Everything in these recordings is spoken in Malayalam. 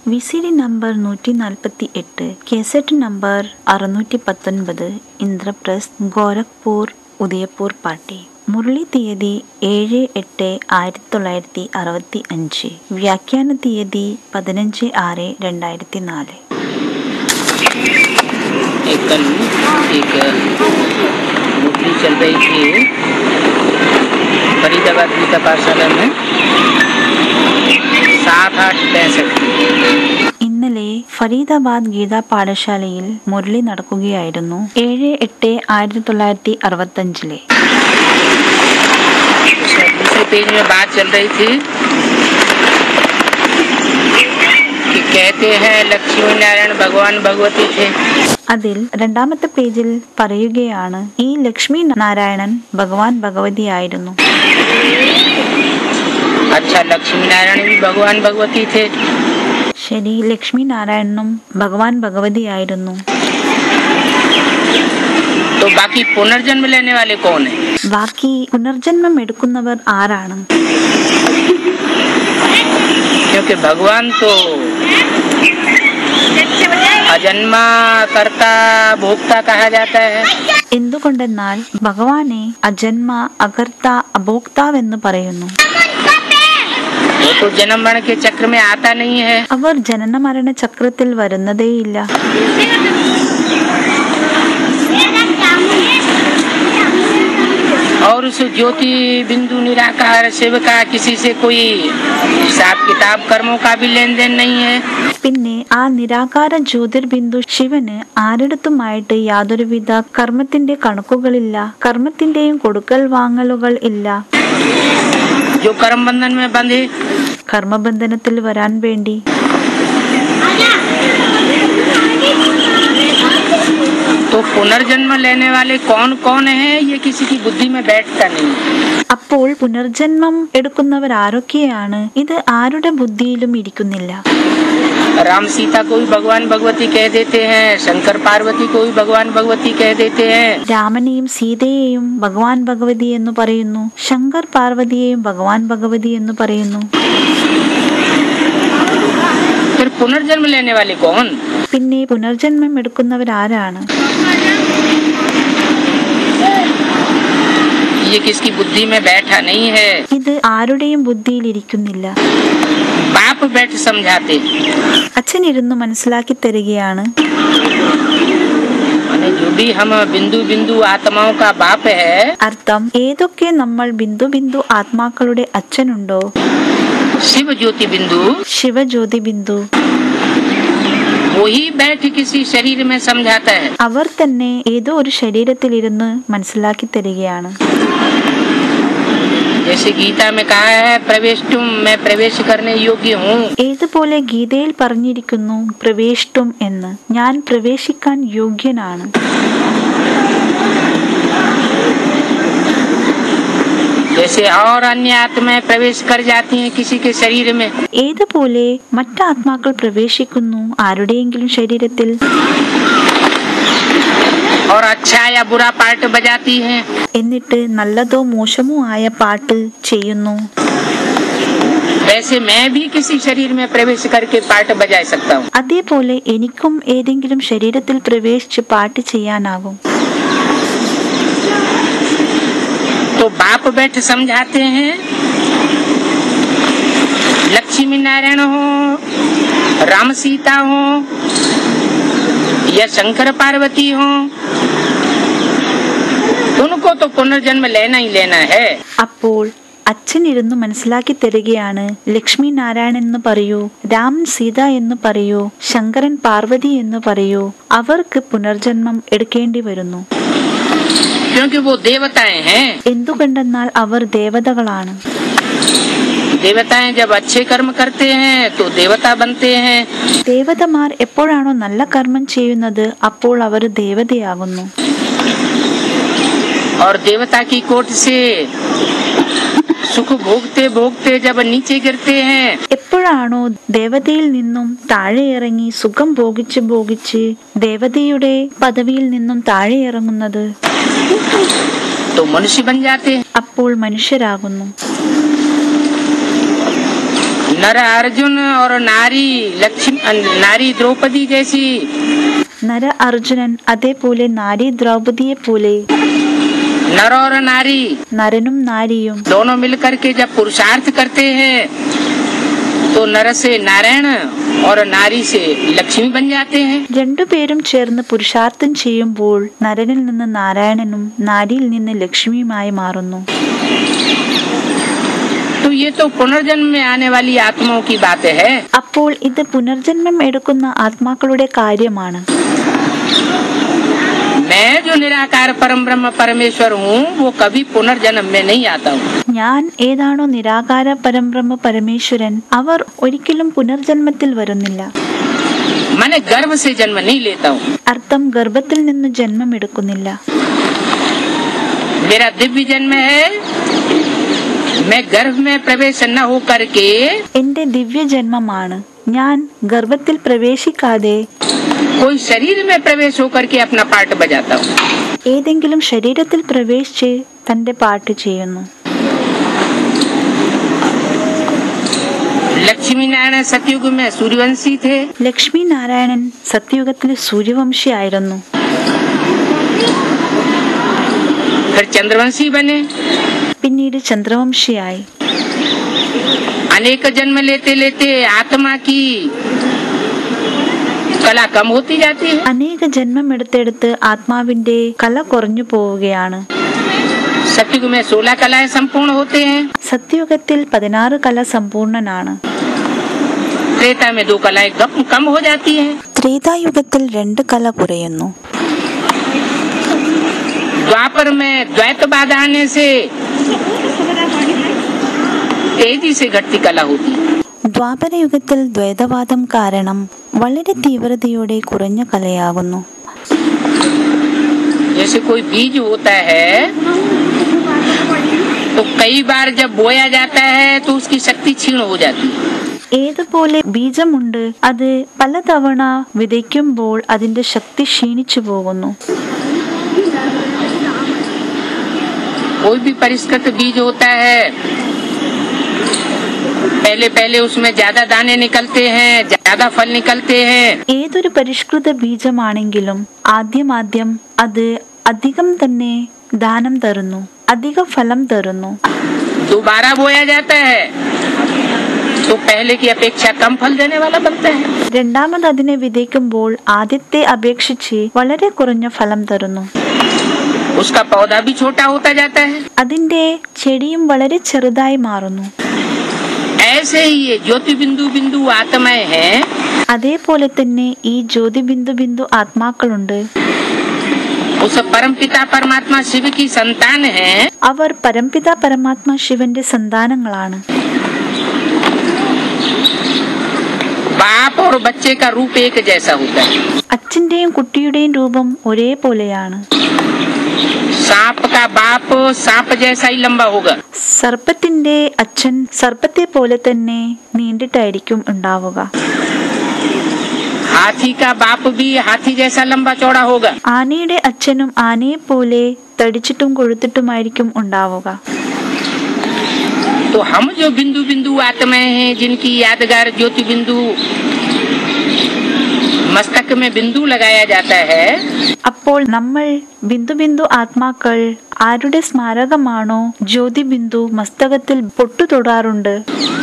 വി സി ഡി നമ്പർ നൂറ്റി നാൽപ്പത്തി എട്ട് കേസറ്റ് നമ്പർ അറുന്നൂറ്റി പത്തൊൻപത് ഇന്ദ്രപ്രസ് ഗോരഖ്പൂർ ഉദയപൂർ പാട്ടി മുരളി തീയതി ഏഴ് എട്ട് ആയിരത്തി തൊള്ളായിരത്തി അറുപത്തി അഞ്ച് വ്യാഖ്യാന തീയതി പതിനഞ്ച് ആറ് രണ്ടായിരത്തി നാല് एक कल एक नौकरी चल रही थी फरीदाबाद गीता पाठशाला में सात आठ पैंसठ ഇന്നലെ ഫരീദാബാദ് ഗീതാ പാഠശാലയിൽ മുരളി നടക്കുകയായിരുന്നു ഏഴ് എട്ട് ആയിരത്തി തൊള്ളായിരത്തി അറുപത്തഞ്ചിലെ उसमें दूसरे पेज में बात चल रही थी कि कहते हैं लक्ष्मी नारायण भगवान भगवती थे അതിൽ രണ്ടാമത്തെ പേജിൽ പറയുകയാണ് ഈ ലക്ഷ്മി നാരായണൻ ഭഗവാൻ ഭഗവതിയായിരുന്നു अच्छा लक्ष्मी नारायण भी भगवान भगवती थे ശരി ലക്ഷ്മി നാരായണനും ഭഗവാൻ ഭഗവതിയായിരുന്നു तो बाकी पुनर्जन्म लेने वाले कौन है ബാക്കി പുനർജന്മം എടുക്കുന്നവർ ആരാണ് क्योंकि भगवान तो अजन्मा कर्ता भोक्ता कहा जाता है എന്തുകൊണ്ടെന്നാൽ ഭഗവാനെ അജന്മ അകർത്ത അഭോക്താവെന്ന് പറയുന്നു वो तो जन्म मरण के चक्र में आता नहीं है അവർ ജനന മരണ ചക്രത്തിൽ വരുന്നതേയില്ല और उस ज्योति बिंदु निराकार शिव का किसी से कोई हिसाब किताब कर्मों का भी लेन देन नहीं है പിന്നെ ആ നിരാകാര ജ്യോതിർബിന്ദു ശിവന് ആരിടത്തുമായിട്ട് യാതൊരുവിധ കർമ്മത്തിന്റെ കണക്കുകളില്ല കർമ്മത്തിന്റെയും കൊടുക്കൽ വാങ്ങലുകൾ ഇല്ല जो कर्म बंधन में बंधे കർമ്മബന്ധനത്തിൽ വരാൻ വേണ്ടി तो पुनर्जन्म लेने वाले कौन कौन है ये किसी की बुद्धि में बैठता नहीं അപ്പോൾ പുനർജന്മം എടുക്കുന്നവർ ആരൊക്കെയാണ് ഇത് ആരുടെ ബുദ്ധിയിലും ഇരിക്കുന്നില്ല राम सीता को भी भगवान भगवती कह देते हैं शंकर पार्वती को भी भगवान भगवती कह देते हैं രാമനെയും സീതയെയും ഭഗവാൻ ഭഗവതി എന്ന് പറയുന്നു ശങ്കർ പാർവതിയെയും ഭഗവാൻ ഭഗവതി എന്ന് പറയുന്നു फिर पुनर्जन्म लेने वाले कौन പിന്നെ പുനർജന്മം എടുക്കുന്നവരാരാണ് ये किसकी बुद्धि में बैठा नहीं है ഇത് ആരുടെയും ബുദ്ധിയിൽ ഇരിക്കുന്നില്ല बाप बैठ समझाते അച്ഛൻ ഇരുന്ന് മനസ്സിലാക്കി തരികയാണ് माने जो भी हम बिंदु बिंदु आत्माओं का बाप है അർത്ഥം ഏതൊക്കെ നമ്മൾ ബിന്ദു ബിന്ദു ആത്മാക്കളുടെ അച്ഛനുണ്ടോ शिव ज्योति बिंदु ശിവജ്യോതി ബിന്ദു वही बैठ किसी शरीर में समझाता है അവർ തന്നെ ഏതോ ഒരു ശരീരത്തിലിരുന്ന് മനസ്സിലാക്കി തരികയാണ് जैसे गीता में कहा है प्रवेश तुम मैं प्रवेश करने योग्य हूँ ഏതുപോലെ ഗീതയിൽ പറഞ്ഞിരിക്കുന്നു പ്രവേഷ്ടും എന്ന് ഞാൻ പ്രവേശിക്കാൻ യോഗ്യനാണ് जैसे और अन्य आत्माएं प्रवेश कर जाती हैं किसी के शरीर में ഏതുപോലെ മറ്റാത്മാക്കൾ പ്രവേശിക്കുന്നു ആരുടെയെങ്കിലും ശരീരത്തിൽ और अच्छा या बुरा पार्ट बजाती हैं എന്നിട്ട് നല്ലതോ മോശമോ ആയ പാട്ട് ചെയ്യുന്നു वैसे मैं भी किसी शरीर में प्रवेश करके पार्ट बजा सकता हूँ അതേപോലെ എനിക്കും ഏതെങ്കിലും ശരീരത്തിൽ പ്രവേശിച്ച് പാട്ട് ചെയ്യാനാകും तो बाप बैठ समझाते हैं लक्ष्मी नारायण हो राम सीता हो या शंकर पार्वती हो उनको तो पुनर्जन्म लेना ही लेना है അപ്പോൾ അച്ഛൻ ഇരുന്ന് മനസ്സിലാക്കി തരികയാണ് ലക്ഷ്മി നാരായണൻ എന്ന് പറയൂ രാമൻ സീത എന്ന് പറയൂ ശങ്കരൻ പാർവതി എന്ന് പറയൂ അവർക്ക് പുനർജന്മം എടുക്കേണ്ടി വരുന്നു क्योंकि वो देवताएं हैं എന്തുകൊണ്ടെന്നാൽ അവർ ദേവതകളാണ് देवताएं जब अच्छे कर्म करते हैं तो देवता बनते हैं ദേവതമാർ എപ്പോഴാണോ നല്ല കർമ്മം ചെയ്യുന്നത് അപ്പോൾ അവർ ദേവതയാകുന്നു और देवता की कोट से सुख भोगते भोगते जब नीचे गिरते हैं എപ്പോഴാണോ ദേവതയിൽ നിന്നും താഴെ ഇറങ്ങി സുഖം ഭോഗിച്ച് ഭോഗിച്ച് ദേവതയുടെ പദവിയിൽ നിന്നും താഴെ ഇറങ്ങുന്നത് तो मनुष्य बन जाते हैं അപ്പോൾ മനുഷ്യരാകുന്നു नर अर्जुन और नारी लक्ष्मी नारी द्रौपदी जैसी നര അർജുനൻ അതേപോലെ നാരി ദ്രൗപദിയെ പോലെ नर और नारी നരനും നാരിയും दोनों मिलकर के जब पुरुषार्थ करते हैं तो नर से नारायण और नारी से लक्ष्मी बन जाते हैं രണ്ടുപേരും ചേർന്ന് പുരുഷാർത്ഥം ചെയ്യുമ്പോൾ നരനിൽ നിന്ന് നാരായണനും നാരിയിൽ നിന്ന് ലക്ഷ്മിയുമായി മാറുന്നു तो ये तो पुनर्जन्म में आने वाली आत्माओं की बातें है അപ്പോൾ ഇത് പുനർജന്മം എടുക്കുന്ന ആത്മാക്കളുടെ കാര്യമാണ് मैं जो निराकार परम ब्रह्म परमेश्वर हूँ वो कभी पुनर्जन्म में नहीं आता हूँ ഞാൻ ഏതാണോ നിരാകാര പരംബ്രഹ്മ പരമേശ്വരൻ അവർ ഒരിക്കലും പുനർജന്മത്തിൽ വരുന്നില്ല मैंने गर्भ से जन्म नहीं लेता हूँ അർത്ഥം ഗർഭത്തിൽ നിന്ന് ജന്മമെടുക്കുന്നില്ല मेरा दिव्य जन्म है मैं गर्भ में प्रवेश न हो करके എന്റെ ദിവ്യജന്മമാണ് ഞാൻ ഗർഭത്തിൽ പ്രവേശിക്കാതെ कोई शरीर में प्रवेश होकर के अपना पार्ट बजाता हूँ ഏതെങ്കിലും ശരീരത്തിൽ പ്രവേശിച്ച് തന്റെ പാട്ട് ചെയ്യുന്നു लक्ष्मी नारायण सतयुग में सूर्यवंशी थे ലക്ഷ്മി നാരായണൻ സത്യയുഗത്തിൽ സൂര്യവംശിയായിരുന്നു फिर चंद्रवंशी बने പിന്നീട് ചന്ദ്രവംശിയായി अनेक जन्म लेते लेते आत्मा की कला कम होती जाती है അനേക ജന്മം എടുത്തെടുത്ത് ആത്മാവിന്റെ കല കുറഞ്ഞു പോവുകയാണ് सतयुग में सोलह कलाएं संपूर्ण होते हैं സത്യയുഗത്തിൽ പതിനാറ് കല സമ്പൂർണനാണ് त्रेता में दो कलाएं कम कम हो जाती हैं ത്രേതായുഗത്തിൽ രണ്ട് കല കുറയുന്നു द्वापर में द्वैतवाद आने से तेजी से घटती कला होती है ദ്വാപരയുഗത്തിൽ ദ്വൈതവാദം കാരണം വളരെ തീവ്രതയോടെ കുറഞ്ഞ കലയാകുന്നു जैसे कोई बीज होता है तो कई बार जब बोया जाता है तो उसकी शक्ति क्षीण हो जाती है ഏതുപോലെ ബീജമുണ്ട് അത് പലതവണ വിതയ്ക്കുമ്പോൾ അതിന്റെ ശക്തി ക്ഷീണിച്ചു പോകുന്നു कोई भी परिष्कृत बीज होता है पहले पहले उसमें ज्यादा दाने निकलते हैं ज्यादा फल निकलते हैं ഏതൊരു പരിഷ്കൃത ബീജമാണെങ്കിലും ആദ്യമാദ്യം അത് അധികം തന്നെ ദാനം തരുന്നു അധിക ഫലം തരുന്നു दोबारा बोया जाता है तो पहले की अपेक्षा कम फल देने वाला बनता है രണ്ടാമത് അതിനെ വിതയ്ക്കുമ്പോൾ ആദ്യത്തെ അപേക്ഷിച്ച് വളരെ കുറഞ്ഞ ഫലം തരുന്നു उसका पौधा भी छोटा होता जाता है അതിന്റെ ചെടിയും വളരെ ചെറുതായി മാറുന്നു ऐसे ही ये ज्योति बिंदु बिंदु आत्माएं हैं അതേപോലെ തന്നെ ഈ ജ്യോതി ബിന്ദു ബിന്ദു ആത്മാക്കളുണ്ട് उस परम पिता परमात्मा शिव की संतान है അവർ പരംപിത പരമാത്മ ശിവന്റെ സന്താനങ്ങളാണ് बाप और बच्चे का रूप एक जैसा होता है അച്ഛന്റെയും കുട്ടിയുടെയും രൂപം ഒരേപോലെയാണ് सांप का बाप सांप जैसा ही लंबा होगा സർപ്പത്തിന്റെ അച്ഛൻ സർപ്പത്തെ പോലെ തന്നെ നീണ്ടിട്ടായിരിക്കും ഉണ്ടാവുക हाथी का बाप भी हाथी जैसा लंबा चौड़ा होगा ആനയുടെ അച്ഛനും ആനയെ പോലെ തടിച്ചിട്ടും കൊഴുത്തിട്ടുമായിരിക്കും ഉണ്ടാവുക तो हम जो बिंदु बिंदु आत्माएं हैं जिनकी यादगार ज्योति बिंदु मस्तक में बिंदु लगाया जाता है അപ്പോൾ നമ്മൾ ബിന്ദു ബിന്ദു ആത്മാക്കൾ ആരുടെ സ്മാരകമാണോ ജ്യോതി ബിന്ദു മസ്തകത്തിൽ പൊട്ടു തൊടാറുണ്ട്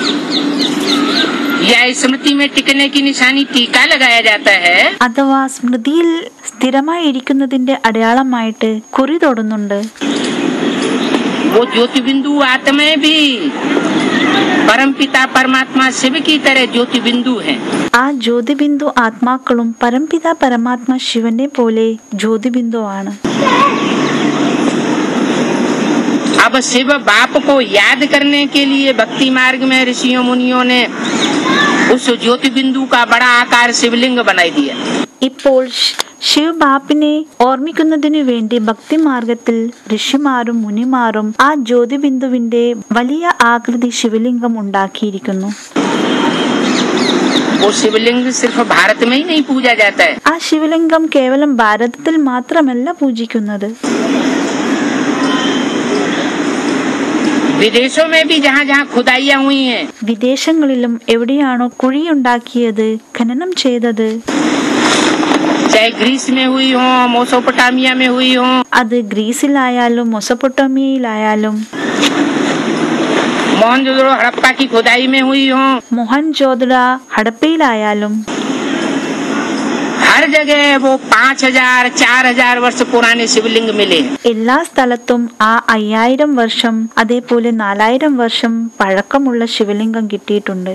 या स्मृति में टिकने की निशानी टीका लगाया जाता है അഥവാ സ്മൃതിയിൽ സ്ഥിരമായി ഇരിക്കുന്നതിന്റെ അടയാളമായിട്ട് കുറി തൊടുന്നുണ്ട് वो ज्योति बिंदु आत्माएं भी परम पिता परमात्मा शिव की तरह ज्योति बिंदु हैं ആ ജ്യോതിബിന്ദു ആത്മാക്കളും പരംപിത പരമാത്മ ശിവനെ പോലെ ജ്യോതിബിന്ദു ആണ് अब शिव बाप को याद करने के लिए भक्ति मार्ग में ऋषियों मुनियों ने उस ज्योति बिंदु का बड़ा आकार शिवलिंग बनाई दिया ഇപ്പോൾ ശ്- ശിവ് ബാപ്പിനെ ഓർമ്മിക്കുന്നതിനു വേണ്ടി ഭക്തിമാർഗത്തിൽ ഋഷിമാരും മുനിമാരും ആ ജ്യോതിബിന്ദുവിന്റെ വലിയ ആകൃതി ശിവലിംഗം ഉണ്ടാക്കിയിരിക്കുന്നു वो शिवलिंग सिर्फ भारत में ही नहीं पूजा जाता है ആ ശിവലിംഗം കേവലം ഭാരതത്തിൽ മാത്രമല്ല പൂജിക്കുന്നത് विदेशों में भी जहाँ जहाँ खुदाइयाँ हुई हैं വിദേശങ്ങളിലും എവിടെയാണോ കുഴിയുണ്ടാക്കിയത് ഖനനം ചെയ്തത് चाहे ग्रीस में हुई हो मोसोपोटामिया में हुई हो അത് ഗ്രീസിലായാലും മൊസപ്പൊട്ടോമിയയിലായാലും मोहनजोदड़ो हड़प्पा की खुदाई में हुई हो മൊഹൻജോദട ഹടപ്പയിലായാലും हर जगह वो पाँच हजार चार हजार वर्ष पुराने शिवलिंग मिले हैं എല്ലാ സ്ഥലത്തും ആ അയ്യായിരം വർഷം അതേപോലെ നാലായിരം വർഷം പഴക്കമുള്ള ശിവലിംഗം കിട്ടിയിട്ടുണ്ട്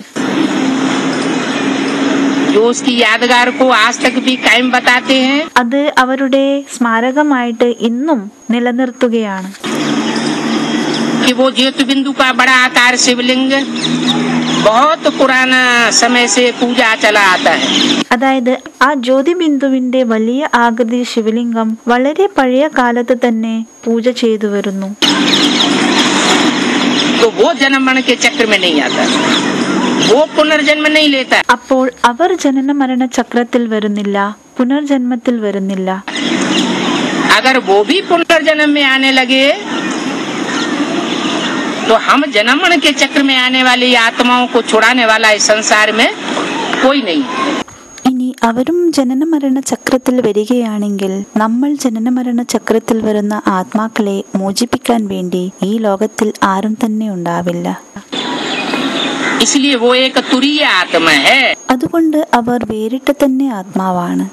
जो उसकी यादगार को आज तक भी कायम बताते हैं അത് അവരുടെ സ്മാരകമായിട്ട് ഇന്നും നിലനിർത്തുകയാണ് कि वो ज्योति बिंदु का बड़ा आकार शिवलिंग बहुत पुराना समय से पूजा चला आता है അതായത് ആ ജ്യോതിബിന്ദുവിന്റെ വലിയ ആകൃതി ശിവലിംഗം വളരെ പഴയ കാലത്ത് തന്നെ പൂജ ചെയ്തു വരുന്നു तो वो जन्म मरण के चक्र में नहीं आता वो पुनर्जन्म नहीं लेता അപ്പോൾ അവർ ജനന മരണ ചക്രത്തിൽ വരുന്നില്ല പുനർജന്മത്തിൽ വരുന്നില്ല अगर वो भी पुनर्जन्म में आने लगे तो हम जन्म मरण के चक्र में आने वाली आत्माओं को छुड़ाने वाला इस संसार में कोई नहीं है ഇനി അവരും ജനനമരണ ചക്രത്തിൽ വരികയാണെങ്കിൽ നമ്മൾ ജനനമരണ ചക്രത്തിൽ വരുന്ന ആത്മാക്കളെ മോചിപ്പിക്കാൻ വേണ്ടി ഈ ലോകത്തിൽ ആരും തന്നെ ഉണ്ടാവില്ല इसलिए वो एक तुरीय आत्मा है അതുകൊണ്ട് അവർ വേറിട്ട തന്നെ ആത്മാവാണ്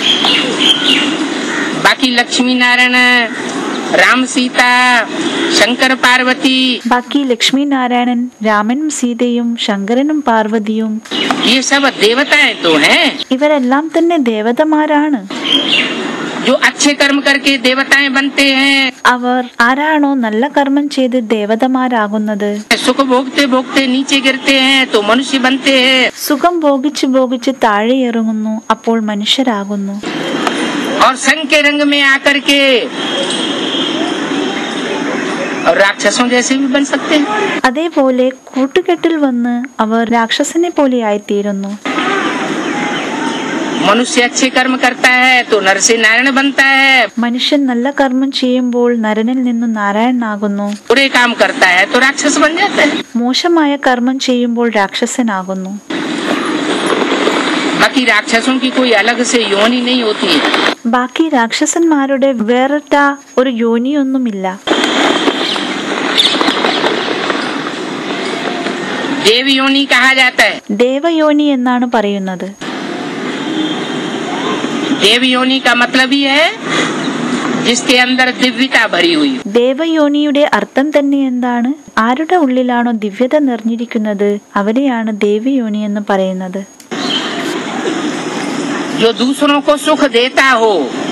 बाकी लक्ष्मी नारायण राम सीता शंकर पार्वती ബാക്കി ലക്ഷ്മി നാരായണൻ രാമനും സീതയും ശങ്കരനും പാർവതിയും ये सब देवताएं तो हैं ഇവരെല്ലാം തന്നെ ദേവതമാരാണ് जो अच्छे कर्म करके देवताएं बनते हैं അവർ ആരാണോ നല്ല കർമ്മം ചെയ്ത് ദേവതമാരാകുന്നത് सुख भोगते भोगते नीचे गिरते हैं तो मनुष्य बनते हैं സുഖം ഭോഗിച്ച് ഭോഗിച്ച് താഴെ ഇറങ്ങുന്നു അപ്പോൾ മനുഷ്യരാകുന്നു और संघ के रंग में आकर के और राक्षसों जैसे भी बन सकते हैं അതേപോലെ കൂട്ടുകെട്ടിൽ വന്ന് അവർ രാക്ഷസനെ പോലെ ആയിത്തീരുന്നു मनुष्य अच्छे कर्म करता है तो नर से नारायण बनता है മനുഷ്യൻ നല്ല കർമ്മം ചെയ്യുമ്പോൾ നരനിൽ നിന്നും നാരായണനാകുന്നു बुरे काम करता है तो राक्षस बन जाता है മോശമായ കർമ്മം ചെയ്യുമ്പോൾ രാക്ഷസനാകുന്നു बाकी राक्षसों की कोई अलग से योनि नहीं होती है ബാക്കി രാക്ഷസന്മാരുടെ വേറിട്ട ഒരു യോനിയൊന്നുമില്ല देव योनि कहा जाता है ദേവയോനി എന്നാണ് പറയുന്നത് देव योनि का मतलब ही है जिसके अंदर दिव्यता भरी हुई हो। ദേവയോനിയുടെ അർത്ഥം തന്നെ എന്താണ് ആരുടെ ഉള്ളിലാണോ ദിവ്യത നിറഞ്ഞിരിക്കുന്നത് അവരെയാണ് ദേവയോനി എന്ന് പറയുന്നത് जो दूसरों को सुख देता हो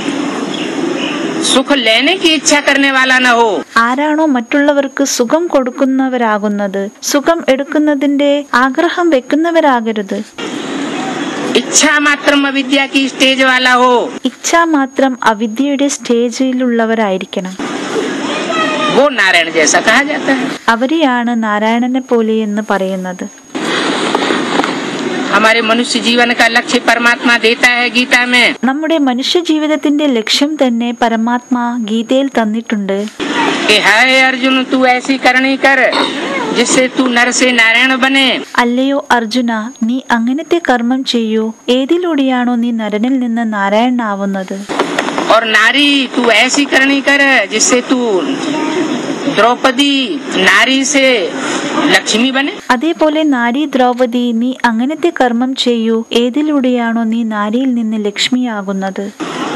सुख लेने की इच्छा करने वाला न हो ആരാണോ മറ്റുള്ളവർക്ക് സുഖം കൊടുക്കുന്നവരാകുന്നത് സുഖം എടുക്കുന്നതിന്റെ ആഗ്രഹം വെക്കുന്നവരാകരുത് इच्छा मात्र विद्या की स्टेज वाला हो ഇച്ഛാ മാത്രം അവിദ്യയുടെ സ്റ്റേജിലുള്ളവരായിരിക്കണം वो नारायण जैसा कहा जाता है അവരെയാണ് നാരായണനെ പോലെ എന്ന് പറയുന്നത് हमारे मनुष्य जीवन का लक्ष्य परमात्मा देता है गीता में നമ്മുടെ മനുഷ്യ ജീവിതത്തിന്റെ ലക്ഷ്യം തന്നെ പരമാത്മാ ഗീതയിൽ തന്നിട്ടുണ്ട് कि हाय अर्जुन तू ऐसी करनी कर जिससे तू नर से नारायण बने അല്ലയോ അർജുന നീ അങ്ങനത്തെ കർമ്മം ചെയ്യൂ ഏതിലൂടെയാണോ നീ നരനിൽ നിന്ന് നാരായണനാവുന്നത് और नारी तू ऐसी करनी कर जिससे तू द्रौपदी नारी से लक्ष्मी बने അതേപോലെ നാരി ദ്രൗപദി നീ അങ്ങനത്തെ കർമ്മം ചെയ്യൂ ഏതിലൂടെയാണോ നീ നാരിയിൽ നിന്ന് ലക്ഷ്മിയാകുന്നത്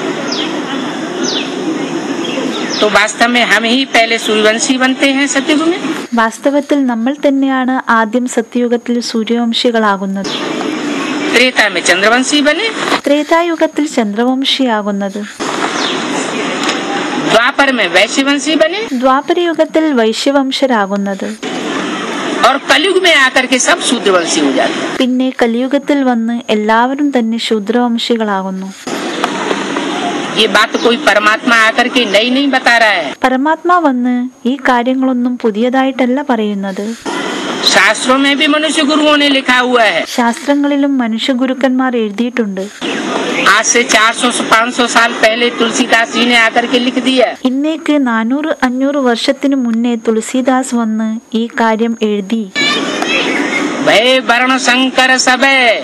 तो वास्तव में हम ही पहले सूर्यवंशी बनते हैं सतयुग में വാസ്തവത്തിൽ നമ്മൾ തന്നെയാണ് ആദ്യം സത്യയുഗത്തിൽ സൂര്യവംശികളാകുന്നത് त्रेता में चंद्रवंशी बने ത്രേതായുഗത്തിൽ ചന്ദ്രവംശിയാകുന്നത് द्वापर में वैश्यवंशी बने ദ്വാപരയുഗത്തിൽ വൈശ്യവംശരാകുന്നത് और कलयुग में आकर के सब शूद्रवंशी हो जाते हैं പിന്നെ കലിയുഗത്തിൽ വന്ന് എല്ലാവരും തന്നെ ശൂദ്രവംശികളാകുന്നു ये बात कोई परमात्मा आकर के नई नहीं बता रहा है പരമാത്മാ വന്ന് ഈ കാര്യങ്ങളൊന്നും പുതിയതായിട്ടല്ല പറയുന്നത് शास्त्रों में भी मनुष्य गुरुओं ने लिखा हुआ है ശാസ്ത്രങ്ങളിലും മനുഷ്യഗുരുക്കന്മാർ എഴുതിയിട്ടുണ്ട് आज से 400-500 साल पहले तुलसीदास जी ने आकर के लिख दिया ഇന്നേക്ക് നാനൂറ് അഞ്ഞൂറ് വർഷത്തിനു മുന്നേ തുളസീദാസ് വന്ന് ഈ കാര്യം എഴുതി भय वर्ण संकर सब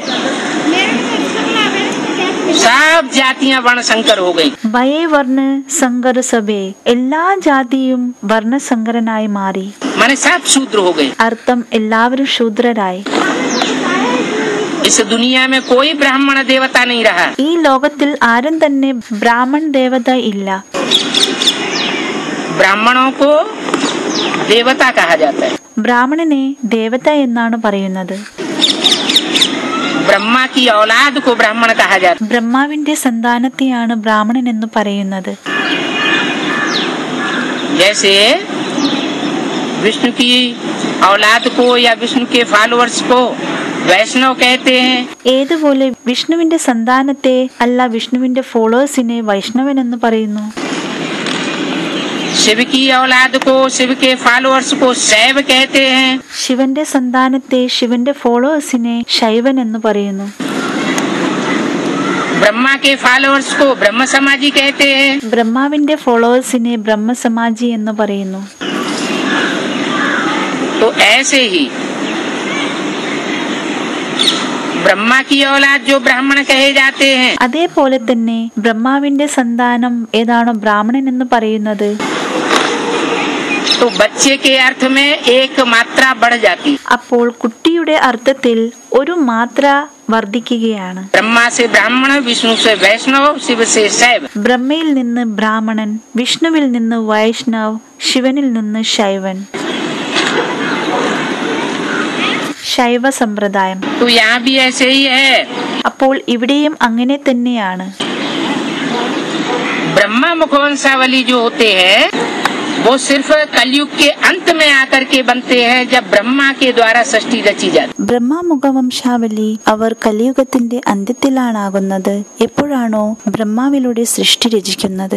सब जातियां वर्ण संकर हो गई ഭയേ വർണ്ണ സങ്കര സഭേ എല്ലാ ജാതിയും വർണ്ണസങ്കരനായി മാറി माने सब शूद्र हो गए അർത്ഥം എല്ലാവരും ശൂദ്രരായി इस दुनिया में कोई ब्राह्मण देवता नहीं रहा ഈ ലോകത്തിൽ ആരും തന്നെ ബ്രാഹ്മൺ ദേവത ഇല്ല ब्राह्मणों को देवता कहा जाता है ബ്രാഹ്മണനെ ദേവത എന്നാണ് പറയുന്നത് ब्रह्मा की औलाद को ब्राह्मण कहा जाता ബ്രഹ്മാവിന്റെ സന്താനത്തെയാണ് ബ്രാഹ്മണൻ എന്ന് പറയുന്നത് है जैसे विष्णु की औलाद को या विष्णु के फॉलोअर्स को वैष्णव कहते हैं ഏതുപോലെ വിഷ്ണുവിന്റെ സന്താനത്തെ അല്ല വിഷ്ണുവിന്റെ ഫോളോവേഴ്സിനെ വൈഷ്ണവൻ എന്ന് പറയുന്നു शिव की औलाद को शिव के फॉलोअर्स को शैव कहते हैं ശിവന്റെ സന്താനത്തെ ശിവന്റെ ഫോളോവേഴ്സിനെ ശൈവൻ എന്ന് പറയുന്നു ब्रह्मा के फॉलोअर्स को ब्रह्म समाजी कहते हैं ബ്രഹ്മാവിന്റെ ഫോളോവേഴ്സിനെ ബ്രഹ്മസമാജി എന്ന് പറയുന്നു तो ऐसे ही ब्रह्मा की औलाद जो ब्राह्मण कहे जाते हैं അതേപോലെ തന്നെ ബ്രഹ്മാവിന്റെ സന്താനം ഏതാണോ ബ്രാഹ്മണൻ എന്ന് പറയുന്നത് तो बच्चे के अर्थ में एक मात्रा बढ़ जाती है അപ്പോൾ കുട്ടിയുടെ അർത്ഥത്തിൽ ഒരു മാത്ര വർദ്ധിക്കുകയാണ് ब्रह्मा से ब्राह्मण विष्णु से वैष्णव शिव से शैव ബ്രഹ്മയിൽ നിന്ന് ബ്രാഹ്മണൻ വിഷ്ണുവിൽ നിന്ന് വൈഷ്ണവ് ശിവനിൽ നിന്ന് ശൈവൻ ശൈവ സമ്പ്രദായം तो यहाँ भी ऐसे ही है അപ്പോൾ ഇവിടെയും അങ്ങനെ തന്നെയാണ് ब्रह्मा मुखवंशावली जो होते हैं वो सिर्फ कलयुग के अंत में आकर के बनते हैं जब ब्रह्मा के द्वारा सृष्टि रची जाती ബ്രഹ്മമുഖവംശാവലി അവർ കലിയുഗത്തിന്റെ അന്ത്യത്തിലാണാകുന്നത് എപ്പോഴാണോ ബ്രഹ്മാവിലൂടെ സൃഷ്ടി രചിക്കുന്നത്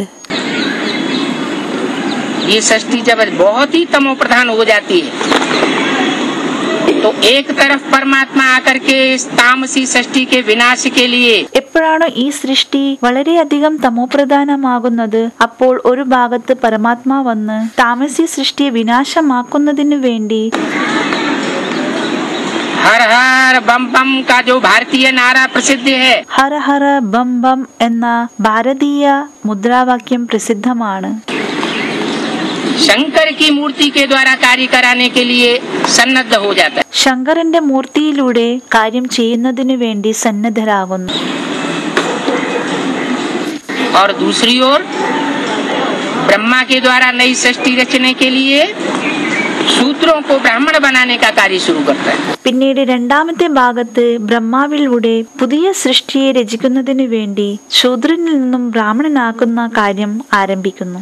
ये सृष्टि जब बहुत ही तमो प्रधान हो जाती है तो एक तरफ परमात्मा आकर के इस तामसी सृष्टि के विनाश के लिए എപ്പോഴാണോ ഈ സൃഷ്ടി വളരെയധികം തമോപ്രധാനമാകുന്നത് അപ്പോൾ ഒരു ഭാഗത്ത് പരമാത്മാ വന്ന് താമസി സൃഷ്ടിയെ വിനാശമാക്കുന്നതിനു വേണ്ടി हर हर बम बम का जो भारतीय नारा प्रसिद्ध है ഹര ഹര ബം ബം എന്ന ഭാരതീയ മുദ്രാവാക്യം പ്രസിദ്ധമാണ് शंकर की मूर्ति के द्वारा कार्य कराने के लिए सन्नद्ध हो जाता है ശങ്കരന്റെ മൂർത്തിയിലൂടെ കാര്യം ചെയ്യുന്നതിനു വേണ്ടി സന്നദ്ധരാകുന്നു और दूसरी ओर ब्रह्मा के द्वारा नई सृष्टि रचने के लिए शूद्रों को ब्राह्मण बनाने का कार्य शुरू करता है പിന്നീട് രണ്ടാമത്തെ ഭാഗത്ത് ബ്രഹ്മാവിലൂടെ പുതിയ സൃഷ്ടിയെ രചിക്കുന്നതിനു വേണ്ടി ശൂദ്രനിൽ നിന്നും ബ്രാഹ്മണനാക്കുന്ന കാര്യം ആരംഭിക്കുന്നു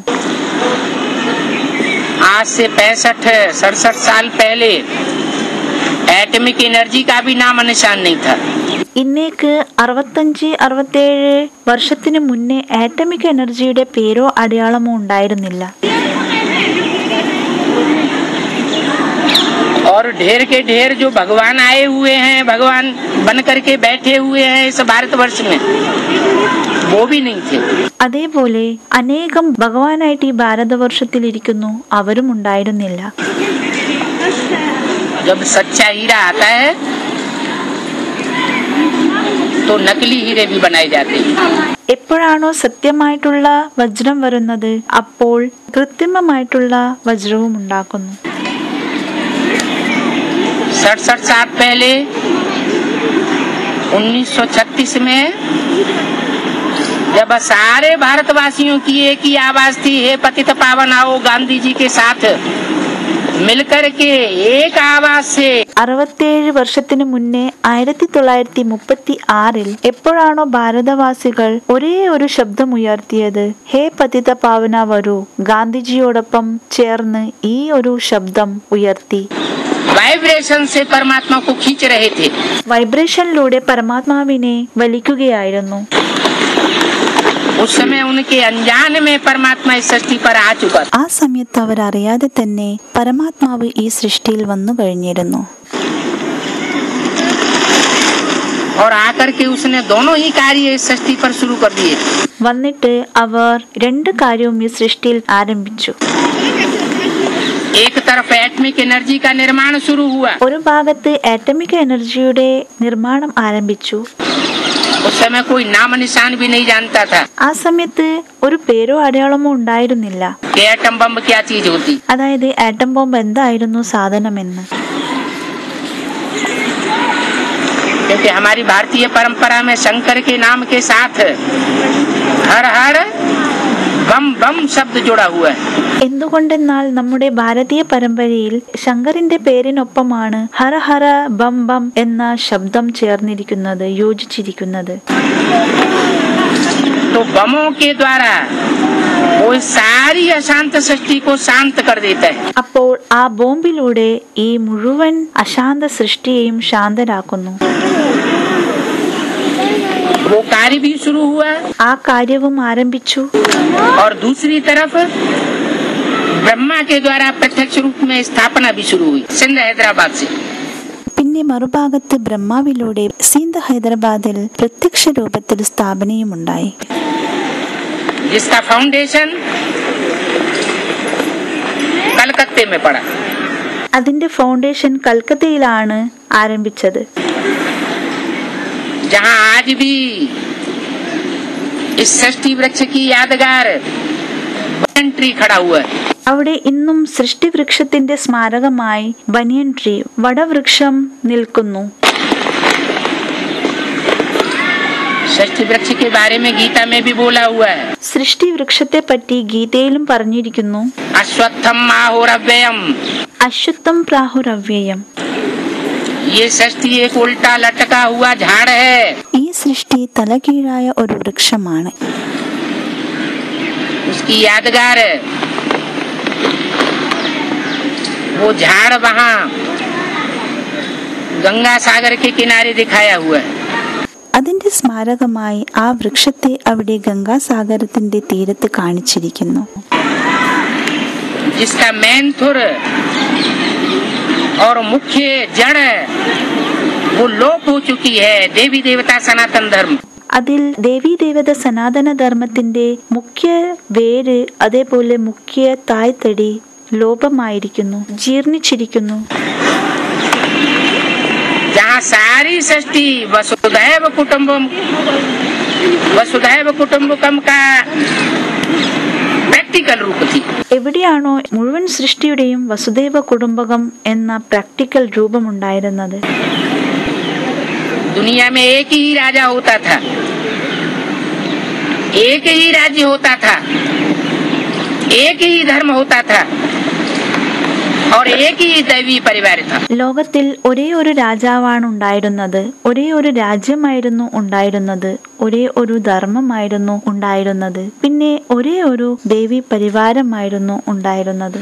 आज से पैंसठ सड़सठ साल पहले एटमिक एनर्जी का भी नाम निशान नहीं था ഇന്നേക്ക് അറുപത്തഞ്ച് അറുപത്തേഴ് വർഷത്തിനു മുന്നേ ആറ്റമിക് എനർജിയുടെ പേരോ അടയാളമോ ഉണ്ടായിരുന്നില്ല और ढेर के ढेर जो भगवान आए हुए हैं भगवान बन करके बैठे हुए हैं इस भारतवर्ष में वो भी नहीं थे അതേപോലെ അനേകം ഭഗവാനായിട്ട് ഈ ഭാരതവർഷത്തിൽ ഇരിക്കുന്നു അവരും ഉണ്ടായിരുന്നില്ല जब सच्चा हीरा आता है तो नकली हीरे भी बनाए जाते हैं എപ്പോഴാണോ സത്യമായിട്ടുള്ള വജ്രം വരുന്നത് അപ്പോൾ കൃത്രിമമായിട്ടുള്ള വജ്രവും ഉണ്ടാക്കുന്നു सड़सठ साल पहले 1936 में जब सारे भारतवासियों की एक ही आवाज थी हे पतित पावन आओ गांधी जी के साथ मिलकर के एक आवाज से അറുപത്തേഴ് വർഷത്തിനു മുന്നേ ആയിരത്തി തൊള്ളായിരത്തി മുപ്പത്തി ആറിൽ എപ്പോഴാണോ ഭാരതവാസികൾ ഒരേ ഒരു ശബ്ദം ഉയർത്തിയത് ഹേ പതിത പാവന വരൂ ഗാന്ധിജിയോടൊപ്പം ചേർന്ന് ഈ ഒരു ശബ്ദം ഉയർത്തി वाइब्रेशन से परमात्मा को खींच रहे थे വൈബ്രേഷനിലൂടെ പരമാത്മാവിനെ വലിക്കുകയായിരുന്നു उस समय उनके अनजान में परमात्मा इस सृष्टि पर आ चुका था ആ സമയത്ത് അവർ അറിയാതെ തന്നെ പരമാത്മാവ് ഈ സൃഷ്ടിയിൽ വന്നു കഴിഞ്ഞിരുന്നു और आकर के उसने दोनों ही कार्य इस सृष्टि पर शुरू कर दिए വന്നിട്ട് അവർ രണ്ട് കാര്യവും ഈ സൃഷ്ടിയിൽ ആരംഭിച്ചു एक तरफ एटमिक एनर्जी का निर्माण शुरू हुआ ഒരു ഭാഗത്ത് ആറ്റമിക് എനർജിയുടെ നിർമ്മാണം ആരംഭിച്ചു उस समय कोई नाम निशान भी नहीं जानता था ആ സമയത്ത് ഒരു പേരോ അടയാളമോ ഉണ്ടായിരുന്നില്ല कि एटम बम क्या चीज होती അതായത് ആറ്റം ബോംബ് എന്തായിരുന്നു സാധനമെന്ന് क्योंकि हमारी भारतीय परंपरा में शंकर के नाम के साथ हर हर बम बम शब्द जुड़ा हुआ है എന്തുകൊണ്ടെന്നാൽ നമ്മുടെ ഭാരതീയ പരമ്പരയിൽ ശങ്കറിന്റെ പേരിനൊപ്പമാണ് ഹര ഹര ബം ബം എന്ന ശബ്ദം ചേർന്നിരിക്കുന്നത് യോജിച്ചിരിക്കുന്നത് तो बमों के द्वारा वो इस सारी अशांत सृष्टि को शांत कर देता है അപ്പോൾ ആ ബോംബിലൂടെ ഈ മുഴുവൻ അശാന്ത സൃഷ്ടിയെയും ശാന്തരാക്കുന്നു वो कार्य भी शुरू हुआ ആ കാര്യവും ആരംഭിച്ചു और दूसरी तरफ ब्रह्मा के द्वारा प्रत्यक्ष रूप में स्थापना भी शुरू हुई सिंध हैदराबाद से പിന്നെ മറുഭാഗത്ത് ബ്രഹ്മാവിലൂടെ സീന്ത ഹൈദരാബാദിൽ പ്രത്യക്ഷ രൂപത്തിൽ സ്ഥാപനയുമുണ്ടായി जिसका फाउंडेशन कलकत्ते में पड़ा അതിന്റെ ഫൗണ്ടേഷൻ കൽക്കത്തയിലാണ് ആരംഭിച്ചത് जहाँ आज भी इस षष्ठी वृक्ष की यादगार बन ट्री खड़ा हुआ है അവിടെ ഇന്നും സൃഷ്ടിവൃക്ഷത്തിന്റെ സ്മാരകമായി ബനിയൻ ട്രീ വടവൃക്ഷം നിൽക്കുന്നു षष्ठी वृक्ष के बारे में गीता में भी बोला हुआ है സൃഷ്ടിവൃക്ഷത്തെ പറ്റി ഗീതയിലും പറഞ്ഞിരിക്കുന്നു अश्वत्थम आहोरव्ययम അശ്വത്ഥം പ്രാഹുരവ്യയം ये षष्ठी एक उल्टा लटका हुआ झाड़ है ഈ സൃഷ്ടി തലകീഴായ ഒരു വൃക്ഷമാണ് उसकी यादगार है वो झाड़ वहाँ गंगा सागर के किनारे दिखाया हुआ है അതിന്റെ സ്മാരകമായി ആ വൃക്ഷത്തെ അവിടെ ഗംഗാസാഗരത്തിന്റെ തീരത്ത് കാണിച്ചിരിക്കുന്നു जिसका मेन थुर और मुख्य जड़ वो लोप हो चुकी है देवी देवता सनातन धर्म അതിൽ ദേവീദേവത സനാതന ധർമ്മത്തിന്റെ മുഖ്യ വേര് അതേപോലെ മുഖ്യ തായ്തടി ലോപമായിരിക്കുന്നു ജീർണിച്ചിരിക്കുന്നു जहाँ सारी सृष्टि वसुधैव कुटुम्बम वसुधैव कुटुम्बकम का प्रैक्टिकल रूप थी എവിടെയാണോ മുഴുവൻ സൃഷ്ടിയുടെയും വസുദേവ കുടുംബകം എന്ന പ്രാക്ടിക്കൽ രൂപമുണ്ടായിരുന്നത് दुनिया में एक ही राजा होता था एक ही राज्य होता था एक ही धर्म होता था और एक ही दैवी परिवार था ലോകത്തിൽ ഒരേ ഒരു രാജാവാണ് ഉണ്ടായിരുന്നത് ഒരേ ഒരു രാജ്യമായിരുന്നു ഉണ്ടായിരുന്നത് ഒരേ ഒരു ധർമ്മമായിരുന്നു ഉണ്ടായിരുന്നത് പിന്നെ ഒരേ ഒരു ദേവി പരിവാരമായിരുന്നു ഉണ്ടായിരുന്നത്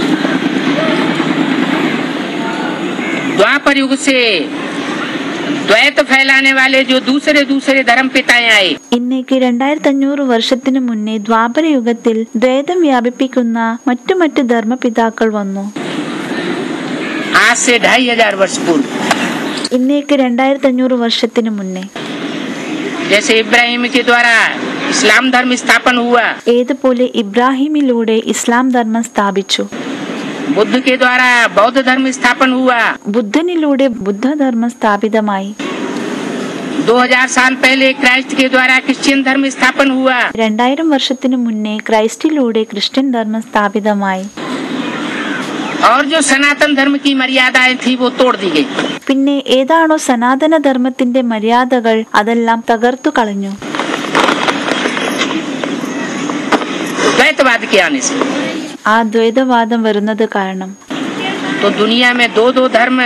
द्वापर युग से द्वैत फैलाने वाले जो दूसरे दूसरे धर्म पिताएं आए ഇന്നേക്ക് രണ്ടായിരത്തി അഞ്ഞൂറ് വർഷത്തിനു മുന്നേ ദ്വാപര യുഗത്തിൽ ദ്വൈതം വ്യാപിപ്പിക്കുന്ന മറ്റു മറ്റു ധർമ്മപിതാക്കൾ വന്നു आज से ढाई हजार वर्ष पूर्व ഇന്നേക്ക് രണ്ടായിരത്തി അഞ്ഞൂറ് വർഷത്തിനു മുന്നേ जैसे इब्राहिम के द्वारा इस्लाम धर्म स्थापन हुआ ഏതുപോലെ ഇബ്രാഹിമിലൂടെ ഇസ്ലാം ധർമ്മം സ്ഥാപിച്ചു बुद्ध के द्वारा बौद्ध धर्म स्थापन हुआ ബുദ്ധനിലൂടെ ബുദ്ധധർമ്മം സ്ഥാപിതമായി 2000 साल पहले क्राइस्ट के द्वारा क्रिश्चियन धर्म स्थापन हुआ രണ്ടായിരം വർഷത്തിനു മുന്നേ ക്രൈസ്റ്റിലൂടെ ക്രിസ്ത്യൻ ധർമ്മം സ്ഥാപിതമായി और जो सनातन धर्म की मर्यादाएं थी वो तोड़ दी गई പിന്നെ ഏതാണോ സനാതന ധർമ്മത്തിന്റെ മര്യാദകൾ അതെല്ലാം തകർത്തു കളഞ്ഞു द्वैतवाद के आने से ആ ദ്വൈതവാദം വരുന്നത് കാരണം तो दुनिया में दो दो धर्म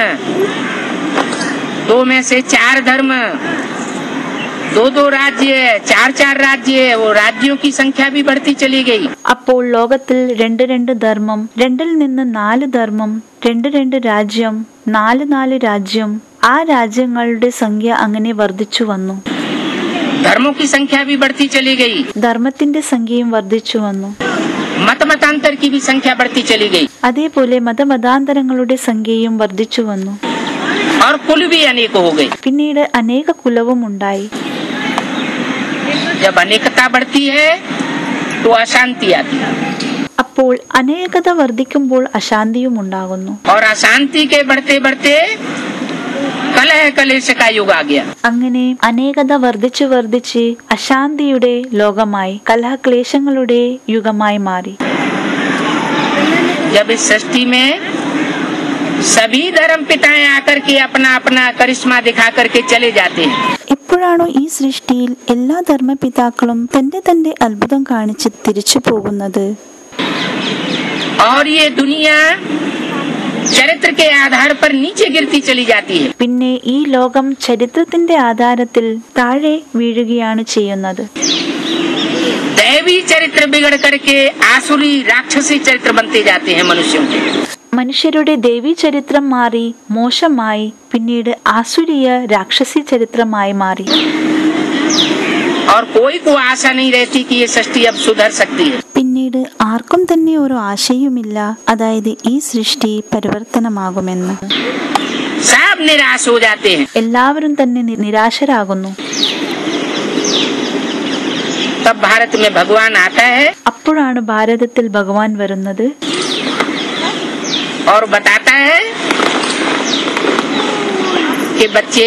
दो में से चार धर्म दो दो राज्य चार चार राज्य वो राज्यों की संख्या भी बढ़ती चली गई അപ്പോൾ ലോകത്തിൽ രണ്ട് രണ്ട് ധർമ്മം രണ്ടിൽ നിന്ന് നാല് ധർമ്മം രണ്ട് രണ്ട് രാജ്യം നാല് നാല് രാജ്യം ആ രാജ്യങ്ങളുടെ സംഖ്യ അങ്ങനെ വർദ്ധിച്ചു വന്നു धर्मों की संख्या भी बढ़ती चली गई ധർമ്മത്തിന്റെ സംഖ്യയും വർദ്ധിച്ചു വന്നു मत मतांतर की भी संख्या बढ़ती चली गई അതേപോലെ മതമതാന്തരങ്ങളുടെ സംഖ്യയും വർദ്ധിച്ചു വന്നു और कुल भी अनेक हो गए പിന്നീട് അനേക കുലവും ഉണ്ടായി जब अनेकता बढ़ती है तो अशांति आती है അപ്പോൾ അനേകത വർദ്ധിക്കുമ്പോൾ അശാന്തിയും ഉണ്ടാകുന്നു और अशांति के बढ़ते बढ़ते कलह कलेश का युग आ गया അങ്ങനെ അനേകത വർദ്ധിച്ചു വർദ്ധിച്ച് അശാന്തിയുടെ ലോകമായി കലഹക്ലേശങ്ങളുടെ യുഗമായി മാറി जब इस सृष्टि में सभी धर्म पिताएं आकर के अपना अपना करिश्मा दिखा करके चले जाते हैं എപ്പോഴാണോ ഈ സൃഷ്ടിയിൽ എല്ലാ ധർമ്മപിതാക്കളും തന്റെ തന്റെ അത്ഭുതം കാണിച്ച് തിരിച്ചു പോകുന്നത് और ये दुनिया चरित्र के आधार पर नीचे गिरती चली जाती है പിന്നെ ഈ ലോകം ചരിത്രത്തിന്റെ ആധാരത്തിൽ താഴെ വീഴുകയാണ് ചെയ്യുന്നത് दैवी चरित्र बिगड़ करके आसुरी राक्षसी चरित्र बनते जाते हैं मनुष्यों के മനുഷ്യരുടെ ദേവീ ചരിത്രം മാറി മോശമായി പിന്നീട് ആസുരീയ രാക്ഷസി ചരിത്രമായി മാറി और कोई को आशा नहीं रहती कि ये सृष्टि अब सुधर सकती है പിന്നീട് ആർക്കും തന്നെ ഒരു ആശയുമില്ല അതായത് ഈ സൃഷ്ടി പരിവർത്തനമാകുമെന്ന് सब निराश हो जाते हैं എല്ലാവരും തന്നെ നി- നിരാശരാകുന്നു तब भारत में भगवान आता है അപ്പോഴാണ് ഭാരതത്തിൽ ഭഗവാൻ വരുന്നത് और बताता है कि बच्चे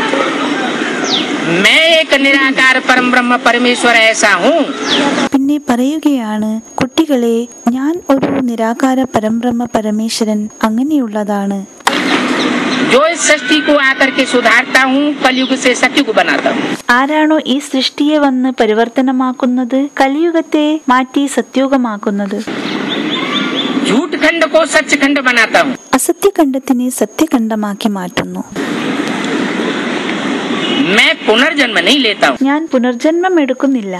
मैं एक निराकार परम ब्रह्म परमेश्वर ऐसा हूँ പിന്നെ പറയുകയാണ് കുട്ടികളെ ഞാൻ ഒരു നിരാകാര പരംബ്രഹ്മ പരമേശ്വരൻ അങ്ങനെയുള്ളതാണ് जो इस सृष्टि को आकर के सुधारता हूँ कलयुग से सत्युग बनाता हूँ ആരാണോ ഈ സൃഷ്ടിയെ വന്ന് പരിവർത്തനമാക്കുന്നത് കലിയുഗത്തെ മാറ്റി സത്യുഗമാക്കുന്നത് झूठ खंड को सच खंड बनाता हूँ അസത്യഖണ്ഡത്തിനെ സത്യഖണ്ഡമാക്കി മാറ്റുന്നു मैं पुनर्जन्म नहीं लेता हूँ ഞാൻ പുനർജന്മം എടുക്കുന്നില്ല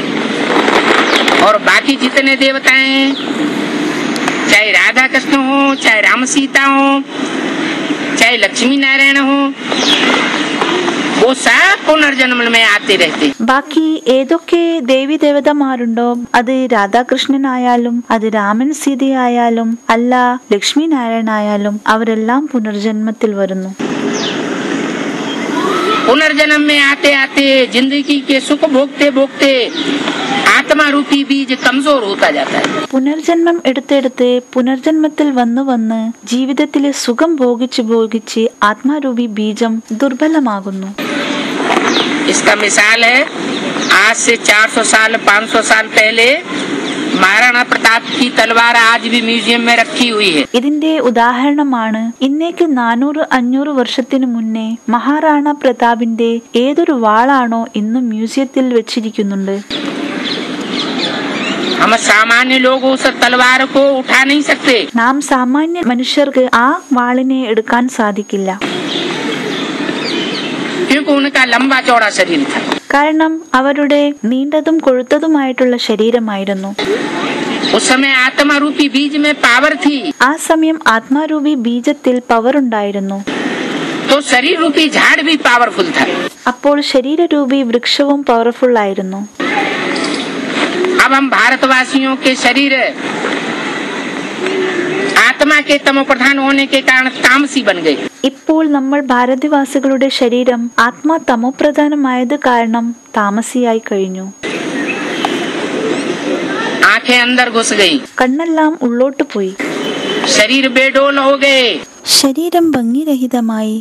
और बाकी जितने देवताएं हैं, चाहे राधा कृष्ण हो चाहे राम सीता हो चाहे लक्ष्मी नारायण हो वो सब पुनर्जन्म में आते रहते हैं। ബാക്കി ഏതൊക്കെ ദേവി ദേവതമാരുണ്ടോ അത് രാധാകൃഷ്ണനായാലും അത് രാമൻ സീതയായാലും അല്ല ലക്ഷ്മി നാരായണായാലും അവരെല്ലാം പുനർജന്മത്തിൽ വരുന്നു पुनर्जन्म में आते आते जिंदगी के सुख भोगते भोगते आत्मा रूपी बीज कमजोर होता जाता है പുനർജന്മം എടുത്തെടുത്ത് പുനർജന്മത്തിൽ വന്നു വന്ന് ജീവിതത്തിലെ സുഖം ഭോഗിച്ച് ഭോഗിച്ച് ആത്മാരൂപി ബീജം ദുർബലമാകുന്നു इसका मिसाल है आज से 400 साल 500 साल पहले महाराणा प्रताप की तलवार आज भी म्यूजियम में रखी हुई है ഇതിന്റെ ഉദാഹരണമാണ് ഇന്നേക്ക് നാനൂറ് അഞ്ഞൂറ് വർഷത്തിനു മുന്നേ മഹാറാണ പ്രതാപിന്റെ ഏതൊരു വാളാണോ ഇന്നും മ്യൂസിയത്തിൽ വെച്ചിരിക്കുന്നുണ്ട് हम सामान्य लोग उस तलवार को उठा नहीं सकते നാം സാമാന്യ മനുഷ്യർക്ക് ആ വാളിനെ എടുക്കാൻ സാധിക്കില്ല क्योंकि उनका लंबा चौड़ा शरीर था കാരണം അവരുടെ നീണ്ടതും കൊഴുത്തതുമായിട്ടുള്ള ശരീരമായിരുന്നു उस समय आत्मा रूपी बीज में पावर थी ആ സമയം ആത്മാരൂപി ബീജത്തിൽ പവർ ഉണ്ടായിരുന്നു तो शरीर रूपी झाड़ भी पावरफुल था അപ്പോൾ ശരീരരൂപി വൃക്ഷവും പവർഫുൾ ആയിരുന്നു अब हम भारतवासियों के शरीर आत्मा के तमो प्रधान होने के कारण तामसी बन गए ഇപ്പോൾ നമ്മൾ ഭാരതവാസികളുടെ ശരീരം ആത്മാ തമോപ്രധാനമായത് കാരണം താമസിയായി കഴിഞ്ഞു आंखें अंदर घुस गई കണ്ണെല്ലാം ഉള്ളോട്ട് പോയി शरीर बेडोल हो गए ശരീരം ഭംഗിരഹിതമായി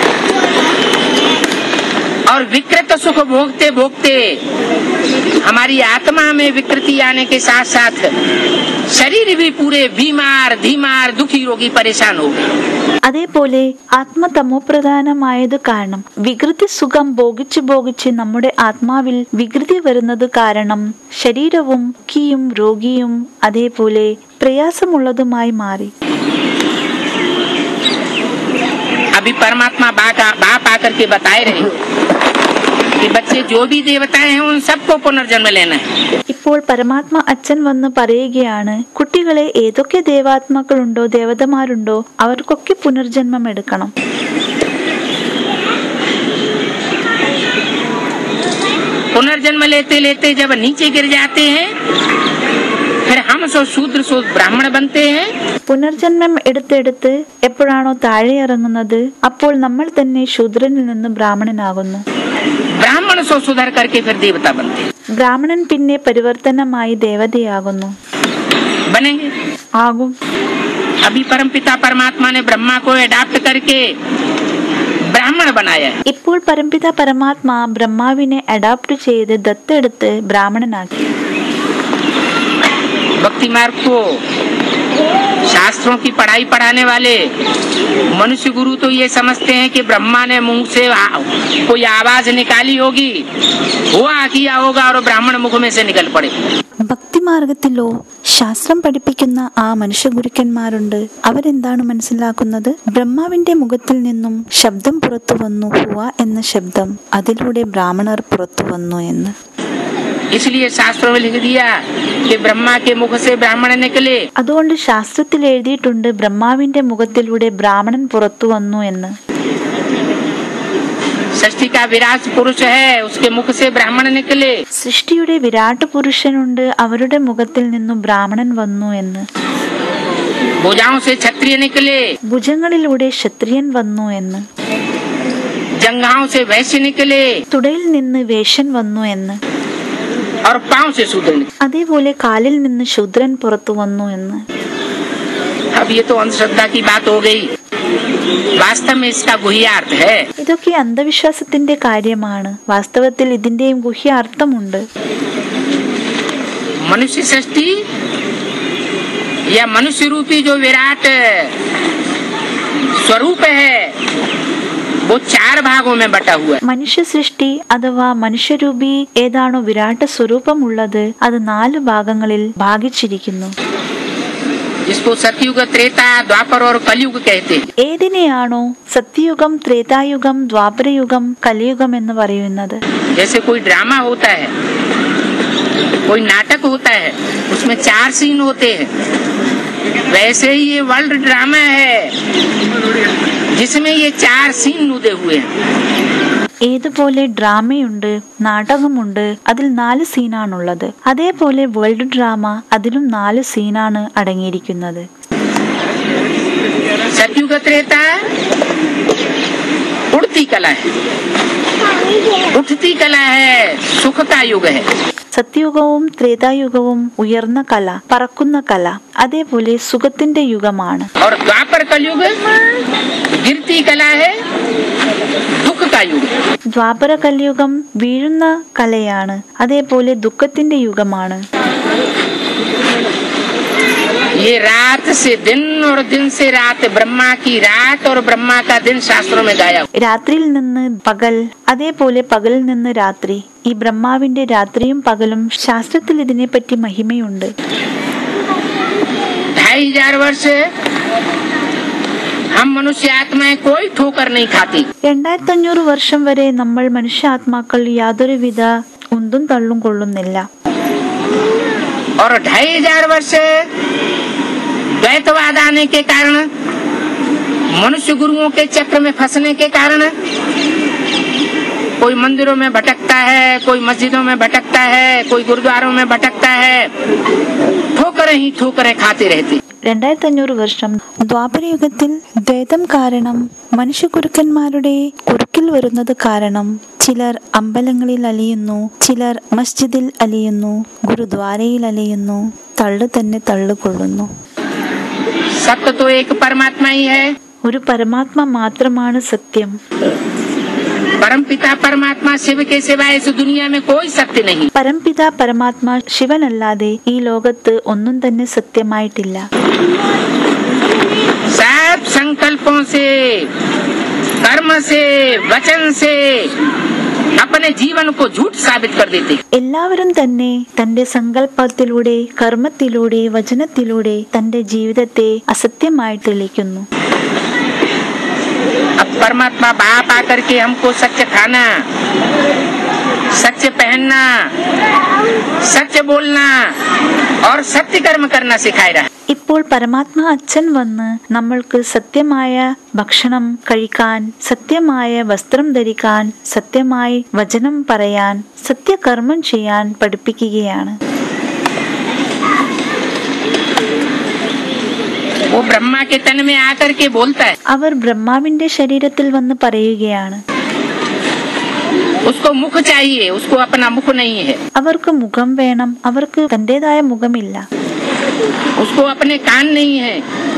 और विकृत सुख भोगते भोगते हमारी आत्मा में विकृति आने के साथ साथ शरीर भी पूरे बीमार धीमार दुखी रोगी परेशान हो गए അതേപോലെ ആത്മതമോപ്രധാനമായത് കാരണം വികൃതി സുഖം ഭോഗിച്ച് ഭോഗിച്ച് നമ്മുടെ ആത്മാവിൽ വികൃതി വരുന്നത് കാരണം ശരീരവും ദുഃഖിയും രോഗിയും അതേപോലെ പ്രയാസമുള്ളതുമായി മാറി अभी परमात्मा बाप बाप आकर के बताए रहे कि बच्चे जो भी देवताएं हैं उन सबको पुनर्जन्म लेना है ഇപ്പോൾ പരമാത്മ അച്ഛൻ വന്ന് പറയുകയാണ് കുട്ടികളെ ഏതൊക്കെ ദേവാത്മാക്കളുണ്ടോ ദേവതമാരുണ്ടോ അവർക്കൊക്കെ പുനർജന്മം എടുക്കണം पुनर्जन्म लेते लेते जब नीचे गिर जाते हैं फिर हम सो शूद्र सो ब्राह्मण बनते हैं പുനർജന്മം എടുത്തെടുത്ത് എപ്പോഴാണോ താഴെ ഇറങ്ങുന്നത് അപ്പോൾ നമ്മൾ തന്നെ ശൂദ്രനിൽ നിന്ന് ബ്രാഹ്മണനാകുന്നു ब्राह्मण सो सुधर करके फिर देवता बनते हैं ബ്രാഹ്മണൻ പിന്നെ പരിവർത്തനമായി ദേവതയാകുന്നു बनेंगे ആകും अभी परमपिता परमात्मा ने ब्रह्मा को अडाप्ट करके ब्राह्मण बनाया है ഇപ്പോൾ പരംപിത പരമാത്മാ ബ്രഹ്മാവിനെ അഡാപ്റ്റ് ചെയ്ത് ദത്തെടുത്ത് ബ്രാഹ്മണനാക്കി भक्ति मार्ग को शास्त्रों की पढ़ाई पढ़ाने वाले मनुष्य गुरु तो ये समझते हैं कि ब्रह्मा ने मुंह से आ- कोई आवाज निकाली होगी हुआ किया होगा और ब्राह्मण मुख में से निकल पड़े ഭക്തിമാർഗത്തിലോ ശാസ്ത്രം പഠിപ്പിക്കുന്ന ആ മനുഷ്യ ഗുരുക്കന്മാരുണ്ട് അവരെന്താണ് മനസ്സിലാക്കുന്നത് ബ്രഹ്മാവിന്റെ മുഖത്തിൽ നിന്നും ശബ്ദം പുറത്തു വന്നു ഹുവ എന്ന ശബ്ദം അതിലൂടെ ബ്രാഹ്മണർ പുറത്തു വന്നു എന്ന് इसलिए शास्त्रों में लिख दिया कि ब्रह्मा के मुख से ब्राह्मण निकले അതുകൊണ്ട് ശാസ്ത്രത്തിൽ എഴുതിയിട്ടുണ്ട് ബ്രഹ്മാവിന്റെ മുഖത്തിലൂടെ ബ്രാഹ്മണൻ പുറത്തു വന്നു എന്ന് षष्ठी का विराट पुरुष है उसके मुख से ब्राह्मण निकले സൃഷ്ടിയുടെ വിരാട്ട് പുരുഷനുണ്ട് അവരുടെ മുഖത്തിൽ നിന്നും ബ്രാഹ്മണൻ വന്നു എന്ന് भुजाओं से क्षत्रिय निकले ഭുജങ്ങളിലൂടെ ക്ഷത്രിയൻ വന്നു എന്ന് जंघाओं से वैश्य निकले തുടയിൽ നിന്ന് വേഷ്യൻ വന്നു എന്ന് और पांव से शूद्र निकले അതേപോലെ കാലിൽ നിന്ന് ശൂദ്രൻ പുറത്തു വന്നു എന്ന് अब ये तो अंधश्रद्धा की बात हो गई वास्तव में इसका गुह्यार्थ है ഇതൊക്കെ അന്ധവിശ്വാസത്തിന്റെ കാര്യമാണ് വാസ്തവത്തിൽ ഇതിന്റെയും ഗുഹ്യ അർത്ഥമുണ്ട് मनुष्य सृष्टि या मनुष्य रूपी जो विराट स्वरूप है वो चार भागों में बटा हुआ है മനുഷ്യ സൃഷ്ടി അഥവാ മനുഷ്യരൂപി ഏതാണോ വിരാട്ട സ്വരൂപമുള്ളത് അത് നാല് ഭാഗങ്ങളിൽ ഭാഗിച്ചിരിക്കുന്നു जिसको सतयुग त्रेता द्वापर और कलयुग कहते हैं ഏതിനെയാണോ സത്യയുഗം ത്രേതായുഗം ദ്വാപരയുഗം കലിയുഗം എന്ന് പറയുന്നത് जैसे कोई ड्रामा होता है कोई नाटक होता है उसमें चार सीन होते हैं वैसे ही ये वर्ल्ड ड्रामा है जिसमें ये चार सीन उदे हुए हैं ഏതുപോലെ ഡ്രാമയുണ്ട് നാടകമുണ്ട് അതിൽ നാല് സീനാണുള്ളത് അതേപോലെ വേൾഡ് ഡ്രാമ അതിലും നാല് സീനാണ് അടങ്ങിയിരിക്കുന്നത് सतयुग त्रेता उड़ती कला है उठती कला है सुख का युग है സത്യയുഗവും ത്രേതായുഗവും ഉയർന്ന കല പറക്കുന്ന കല അതേപോലെ സുഖത്തിന്റെ യുഗമാണ് और द्वापर कलयुग गिरती कला है दुख का युग ദ്വാപര കലിയുഗം വീഴുന്ന കലയാണ് അതേപോലെ ദുഃഖത്തിന്റെ യുഗമാണ് ये रात से दिन और दिन से रात ब्रह्मा की रात और ब्रह्मा का दिन शास्त्रों में गाया हुआ രാത്രിയിൽ നിന്ന് പകൽ അതേപോലെ പകലിൽ നിന്ന് രാത്രി ഈ ബ്രഹ്മാവിന്റെ രാത്രിയും പകലും ശാസ്ത്രത്തിൽ ഇതിനെപ്പറ്റി മഹിമയുണ്ട് ढाई हजार वर्ष हम मनुष्य आत्माएं कोई ठोकर नहीं खाती രണ്ടായിരത്തി അഞ്ഞൂറ് വർഷം വരെ നമ്മൾ മനുഷ്യാത്മാക്കൾ യാതൊരുവിധ ഉന്തും തള്ളും കൊള്ളുന്നില്ല और ढाई हजार वर्ष द्वैतवाद आने के कारण मनुष्य गुरुओं के चक्र में फंसने के कारण कोई मंदिरों में भटकता है कोई मस्जिदों में भटकता है कोई गुरुद्वारों में भटकता है ठोकरें ही ठोकरें खाते रहते രണ്ടായിരത്തി അഞ്ഞൂറ് വർഷം ദ്വാപരയുഗത്തിൽ ദ്വൈതം കാരണം മനുഷ്യകുരുക്കന്മാരുടെ കുറുക്കിൽ വരുന്നത് കാരണം ചിലർ അമ്പലങ്ങളിൽ അലിയുന്നു ചിലർ മസ്ജിദിൽ അലിയുന്നു ഗുരുദ്വാരയിൽ അലിയുന്നു തള്ളു തന്നെ തള്ളുകൊള്ളുന്നു सत्य तो एक परमात्मा ही है ഒരു പരമാത്മ മാത്രമാണ് സത്യം परम पिता परमात्मा शिव के सिवाय इस दुनिया में कोई सत्य नहीं പരംപിത പരമാത്മ ശിവനല്ലാതെ ഈ ലോകത്ത് ഒന്നും തന്നെ സത്യമായിട്ടില്ല सब संकल्पों से कर्म से वचन से अपने जीवन को झूठ साबित कर देते എല്ലാവരും തന്നെ തന്റെ സങ്കല്പത്തിലൂടെ കർമ്മത്തിലൂടെ വചനത്തിലൂടെ തന്റെ ജീവിതത്തെ അസത്യമായി തെളിയിക്കുന്നു अब परमात्मा बाप आकर के हमको सत्य खाना सत्य पहनना सच बोलना और सत्य कर्म करना सिखाए रहा ഇപ്പോൾ പരമാത്മാ അച്ഛൻ വന്ന് നമ്മൾക്ക് സത്യമായ ഭക്ഷണം കഴിക്കാൻ സത്യമായ വസ്ത്രം ധരിക്കാൻ സത്യമായി വചനം പറയാൻ സത്യകർമ്മം ചെയ്യാൻ പഠിപ്പിക്കുകയാണ് वो ब्रह्मा के तन में आकर के बोलता है അവർ ബ്രഹ്മാവിന്റെ ശരീരത്തിൽ വന്ന് പറയുകയാണ് उसको मुख चाहिए उसको अपना मुख नहीं है അവർക്ക് മുഖം വേണം അവർക്ക് തന്റേതായ മുഖമില്ല उसको अपने कान नहीं है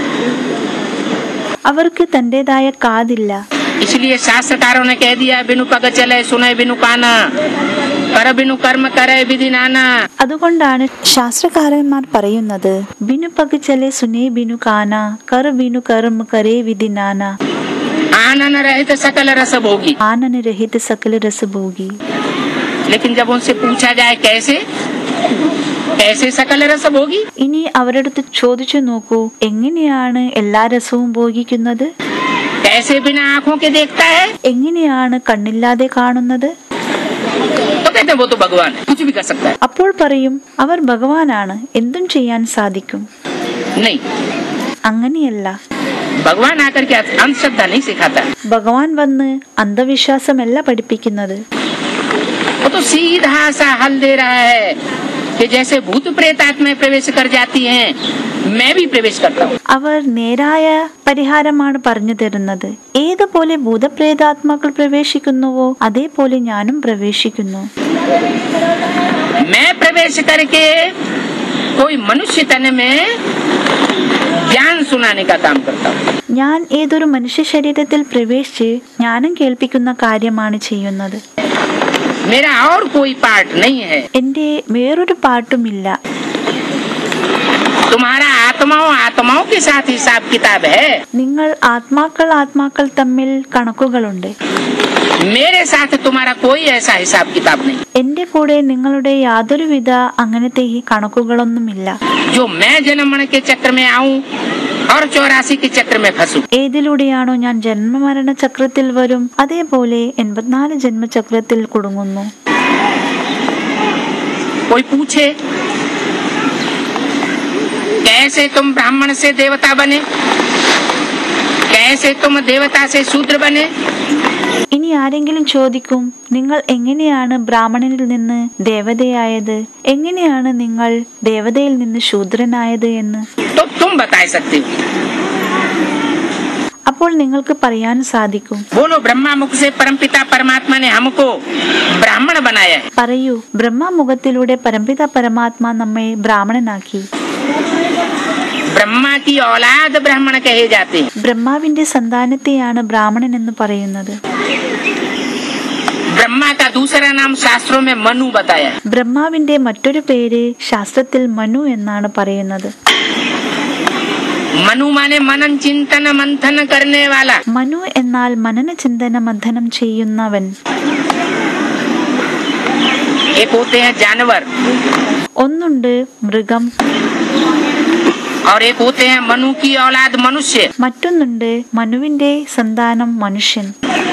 അവർക്ക് തന്റേതായ കാതില്ല इसलिए शास्त्रकारों ने कह दिया बिनु पग चले सुने बिनु काना कर बिनु कर्म करे विधि नाना അതുകൊണ്ടാണ് ശാസ്ത്രകാരന്മാർ പറയുന്നത് ബിനു പകിച്ചലെ സുനേ ബിനു കാന കർ ബിനു കർമ്മ കരേ വിധി നാന आनन रहित सकल रस भोगी ആനന രഹിത സകല രസഭോഗി लेकिन जब उनसे पूछा जाए कैसे कैसे सकल रस भोगी ഇനി അവരടുത്ത് ചോദിച്ചു നോക്കൂ എങ്ങനെയാണ് എല്ലാ രസവും ഭോഗിക്കുന്നത് कैसे बिना आंखों के देखता है എങ്ങനെയാണ് കണ്ണില്ലാതെ കാണുന്നത് तो कहते हैं वो तो भगवान है कुछ भी कर सकता है അപ്പോൾ പറയും അവർ ഭഗവാനാണ് എന്തും ചെയ്യാൻ സാധിക്കും नहीं അങ്ങനെയല്ല भगवान आकर के अंधश्रद्धा नहीं सिखाता ഭഗവാൻ വന്ന് അന്ധവിശ്വാസമല്ല പഠിപ്പിക്കുന്നത് वो तो सीधा सा हल दे रहा है कि जैसे भूत प्रेत आत्माएं प्रवेश कर जाती हैं मैं भी प्रवेश करता हूँ അവർ നേരായ പരിഹാരമാണ് പറഞ്ഞു തരുന്നത് ഏതുപോലെ ഭൂതപ്രേതാത്മാക്കൾ പ്രവേശിക്കുന്നുവോ അതേപോലെ ഞാനും പ്രവേശിക്കുന്നു मैं प्रवेश करके कोई मनुष्य तन में ज्ञान सुनाने का काम करता हूँ ഞാൻ ഏതൊരു മനുഷ്യ ശരീരത്തിൽ പ്രവേശിച്ച് ജ്ഞാനം കേൾപ്പിക്കുന്ന കാര്യമാണ് ചെയ്യുന്നത് मेरा और कोई पार्ट नहीं है എന്റെ വേറൊരു പാട്ടുമില്ല तुम्हारा आत्माओं आत्माओं के साथ हिसाब किताब है നിങ്ങൾ ആത്മാക്കൾ ആത്മാക്കൾ തമ്മിൽ കണക്കുകളുണ്ട് मेरे साथ तुम्हारा कोई ऐसा हिसाब किताब नहीं എന്റെ കൂടെ നിങ്ങളുടെ യാതൊരുവിധ അങ്ങനത്തെ ഈ കണക്കുകളൊന്നുമില്ല जो मैं जन्म मरण के चक्र में आऊं और चौरासी के चक्र में फंसू ഏതിലൂടെയാണോ ഞാൻ ജന്മമരണ ചക്രത്തിൽ വരും അതേപോലെ എൺപത്തിനാല് ജന്മചക്രത്തിൽ കുടുങ്ങുന്നു कोई पूछे कैसे तुम ब्राह्मण से देवता बने कैसे तुम देवता से शूद्र बने ഇനി ആരെങ്കിലും ചോദിക്കും നിങ്ങൾ എങ്ങനെയാണ് ബ്രാഹ്മണനിൽ നിന്ന് ദേവതയായത് എങ്ങനെയാണ് നിങ്ങൾ ദേവതയിൽ നിന്ന് ശൂദ്രനായത് എന്ന് तो तुम बता सकते हो അപ്പോൾ നിങ്ങൾക്ക് പറയാൻ സാധിക്കും बोलो ब्रह्मा मुख से परमपिता परमात्मा ने हमको ब्राह्मण बनाया है പറയൂ ബ്രഹ്മമുഖത്തിലൂടെ പരംപിത പരമാത്മാ നമ്മെ ബ്രാഹ്മണനാക്കി ब्रह्मा की औलाद ब्राह्मण कहे जाते हैं ബ്രഹ്മാവിന്റെ സന്താനത്തെയാണ് ബ്രാഹ്മണൻ എന്ന് പറയുന്നത് ब्रह्मा का दूसरा नाम शास्त्रों में मनु बताया है ബ്രഹ്മാവിന്റെ മറ്റൊരു പേര് ശാസ്ത്രത്തിൽ മനു എന്നാണ് പറയുന്നത് मनु माने मनन चिंतन मंथन करने वाला മനു എന്നാൽ മനന ചിന്തന മഥനം ചെയ്യുന്നവൻ एक होते हैं जानवर ഒന്നുണ്ട് മൃഗം और एक होते हैं मनु की औलाद मनुष्य മറ്റൊന്നുണ്ട് മനുവിന്റെ സന്താനം മനുഷ്യൻ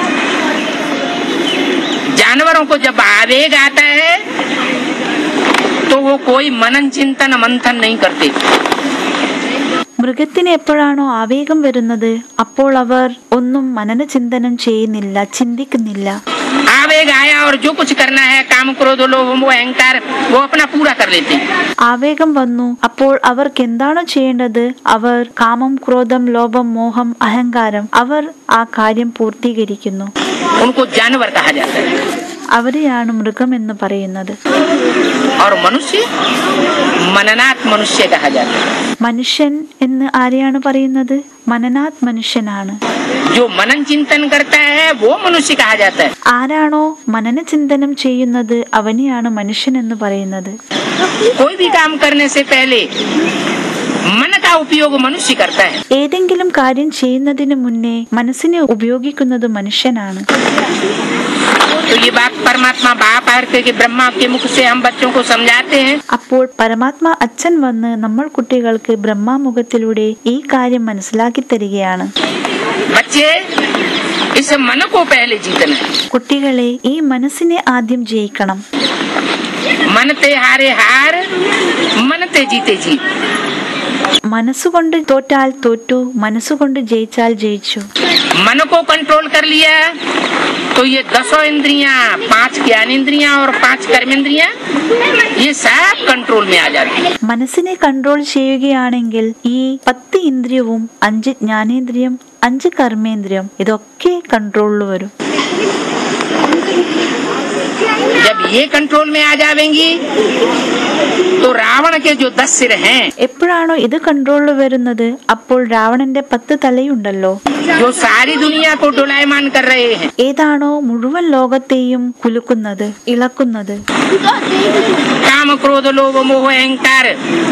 जानवरों को जब आवेग आता है तो वो कोई मनन चिंतन मंथन नहीं करते മൃഗത്തിന് എപ്പോഴാണോ ആവേഗം വരുന്നത് അപ്പോൾ അവർ ഒന്നും മനനചിന്തനം ചെയ്യുന്നില്ല ചിന്തിക്കുന്നില്ല आवेग आया और जो कुछ करना है काम क्रोध लोभ मोह अहंकार वो अपना पूरा कर लेते हैं ആവേഗം വന്നു അപ്പോൾ അവർക്ക് എന്താണോ ചെയ്യേണ്ടത് അവർ കാമം ക്രോധം ലോഭം മോഹം അഹങ്കാരം അവർ ആ കാര്യം പൂർത്തീകരിക്കുന്നു उनको जानवर कहा जाता है അവരെയാണ് മൃഗം എന്ന് പറയുന്നത് और मनुष्य मननात् मनुष्य कहा जाता है മനുഷ്യൻ എന്ന് ആരെയാണ് പറയുന്നത് മനനാത് മനുഷ്യനാണ് जो मनन चिंतन करता है वो मनुष्य कहा जाता है ആരാണോ മനനചിന്തനം ചെയ്യുന്നത് അവനെയാണ് മനുഷ്യൻ എന്ന് പറയുന്നത് कोई भी काम करने से पहले मन का उपयोग मनुष्य करता है ഏതെങ്കിലും കാര്യം ചെയ്യുന്നതിന് മുന്നേ മനസ്സിനെ ഉപയോഗിക്കുന്നത് മനുഷ്യനാണ് तो ये बात परमात्मा बाप आकर के ब्रह्मा के मुख से हम बच्चों को समझाते हैं അപ്പോൾ പരമാത്മാ അച്ഛൻ വന്ന് നമ്മൾ കുട്ടികൾക്ക് ബ്രഹ്മാമുഖത്തിലൂടെ ഈ കാര്യം മനസ്സിലാക്കി തരികയാണ് बच्चे इस मन को पहले जीतना है കുട്ടികളെ ഈ മനസ്സിനെ ആദ്യം ജയിക്കണം मनते हारे हार मनते जीते जीत മനസ്സുകൊണ്ട് തോറ്റാൽ തോറ്റു മനസ്സുകൊണ്ട് ജയിച്ചാൽ ജയിച്ചു मन को कंट्रोल कर लिया तो ये दसों इंद्रियां पांच ज्ञान इंद्रियां और पांच कर्म इंद्रियां ये सब कंट्रोल में आ जाती हैं മനസ്സിനെ കൺട്രോൾ ചെയ്യുകയാണെങ്കിൽ ഈ പത്ത് ഇന്ദ്രിയവും അഞ്ച് ജ്ഞാനേന്ദ്രിയം അഞ്ച് കർമ്മേന്ദ്രിയം ഇതൊക്കെ കൺട്രോളിൽ വരും जब ये कंट्रोल में आ जावेंगी तो रावण के जो दस सिर हैं എപ്പോഴാണോ ഇത് കൺട്രോളിൽ വരുന്നത് അപ്പോൾ രാവണന്റെ പത്ത് തലയുണ്ടല്ലോ जो सारी दुनिया को डोलायमान कर रहे हैं ഏതാണോ മുഴുവൻ ലോകത്തെയും കുലുക്കുന്നത് ഇളക്കുന്നത് काम क्रोध लोभ मोह अहंकार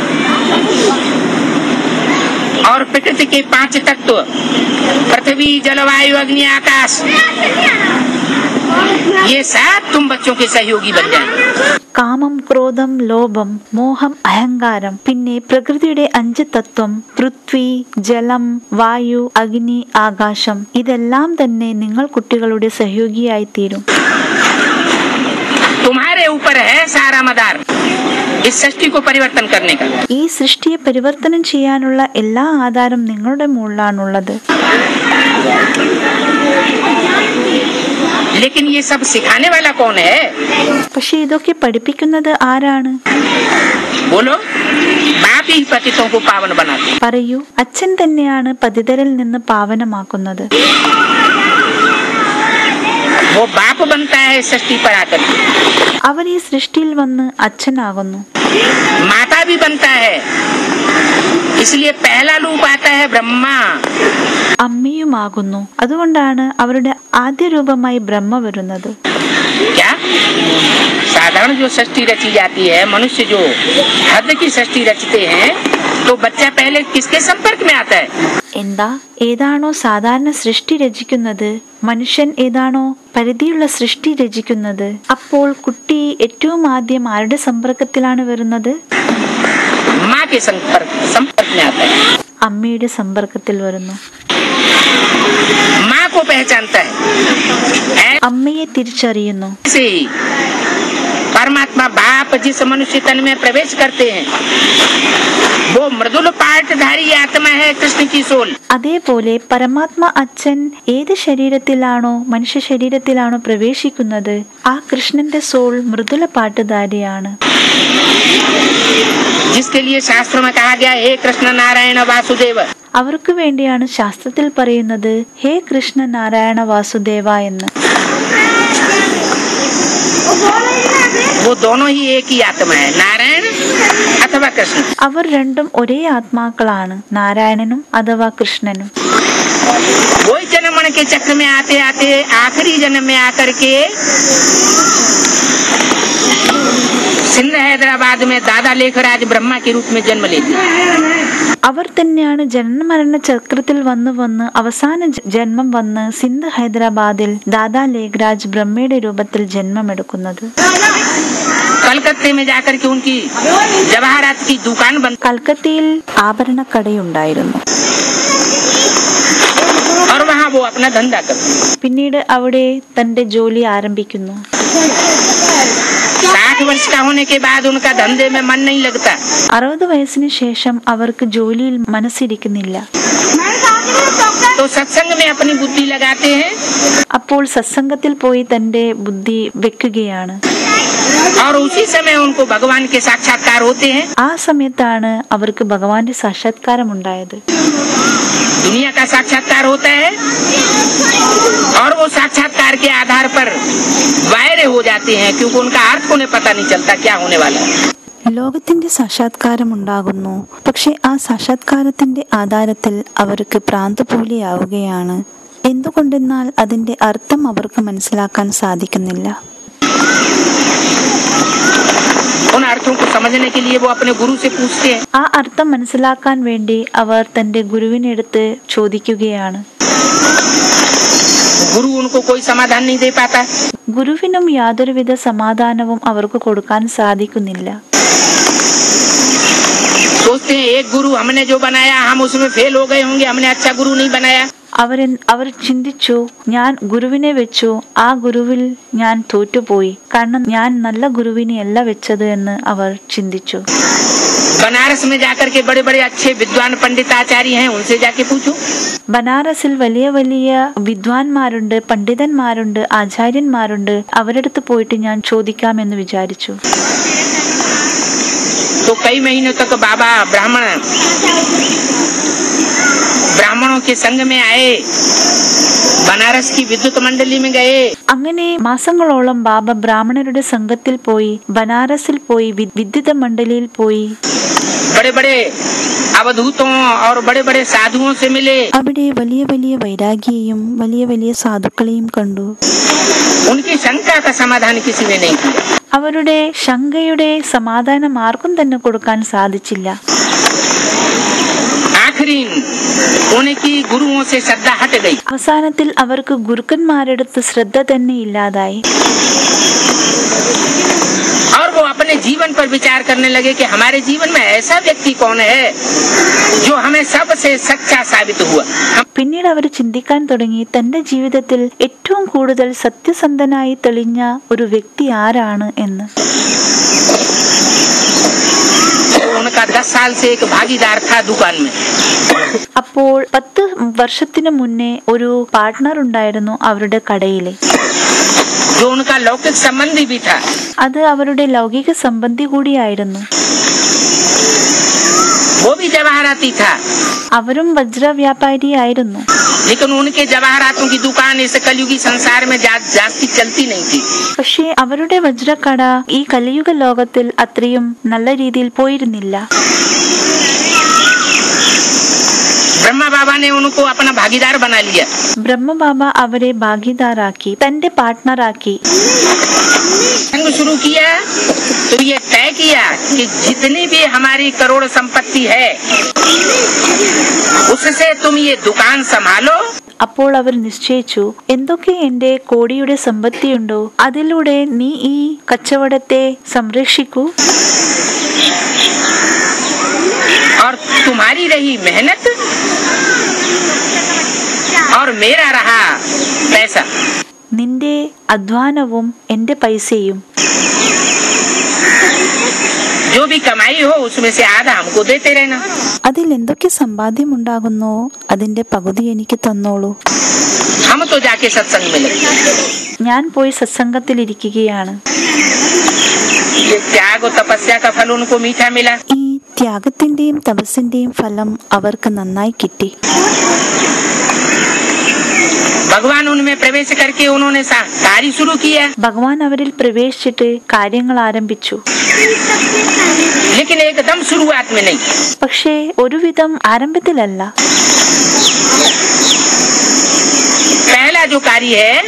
और प्रकृति के पांच तत्व पृथ्वी जलवायु अग्नि आकाश ये सब तुम बच्चों के सहयोगी बन जाएंगे കാമം ക്രോധം ലോഭം മോഹം അഹങ്കാരം പിന്നെ പ്രകൃതിയുടെ അഞ്ച് തത്വം പൃഥ്വി ജലം വായു അഗ്നി ആകാശം ഇതെല്ലാം തന്നെ നിങ്ങൾ കുട്ടികളുടെ സഹയോഗിയായി തീരും तुम्हारे ऊपर है सारा मदार इस सृष्टि को परिवर्तन करने का ഈ സൃഷ്ടിയെ പരിവർത്തനം ചെയ്യാനുള്ള എല്ലാ ആധാരം നിങ്ങളുടെ മുകളിലാണുള്ളത് लेकिन ये सब सिखाने वाला कौन है പക്ഷെ ഇതൊക്കെ പഠിപ്പിക്കുന്നത് ആരാണ് बोलो बाप ही पतितों को पावन बनाते हैं। പറയൂ അച്ഛൻ തന്നെയാണ് പതിതരിൽ നിന്ന് പാവനമാക്കുന്നത് वो बाप बनता है सृष्टि पर आकर के। അവൻ ഈ സൃഷ്ടിയിൽ വന്ന് അച്ഛനാകുന്നു माता भी बनता है इसलिए पहला रूप आता है ब्रह्मा അമ്മയുമാകുന്നു അതുകൊണ്ടാണ് അവരുടെ ആദ്യ രൂപമായി ബ്രഹ്മ വരുന്നത് क्या साधारण जो सृष्टि रची जाती है मनुष्य जो हद की सृष्टि रचते हैं तो बच्चा पहले किसके संपर्क में आता है എന്താ ഏതാണോ സാധാരണ സൃഷ്ടി രചിക്കുന്നത് മനുഷ്യൻ ഏതാണോ പരിധിയുള്ള സൃഷ്ടി രചിക്കുന്നത് അപ്പോൾ കുട്ടി ഏറ്റവും ആദ്യം ആരുടെ സമ്പർക്കത്തിലാണ് വരുന്നത് माँ के संपर्क संपर्क में आता है അമ്മയുടെ സമ്പർക്കത്തിൽ വരുന്നു माँ को पहचानता है അമ്മയെ തിരിച്ചറിയുന്നു ऐसे ही परमात्मा बाप जिस मनुष्य तन में प्रवेश करते हैं वो मृदुल पाठधारी आत्मा है कृष्ण की सोल അതേപോലെ പരമാത്മ അച്ഛൻ ഏത് ശരീരത്തിലാണോ മനുഷ്യ ശരീരത്തിലാണോ പ്രവേശിക്കുന്നത് ആ കൃഷ്ണന്റെ സോൾ മൃദുല പാട്ടുധാരിയാണ് जिसके लिए शास्त्रों में कहा गया हे कृष्ण नारायण वासुदेव അവർക്ക് വേണ്ടിയാണ് ശാസ്ത്രത്തിൽ പറയുന്നത് ഹേ കൃഷ്ണ നാരായണ വാസുദേവ എന്ന് वो दोनों ही एक ही आत्मा है नारायण अथवा कृष्ण അവർ രണ്ടും ഒരേ ആത്മാക്കളാണ് നാരായണനും അഥവാ കൃഷ്ണനും वही जन्म मरण के चक्र में आते आते आखिरी जन्म में आकर के सिंध हैदराबाद में दादा लेखराज ब्रह्मा के रूप में जन्म लेते हैं അവർ തന്നെയാണ് ജനനമരണ ചക്രത്തിൽ വന്ന് വന്ന് അവസാന ജ- ജന്മം വന്ന് സിന്ധ് ഹൈദരാബാദിൽ ദാദാ ലേഖരാജ് ബ്രഹ്മയുടെ രൂപത്തിൽ ജന്മമെടുക്കുന്നത് कलकत्ते में जाकर के उनकी जवाहरात की दुकान बंद കൽക്കത്തയിൽ ആഭരണക്കടയുണ്ടായിരുന്നു और वहाँ वो अपना धंधा करते പിന്നീട് അവിടെ തന്റെ ജോലി ആരംഭിക്കുന്നു साठ वर्ष का होने के बाद उनका धंधे में मन नहीं लगता അറുപത് വയസ്സിന് ശേഷം അവർക്ക് ജോലിയിൽ മനസ്സിരിക്കുന്നില്ല तो सत्संग में अपनी बुद्धि लगाते हैं അപ്പോൾ സത്സംഗത്തിൽ പോയി തന്റെ ബുദ്ധി വെക്കുകയാണ് और उसी समय उनको भगवान के साक्षात्कार होते हैं ആ സമയത്താണ് അവർക്ക് ഭഗവാന്റെ സാക്ഷാത്കാരം ഉണ്ടായത് दुनिया का साक्षात्कार होता है और वो साक्षात्कार के आधार पर वायरे हो जाते हैं क्योंकि उनका अर्थ उन्हें पता नहीं चलता क्या होने वाला है ലോകത്തിന്റെ സാക്ഷാത്കാരം ഉണ്ടാകുന്നു പക്ഷെ ആ സാക്ഷാത്കാരത്തിന്റെ ആധാരത്തിൽ അവർക്ക് പ്രാന്തപൂലിയാവുകയാണ് എന്തുകൊണ്ടെന്നാൽ അതിന്റെ അർത്ഥം അവർക്ക് മനസ്സിലാക്കാൻ സാധിക്കുന്നില്ല उन अर्थों को समझने के लिए वो अपने गुरु से पूछते हैं ആ അർത്ഥം മനസ്സിലാക്കാൻ വേണ്ടി അവർ തന്റെ ഗുരുവിനെടുത്ത് ചോദിക്കുകയാണ് गुरु उनको कोई समाधान नहीं दे पाता ഗുരുവിനും യാതൊരുവിധ സമാധാനവും അവർക്ക് കൊടുക്കാൻ സാധിക്കുന്നില്ല सोचते हैं एक गुरु हमने जो बनाया हम उसमें फेल हो गए होंगे हमने अच्छा गुरु नहीं बनाया അവർ അവർ ചിന്തിച്ചു ഞാൻ ഗുരുവിനെ വെച്ചു ആ ഗുരുവിൽ ഞാൻ തോറ്റുപോയി കാരണം ഞാൻ നല്ല ഗുരുവിനെയല്ല വെച്ചത് എന്ന് അവർ ചിന്തിച്ചു बनारस में जाकर के बड़े बड़े अच्छे विद्वान पंडित आचार्य हैं उनसे जाके पूछो ബനാറസിൽ വലിയ വലിയ വിദ്വാൻമാരുണ്ട് പണ്ഡിതന്മാരുണ്ട് ആചാര്യന്മാരുണ്ട് അവരടുത്ത് പോയിട്ട് ഞാൻ ചോദിക്കാമെന്ന് വിചാരിച്ചു तो कई महीनों तक बाबा ब्राह्मण ब्राह्मणों के संग में आए बनारस की विद्युत मंडली में गए അങ്ങനെ മാസങ്ങളോളം ബാബ ബ്രാഹ്മണരുടെ സംഘത്തിൽ പോയി ബനാറസിൽ പോയി വി- വിദ്യുത മണ്ഡലിയിൽ പോയി बड़े बड़े अवधूतों और बड़े बड़े साधुओं से मिले അവിടെ വലിയ വലിയ വൈരാഗിയെയും വലിയ വലിയ സാധുക്കളെയും കണ്ടു उनकी शंका का समाधान किसी ने नहीं किया അവരുടെ ശങ്കയുടെ സമാധാനം ആർക്കും തന്നെ കൊടുക്കാൻ സാധിച്ചില്ല आखिरी उनकी गुरुओं से श्रद्धा हट गई അവസാനത്തിൽ അവർക്ക് ഗുരുക്കന്മാരെടുത്ത് ശ്രദ്ധ തന്നെ ഇല്ലാതായി और वो अपने जीवन पर विचार करने लगे कि हमारे जीवन में ऐसा व्यक्ति कौन है जो हमें सबसे सच्चा साबित हुआ हम പിന്നീട് അവർ ചിന്തിക്കാൻ തുടങ്ങി തന്റെ ജീവിതത്തിൽ ഏറ്റവും കൂടുതൽ സത്യസന്ധനായി തെളിഞ്ഞ ഒരു വ്യക്തി ആരാണ് എന്ന് तो उनका दस साल से एक भागीदार था दुकान में അപ്പോൾ പത്ത് വർഷത്തിനു മുന്നേ ഒരു പാർട്ട്ണർ ഉണ്ടായിരുന്നു അവരുടെ കടയിലെ जो उनका लौकिक संबंधी भी था അത് അവരുടെ ലൗകിക സംബന്ധി കൂടിയായിരുന്നു वो भी जवाहराती था അവരും വജ്ര വ്യാപാരിയായിരുന്നു लेकिन उनके जवाहरातों की दुकान इस कलयुगी संसार में जा, जास्ती चलती नहीं थी പക്ഷേ അവരുടെ വജ്രക്കട ഈ കലിയുഗ ലോകത്തിൽ അത്രയും നല്ല രീതിയിൽ പോയിരുന്നില്ല ब्रह्मा बाबा ने उनको अपना भागीदार बना लिया ബ്രഹ്മബാബ അവരെ ഭാഗീദാറാക്കി തന്റെ പാർട്ട്ണറാക്കി संग शुरू किया तो ये तय किया कि जितनी भी हमारी करोड़ संपत्ति है उससे तुम ये दुकान संभालो അപ്പോൾ അവർ നിശ്ചയിച്ചു എന്തൊക്കെ എന്റെ കോടിയുടെ സമ്പത്തിയുണ്ടോ അതിലൂടെ നീ ഈ കച്ചവടത്തെ സംരക്ഷിക്കൂ और तुम्हारी रही मेहनत और मेरा रहा पैसा നിന്റെ അധ്വാനവും എന്റെ പൈസയും जो भी कमाई हो उसमें से आधा हमको देते रहना അതിൽ എന്തൊക്കെ സമ്പാദ്യമുണ്ടാകുന്നോ അതിന്റെ പകുതി എനിക്ക് തന്നോളൂ हम तो जाके सत्संग में लगे ഞാൻ പോയി സത്സംഗത്തിലിരിക്കുകയാണ് ये त्याग और तपस्या का फल उनको मीठा मिला ഈ ത്യാഗത്തിന്റെയും തപസ്സിന്റെയും ഫലം അവർക്ക് നന്നായി കിട്ടി भगवान उनमें प्रवेश करके उन्होंने सा- कार्य शुरू किया ഭഗവാൻ അവരിൽ പ്രവേശിച്ചിട്ട് കാര്യങ്ങൾ ആരംഭിച്ചു लेकिन एकदम शुरुआत में नहीं പക്ഷേ ഒരുവിധം ആരംഭത്തിലല്ല पहला जो कार्य है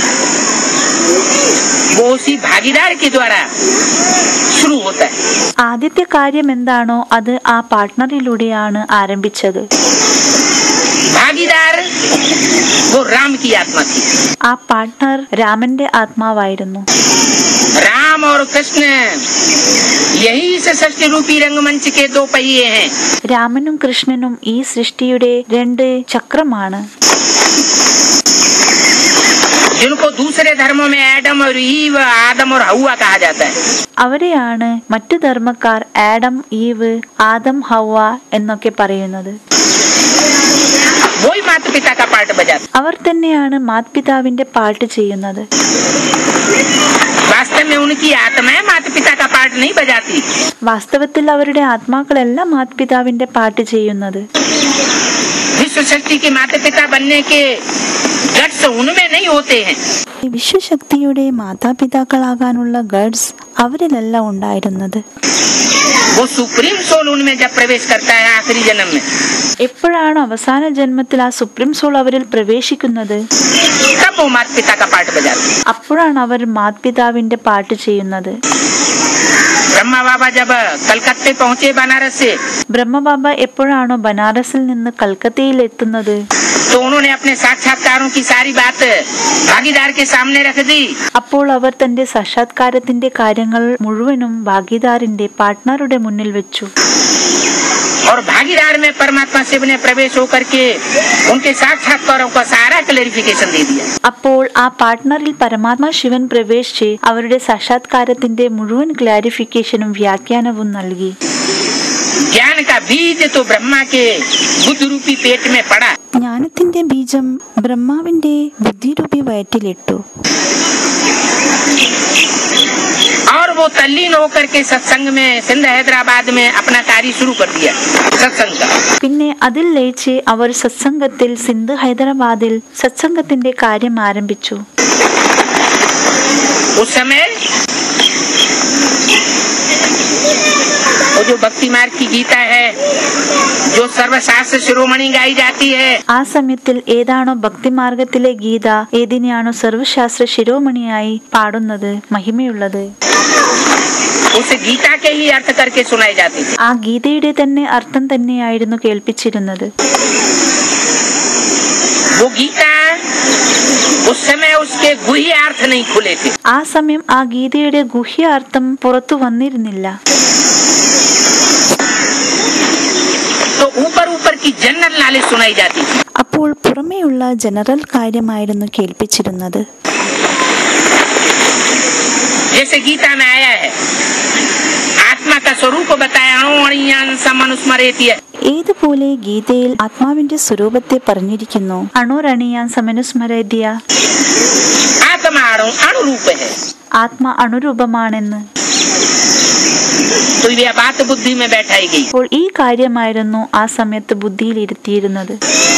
वो उसी भागीदार के द्वारा शुरू होता है ആദ്യത്തെ കാര്യം എന്താണോ അത് ആ പാർട്ട്ണറിലൂടെയാണ് ആരംഭിച്ചത് भागीदार वो राम की आत्मा थी ആ പാർട്ട്ണർ രാമന്റെ ആത്മാവായിരുന്നു राम और कृष्ण यही इस सृष्टि रूपी रंगमंच के दो पहिए हैं രാമനും കൃഷ്ണനും ഈ സൃഷ്ടിയുടെ രണ്ട് ചക്രമാണ് जिनको दूसरे धर्मों में एडम और ईव आदम और हवा कहा जाता है അവരെയാണ് മറ്റു ധർമ്മക്കാർ ആഡം ഈവ് ആദം ഹവ എന്നൊക്കെ പറയുന്നത് वही माता पिता का पार्ट बजाते അവർ തന്നെയാണ് മാത്പിതാവിന്റെ പാട്ട് ചെയ്യുന്നത് वास्तव में उनकी आत्माएं माता पिता का पार्ट नहीं बजाती വാസ്തവത്തിൽ അവരുടെ ആത്മാക്കളല്ല മാത്പിതാവിന്റെ പാട്ട് ചെയ്യുന്നത് विश्व सृष्टि के माता पिता बनने के गट्स उनमें नहीं होते हैं ഈ വിശ്വശക്തിയുടെ മാതാപിതാക്കളാകാനുള്ള ഗഡ്സ് അവരിലല്ല ഉണ്ടായിരുന്നത് वो सुप्रीम सोल उनमें जब प्रवेश करता है आखिरी जन्म में എപ്പോഴാണ് അവസാന ജന്മത്തിൽ ആ സുപ്രീം സോൾ അവരിൽ പ്രവേശിക്കുന്നത് तब वो माता पिता का पार्ट बजाते हैं അപ്പോഴാണ് അവർ മാത്പിതാവിന്റെ പാട്ട് ചെയ്യുന്നത് ब्रह्मा बाबा जब कलकत्ते पहुंचे बनारस से ബ്രഹ്മബാബ എപ്പോഴാണോ ബനാറസിൽ നിന്ന് കൽക്കത്തയിൽ എത്തുന്നത് तो उन्होंने अपने साक्षात्कारों की सारी बात भागीदार के सामने रख दी അപ്പോൾ അവർ തന്റെ സാക്ഷാത്കാരത്തിന്റെ കാര്യങ്ങൾ മുഴുവനും ഭാഗീദാറിന്റെ പാർട്ട്ണറുടെ മുന്നിൽ വെച്ചു और भागीदार में परमात्मा शिव ने प्रवेश होकर के उनके साक्षात्कारों का सारा क्लैरिफिकेशन दे दिया അപ്പോൾ ആ പാർട്ട്ണറിൽ പരമാത്മാ ശിവൻ പ്രവേശിച്ച് അവരുടെ സാക്ഷാത്കാരത്തിന്റെ മുഴുവൻ ക്ലാരിഫിക്കേഷനും വ്യാഖ്യാനവും നൽകി ज्ञान का बीज तो ब्रह्मा के बुद्ध रूपी पेट में पड़ा ജ്ഞാനത്തിന്റെ ബീജം ബ്രഹ്മാവിന്റെ ബുദ്ധിരൂപി വയറ്റിലിട്ടു और वो तल्लीन होकर के सत्संग में सिंध हैदराबाद में अपना कार्य शुरू कर दिया सत्संग का പിന്നെ അതിൽ ലയിച്ച് അവർ സത്സംഗത്തിൽ സിന്ധ് ഹൈദരാബാദിൽ സത്സംഗത്തിന്റെ കാര്യം ആരംഭിച്ചു उस समय वो जो भक्ति मार्ग की गीता है जो सर्वशास्त्र शिरोमणि गाई जाती है ആ സമയത്തിൽ ഏതാണോ ഭക്തിമാർഗത്തിലെ ഗീത ഏതിനെയാണോ സർവശാസ്ത്ര ശിരോമണിയായി പാടുന്നത് മഹിമയുള്ളത് उस गीता के ही अर्थ करके सुनाई जाती थी ആ ഗീതയുടെ തന്നെ അർത്ഥം തന്നെയായിരുന്നു കേൾപ്പിച്ചിരുന്നത് वो गीता उस समय उसके गुह्य अर्थ नहीं खुले थे ആ സമയം ആ ഗീതയുടെ ഗുഹ്യ അർത്ഥം പുറത്തു വന്നിരുന്നില്ല तो ऊपर ऊपर की जनरल नॉलेज सुनाई जाती थी അപ്പോൾ പുറമേയുള്ള ജനറൽ കാര്യമായിരുന്നു കേൾപ്പിച്ചിരുന്നത് जैसे गीता में आया है आत्मा का स्वरूप बताया अणुअणियान समनुस्मरेती है ഏതുപോലെ ഗീതയിൽ ആത്മാവിന്റെ സ്വരൂപത്തെ പറഞ്ഞിരിക്കുന്നു അണുരണിയാൻ സമനുസ്മരേദ്യ आत्मा अणु अणुरूप है ആത്മ അണുരൂപമാണെന്ന് तो यह बात बुद्धि में बैठाई गई അപ്പോൾ ഈ കാര്യമായിരുന്നു ആ സമയത്ത് ബുദ്ധിയിലിരുത്തിയിരുന്നത്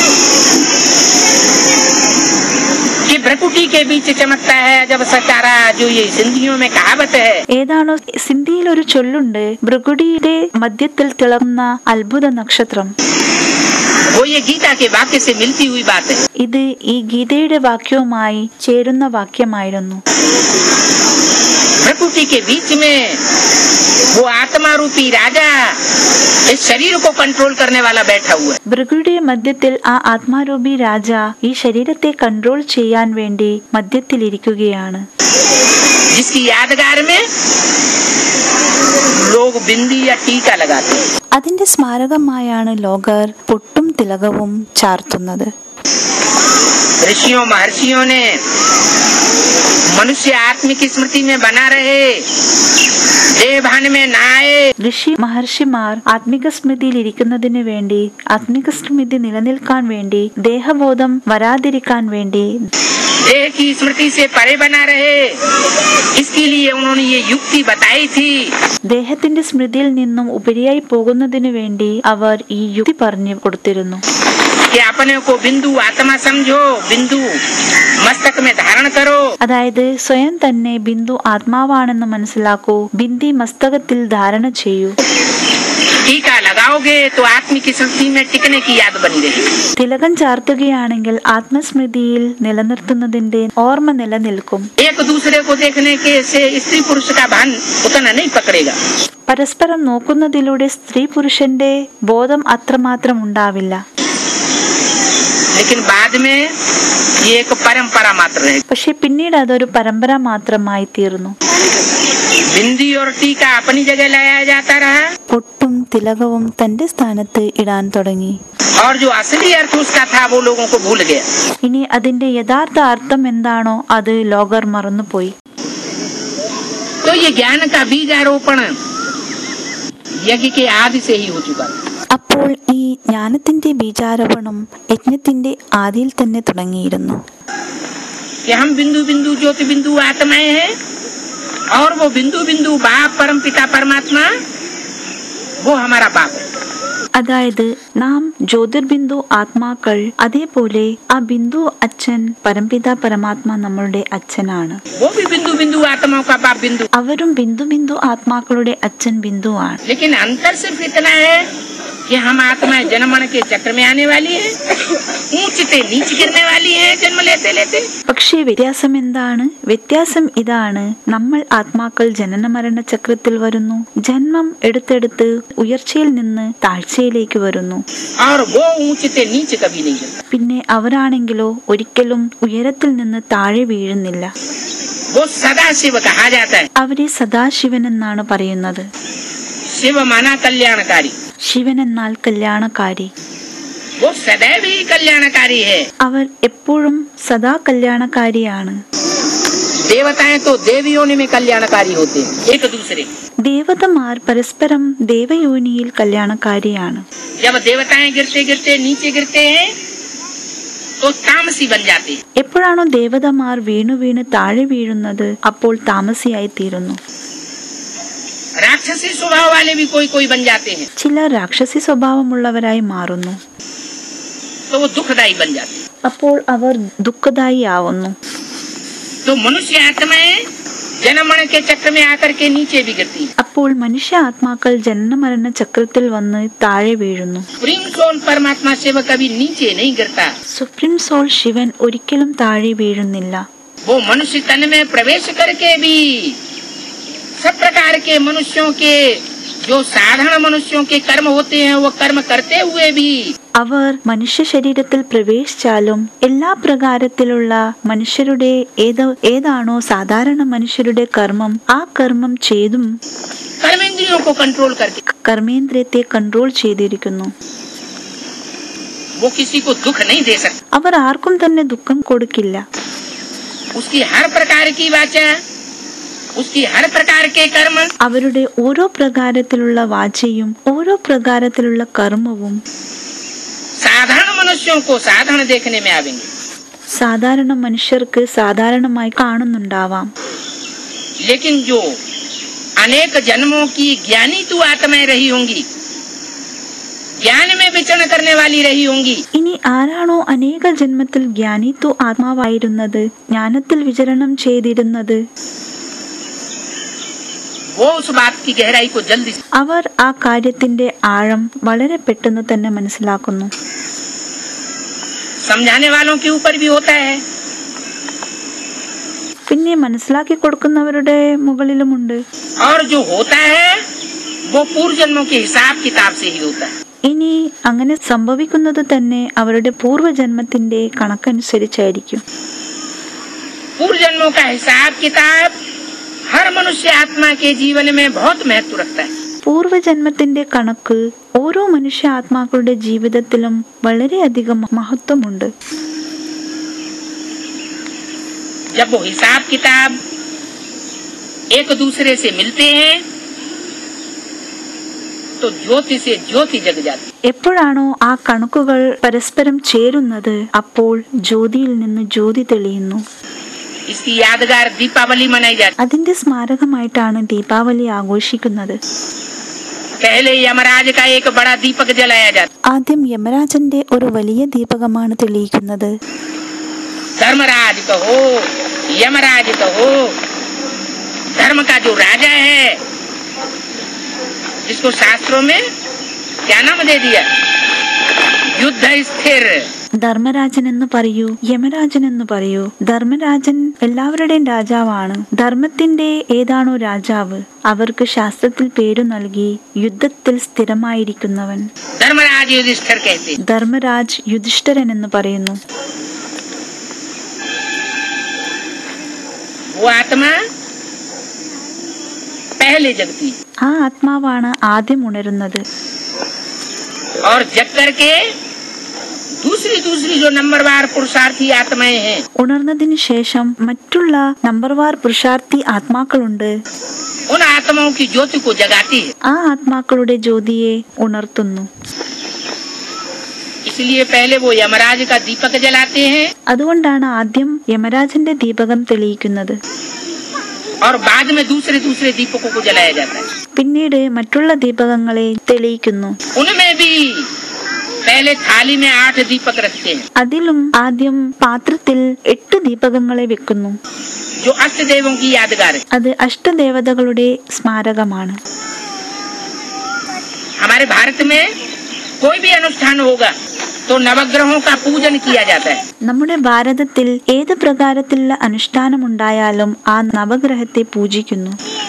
कि भ्रकुटी के बीच चमकता है जब सचारा जो ये सिंधियों में कहावत है ഏതാണോ സിന്ധിയിൽ ഒരു ചൊല്ലുണ്ട് ഭൃഗുടിയുടെ മധ്യത്തിൽ തിളങ്ങുന്ന അത്ഭുത നക്ഷത്രം वो ये गीता के वाक्य से मिलती हुई बात है ഇത് ഈ ഗീതയുടെ വാക്യവുമായി ചേരുന്ന വാക്യമായിരുന്നു भ्रकुटी के बीच में वो आत्मा रूपी राजा इस शरीर को कंट्रोल करने वाला बैठा हुआ है ഭൃഗുയുടെ മധ്യത്തിൽ ആ ആത്മാരൂപി രാജ ഈ ശരീരത്തെ കൺട്രോൾ ചെയ്യാൻ വേണ്ടി മധ്യത്തിലിരിക്കുകയാണ് जिसकी यादगार में लोग बिंदी या टीका लगाते हैं അതിന്റെ സ്മാരകമായാണ് ലോകർ പൊട്ടും തിലകവും ചാർത്തുന്നത് ऋषियों महर्षियों ने मनुष्य आत्मिक स्मृति में बना रहे देवभान में ना आए ഋഷി മഹർഷിമാർ ആത്മിക സ്മൃതിയിൽ ഇരിക്കുന്നതിന് വേണ്ടി ആത്മിക സ്മൃതി നിലനിൽക്കാൻ വേണ്ടി ദേഹബോധം വരാതിരിക്കാൻ വേണ്ടി देह की स्मृति से परे बना रहे इसके लिए उन्होंने ये युक्ति बताई थी ദേഹത്തിന്റെ സ്മൃതിയിൽ നിന്നും ഉപരിയായി പോകുന്നതിനു വേണ്ടി അവർ ഈ യുക്തി പറഞ്ഞു കൊടുത്തിരുന്നു कि अपने को बिंदु आत्मा समझो बिंदु मस्तक में धारण करो അതായത് സ്വയം തന്നെ ബിന്ദു ആത്മാവാണെന്ന് മനസ്സിലാക്കൂ ബിന്ദി മസ്തകത്തിൽ ധാരണ ചെയ്യൂ टीका लगाओगे तो आत्मिक स्मृति में टिकने की याद बनी रहेगी തിലകം ചാർത്തുകയാണെങ്കിൽ ആത്മസ്മൃതിയിൽ നിലനിർത്തുന്നതിന്റെ ഓർമ്മ നിലനിൽക്കും एक दूसरे को देखने के से स्त्री पुरुष का भान उतना नहीं पकड़ेगा പരസ്പരം നോക്കുന്നതിലൂടെ സ്ത്രീ പുരുഷന്റെ ബോധം അത്രമാത്രം ഉണ്ടാവില്ല लेकिन बाद में ये एक परंपरा मात्र रहेगी പക്ഷെ പിന്നീട് അതൊരു പരമ്പര മാത്രമായി തീർന്നു बिंदी और टीका अपनी जगह लगाया जाता रहा പൊട്ടും തിലകവും തന്റെ സ്ഥാനത്ത് ഇടാൻ തുടങ്ങി और जो असली अर्थ उसका था वो लोगों को भूल गया ഇനി അതിന്റെ യഥാർത്ഥ അർത്ഥം എന്താണോ അത് ലോകർ മറന്നുപോയി तो ये ज्ञान का बीज आरोपण यज्ञ के आदि से ही हो चुका था അപ്പോൾ ഈ ജ്ഞാനത്തിന്റെ ബീജാരോപണം യജ്ഞത്തിന്റെ ആദിയിൽ തന്നെ തുടങ്ങിയിരുന്നു कि हम बिंदु बिंदु ज्योति बिंदु आत्माएं हैं और वो बिंदु बिंदु बाप परम पिता परमात्मा वो हमारा बाप है അതായത് നാം ജ്യോതിർബിന്ദു ആത്മാക്കൾ അതേപോലെ ആ ബിന്ദു അച്ഛൻ പരംപിത പരമാത്മ നമ്മളുടെ അച്ഛനാണ് वो भी बिंदु बिंदु आत्माओं का बाप बिंदु അവരും ബിന്ദു ബിന്ദു ആത്മാക്കളുടെ അച്ഛൻ ബിന്ദുവാണ് लेकिन अंतर सिर्फ इतना है कि हम आत्माएं जन्मण के चक्र में आने वाली है ऊंचते नीच गिरने वाली है जन्म लेते लेते പക്ഷേ വ്യത്യാസം എന്താണ് വ്യത്യാസം ഇതാണ് നമ്മൾ ആത്മാക്കൾ ജനന മരണ ചക്രത്തിൽ വരുന്നു ജന്മം എടുത്തെടുത്ത് ഉയർച്ചയിൽ നിന്ന് താഴ്ചയിലേക്ക് വരുന്നു और वो ऊंचते नीच कभी नहीं गिरता പിന്നെ അവരാണെങ്കിലോ ഒരിക്കലും ഉയരത്തിൽ നിന്ന് താഴെ വീഴുന്നില്ല वो सदा शिव कहा जाता है അവരെ സദാശിവൻ എന്നാണ് പറയുന്നത് शिव माना कल्याणकारी ശിവൻ എന്നാൽ കല്യാണക്കാരി वो सदैव ही कल्याणकारी है അവർ എപ്പോഴും സദാ കല്യാണക്കാരിയാണ് देवताएं तो देवियों में कल्याणकारी होते हैं एक दूसरे ദേവതമാർ പരസ്പരം ദേവയോനിയിൽ കല്യാണക്കാരിയാണ് जब देवताएं गिरते गिरते नीचे गिरते हैं तो तामसी बन जाते हैं എപ്പോഴാണോ ദേവതമാർ വീണു വീണ് താഴെ വീഴുന്നത് അപ്പോൾ താമസിയായി തീരുന്നു राक्षसी स्वभाव वाले भी कोई कोई बन जाते हैं ചിലർ രാക്ഷസി സ്വഭാവമുള്ളവരായി മാറുന്നു तो वो दुखदाई बन जाते हैं അപ്പോൾ അവർ ദുഃഖദായി ആവുന്നു तो मनुष्य आत्माएं जन्म मरण के चक्र में आकर के नीचे भी गिरती हैं അപ്പോൾ മനുഷ്യ ആത്മാക്കൾ ജനനമരണ ചക്രത്തിൽ വന്ന് താഴെ വീഴുന്നു प्रेम सोल परमात्मा सेवक कभी नीचे नहीं गिरता സുപ്രീം സോൾ ശിവൻ ഒരിക്കലും താഴെ വീഴുന്നില്ല वो मनुष्य तन में प्रवेश करके भी सब प्रकार के मनुष्यों के जो साधारण मनुष्यों के कर्म होते हैं वो कर्म करते हुए भी അവർ മനുഷ്യ ശരീരത്തിൽ പ്രവേശിച്ചാലും എല്ലാ പ്രകാരത്തിലുള്ള മനുഷ്യരുടെ ഏത് ഏതാണോ സാധാരണ മനുഷ്യരുടെ കർമ്മം ആ കർമ്മം ചെയ്തും कर्मेंद्रियों को कंट्रोल करके കർമ്മേന്ദ്രിയത്തെ കൺട്രോൾ ചെയ്തിരിക്കുന്നു वो किसी को दुख नहीं दे सकता അവർ ആർക്കും തന്നെ ദുഃഖം കൊടുക്കില്ല उसकी हर प्रकार की वाचा उसकी हर प्रकार के कर्म അവരുടെ ഓരോ പ്രകാരത്തിലുള്ള വാചയും ഓരോ പ്രകാരത്തിലുള്ള കർമ്മവും साधारण मनुष्यों को साधारण देखने में आवेंगे സാധാരണ മനുഷ്യർക്ക് സാധാരണമായി കാണുന്നുണ്ടാവാം लेकिन जो अनेक जन्मों की ज्ञानी तू आत्माएं रही होंगी ज्ञान में विचरण करने वाली रही होंगी ഇനി ആരാണോ അനേക ജന്മത്തിൽ ജ്ഞാനിത്വ ആത്മാവായിരുന്നത് ജ്ഞാനത്തിൽ വിചരണം ചെയ്തിരുന്നത് वो उस बात की गहराई को जल्दी से അവർ ആ കാര്യത്തിന്റെ ആഴം വളരെ പെട്ടെന്ന് തന്നെ മനസ്സിലാക്കുന്നു समझाने वालों के ऊपर भी होता है പിന്നെ മനസ്സിലാക്കി കൊടുക്കുന്നവരുടെ മുകളിലുമുണ്ട് और जो होता है वो पूर्व जन्मों के हिसाब किताब से ही होता है ഇനി അങ്ങനെ സംഭവിക്കുന്നത് തന്നെ അവരുടെ പൂർവ്വജന്മത്തിന്റെ കണക്കനുസരിച്ചായിരിക്കും पूर्व जन्मों का हिसाब किताब हर मनुष्य आत्मा के जीवन में बहुत महत्व रखता है പൂർവ്വജന്മത്തിന്റെ കണക്ക് ഓരോ മനുഷ്യ ആത്മാക്കളുടെ ജീവിതത്തിലും വളരെയധികം മഹത്വമുണ്ട് जब वो हिसाब किताब एक दूसरे से मिलते हैं तो ज्योति से ज्योति जग जाती എപ്പോഴാണോ ആ കണക്കുകൾ പരസ്പരം ചേരുന്നത് അപ്പോൾ ജ്യോതിയിൽ നിന്ന് ജ്യോതി തെളിയുന്നു इसकी यादगार दीपावली मनाई जाती അതിന്റെ സ്മാരകമായിട്ടാണ് ദീപാവലി ആഘോഷിക്കുന്നത് पहले यमराज का एक बड़ा दीपक जलाया जाता ആദ്യം യമരാജന്റെ ഒരു വലിയ ദീപകമാണ് തെളിയിക്കുന്നത് धर्मराज कहो यमराज कहो धर्म का जो राजा है जिसको शास्त्रों में क्या नाम दे दिया युद्ध स्थिर ധർമ്മരാജൻ എന്ന് പറയൂ യമരാജൻ എന്ന് പറയൂ ധർമ്മരാജൻ എല്ലാവരുടെയും രാജാവാണ് ധർമ്മത്തിന്റെ ഏതാണോ രാജാവ് അവർക്ക് ശാസ്ത്രത്തിൽ പേരു നൽകി യുദ്ധത്തിൽ സ്ഥിരമായിരിക്കുന്നവൻ धर्मराज युधिष्ठिर कहते हैं। ധർമ്മരാജ് യുധിഷ്ഠിരൻ എന്ന് പറയുന്നു वो आत्मा पहले जगती है ആ ആത്മാവാണ് ആദ്യം ഉണരുന്നത് और जग करके दूसरी दूसरी जो नंबरवार पुरुषार्थी आत्माएं हैं ഉണർന്നതിന് ശേഷം മറ്റുള്ള നമ്പർവാർ പുരുഷാർത്ഥി ആത്മാക്കളുണ്ട് उन आत्माओं की ज्योति को जगाती है ആ ആത്മാക്കളുടെ ജ്യോതിയെ ഉണർത്തുന്നു इसलिए पहले वो यमराज का दीपक जलाते हैं അതുകൊണ്ടാണ് ആദ്യം യമരാജന്റെ ദീപകം തെളിയിക്കുന്നത് और बाद में दूसरे दूसरे दीपकों को जलाया जाता है പിന്നീട് മറ്റുള്ള ദീപകങ്ങളെ തെളിയിക്കുന്നു उनमें भी पहले थाली में आठ दीपक रखते हैं അതിലും ആദ്യം പാത്രത്തിൽ എട്ട് ദീപകങ്ങളെ വെക്കുന്നു जो अष्ट देवों की यादगार है അത് അഷ്ടദേവതകളുടെ സ്മാരകമാണ് हमारे भारत में कोई भी अनुष्ठान होगा तो नवग्रहों का पूजन किया जाता है നമ്മുടെ ഭാരതത്തിൽ ഏത് പ്രകാരത്തിലുള്ള അനുഷ്ഠാനമുണ്ടായാലും ആ നവഗ്രഹത്തെ പൂജിക്കുന്നു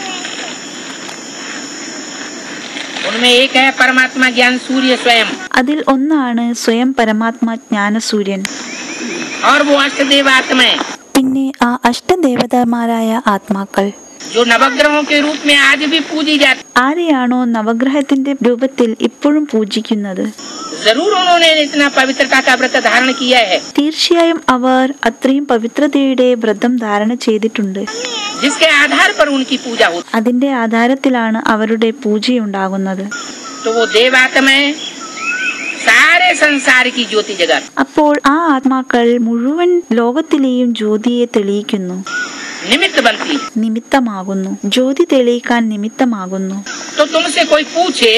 उनमें एक है परमात्मा ज्ञान सूर्य स्वयं അതിൽ ഒന്നാണ് സ്വയം പരമാത്മ ജ്ഞാനസൂര്യൻ और वो अष्ट देव आत्माएं പിന്നെ ആ അഷ്ടദേവതമാരായ ആത്മാക്കൾ जो नवग्रहों के रूप में आज भी पूजी जाती ആരെയാണോ നവഗ്രഹത്തിന്റെ രൂപത്തിൽ ഇപ്പോഴും പൂജിക്കുന്നത് जरूर उन्होंने इतना पवित्रता का व्रत धारण किया है തീർച്ചയായും അവർ അത്രയും പവിത്രതയുടെ വ്രതം ധാരണ ചെയ്തിട്ടുണ്ട് जिसके आधार पर उनकी पूजा होती അതിന്റെ ആധാരത്തിലാണ് അവരുടെ പൂജയുണ്ടാകുന്നത് तो वो देवात्माएं सारे संसार की ज्योति जगत അപ്പോൾ ആ ആത്മാക്കൾ മുഴുവൻ ലോകത്തിലെയും ജ്യോതിയെ തെളിയിക്കുന്നു निमित्त बनती है നിമിത്തമാകുന്നു ജ്യോതി തെളിയിക്കാൻ നിമിത്തമാകുന്നു तो तुमसे कोई पूछे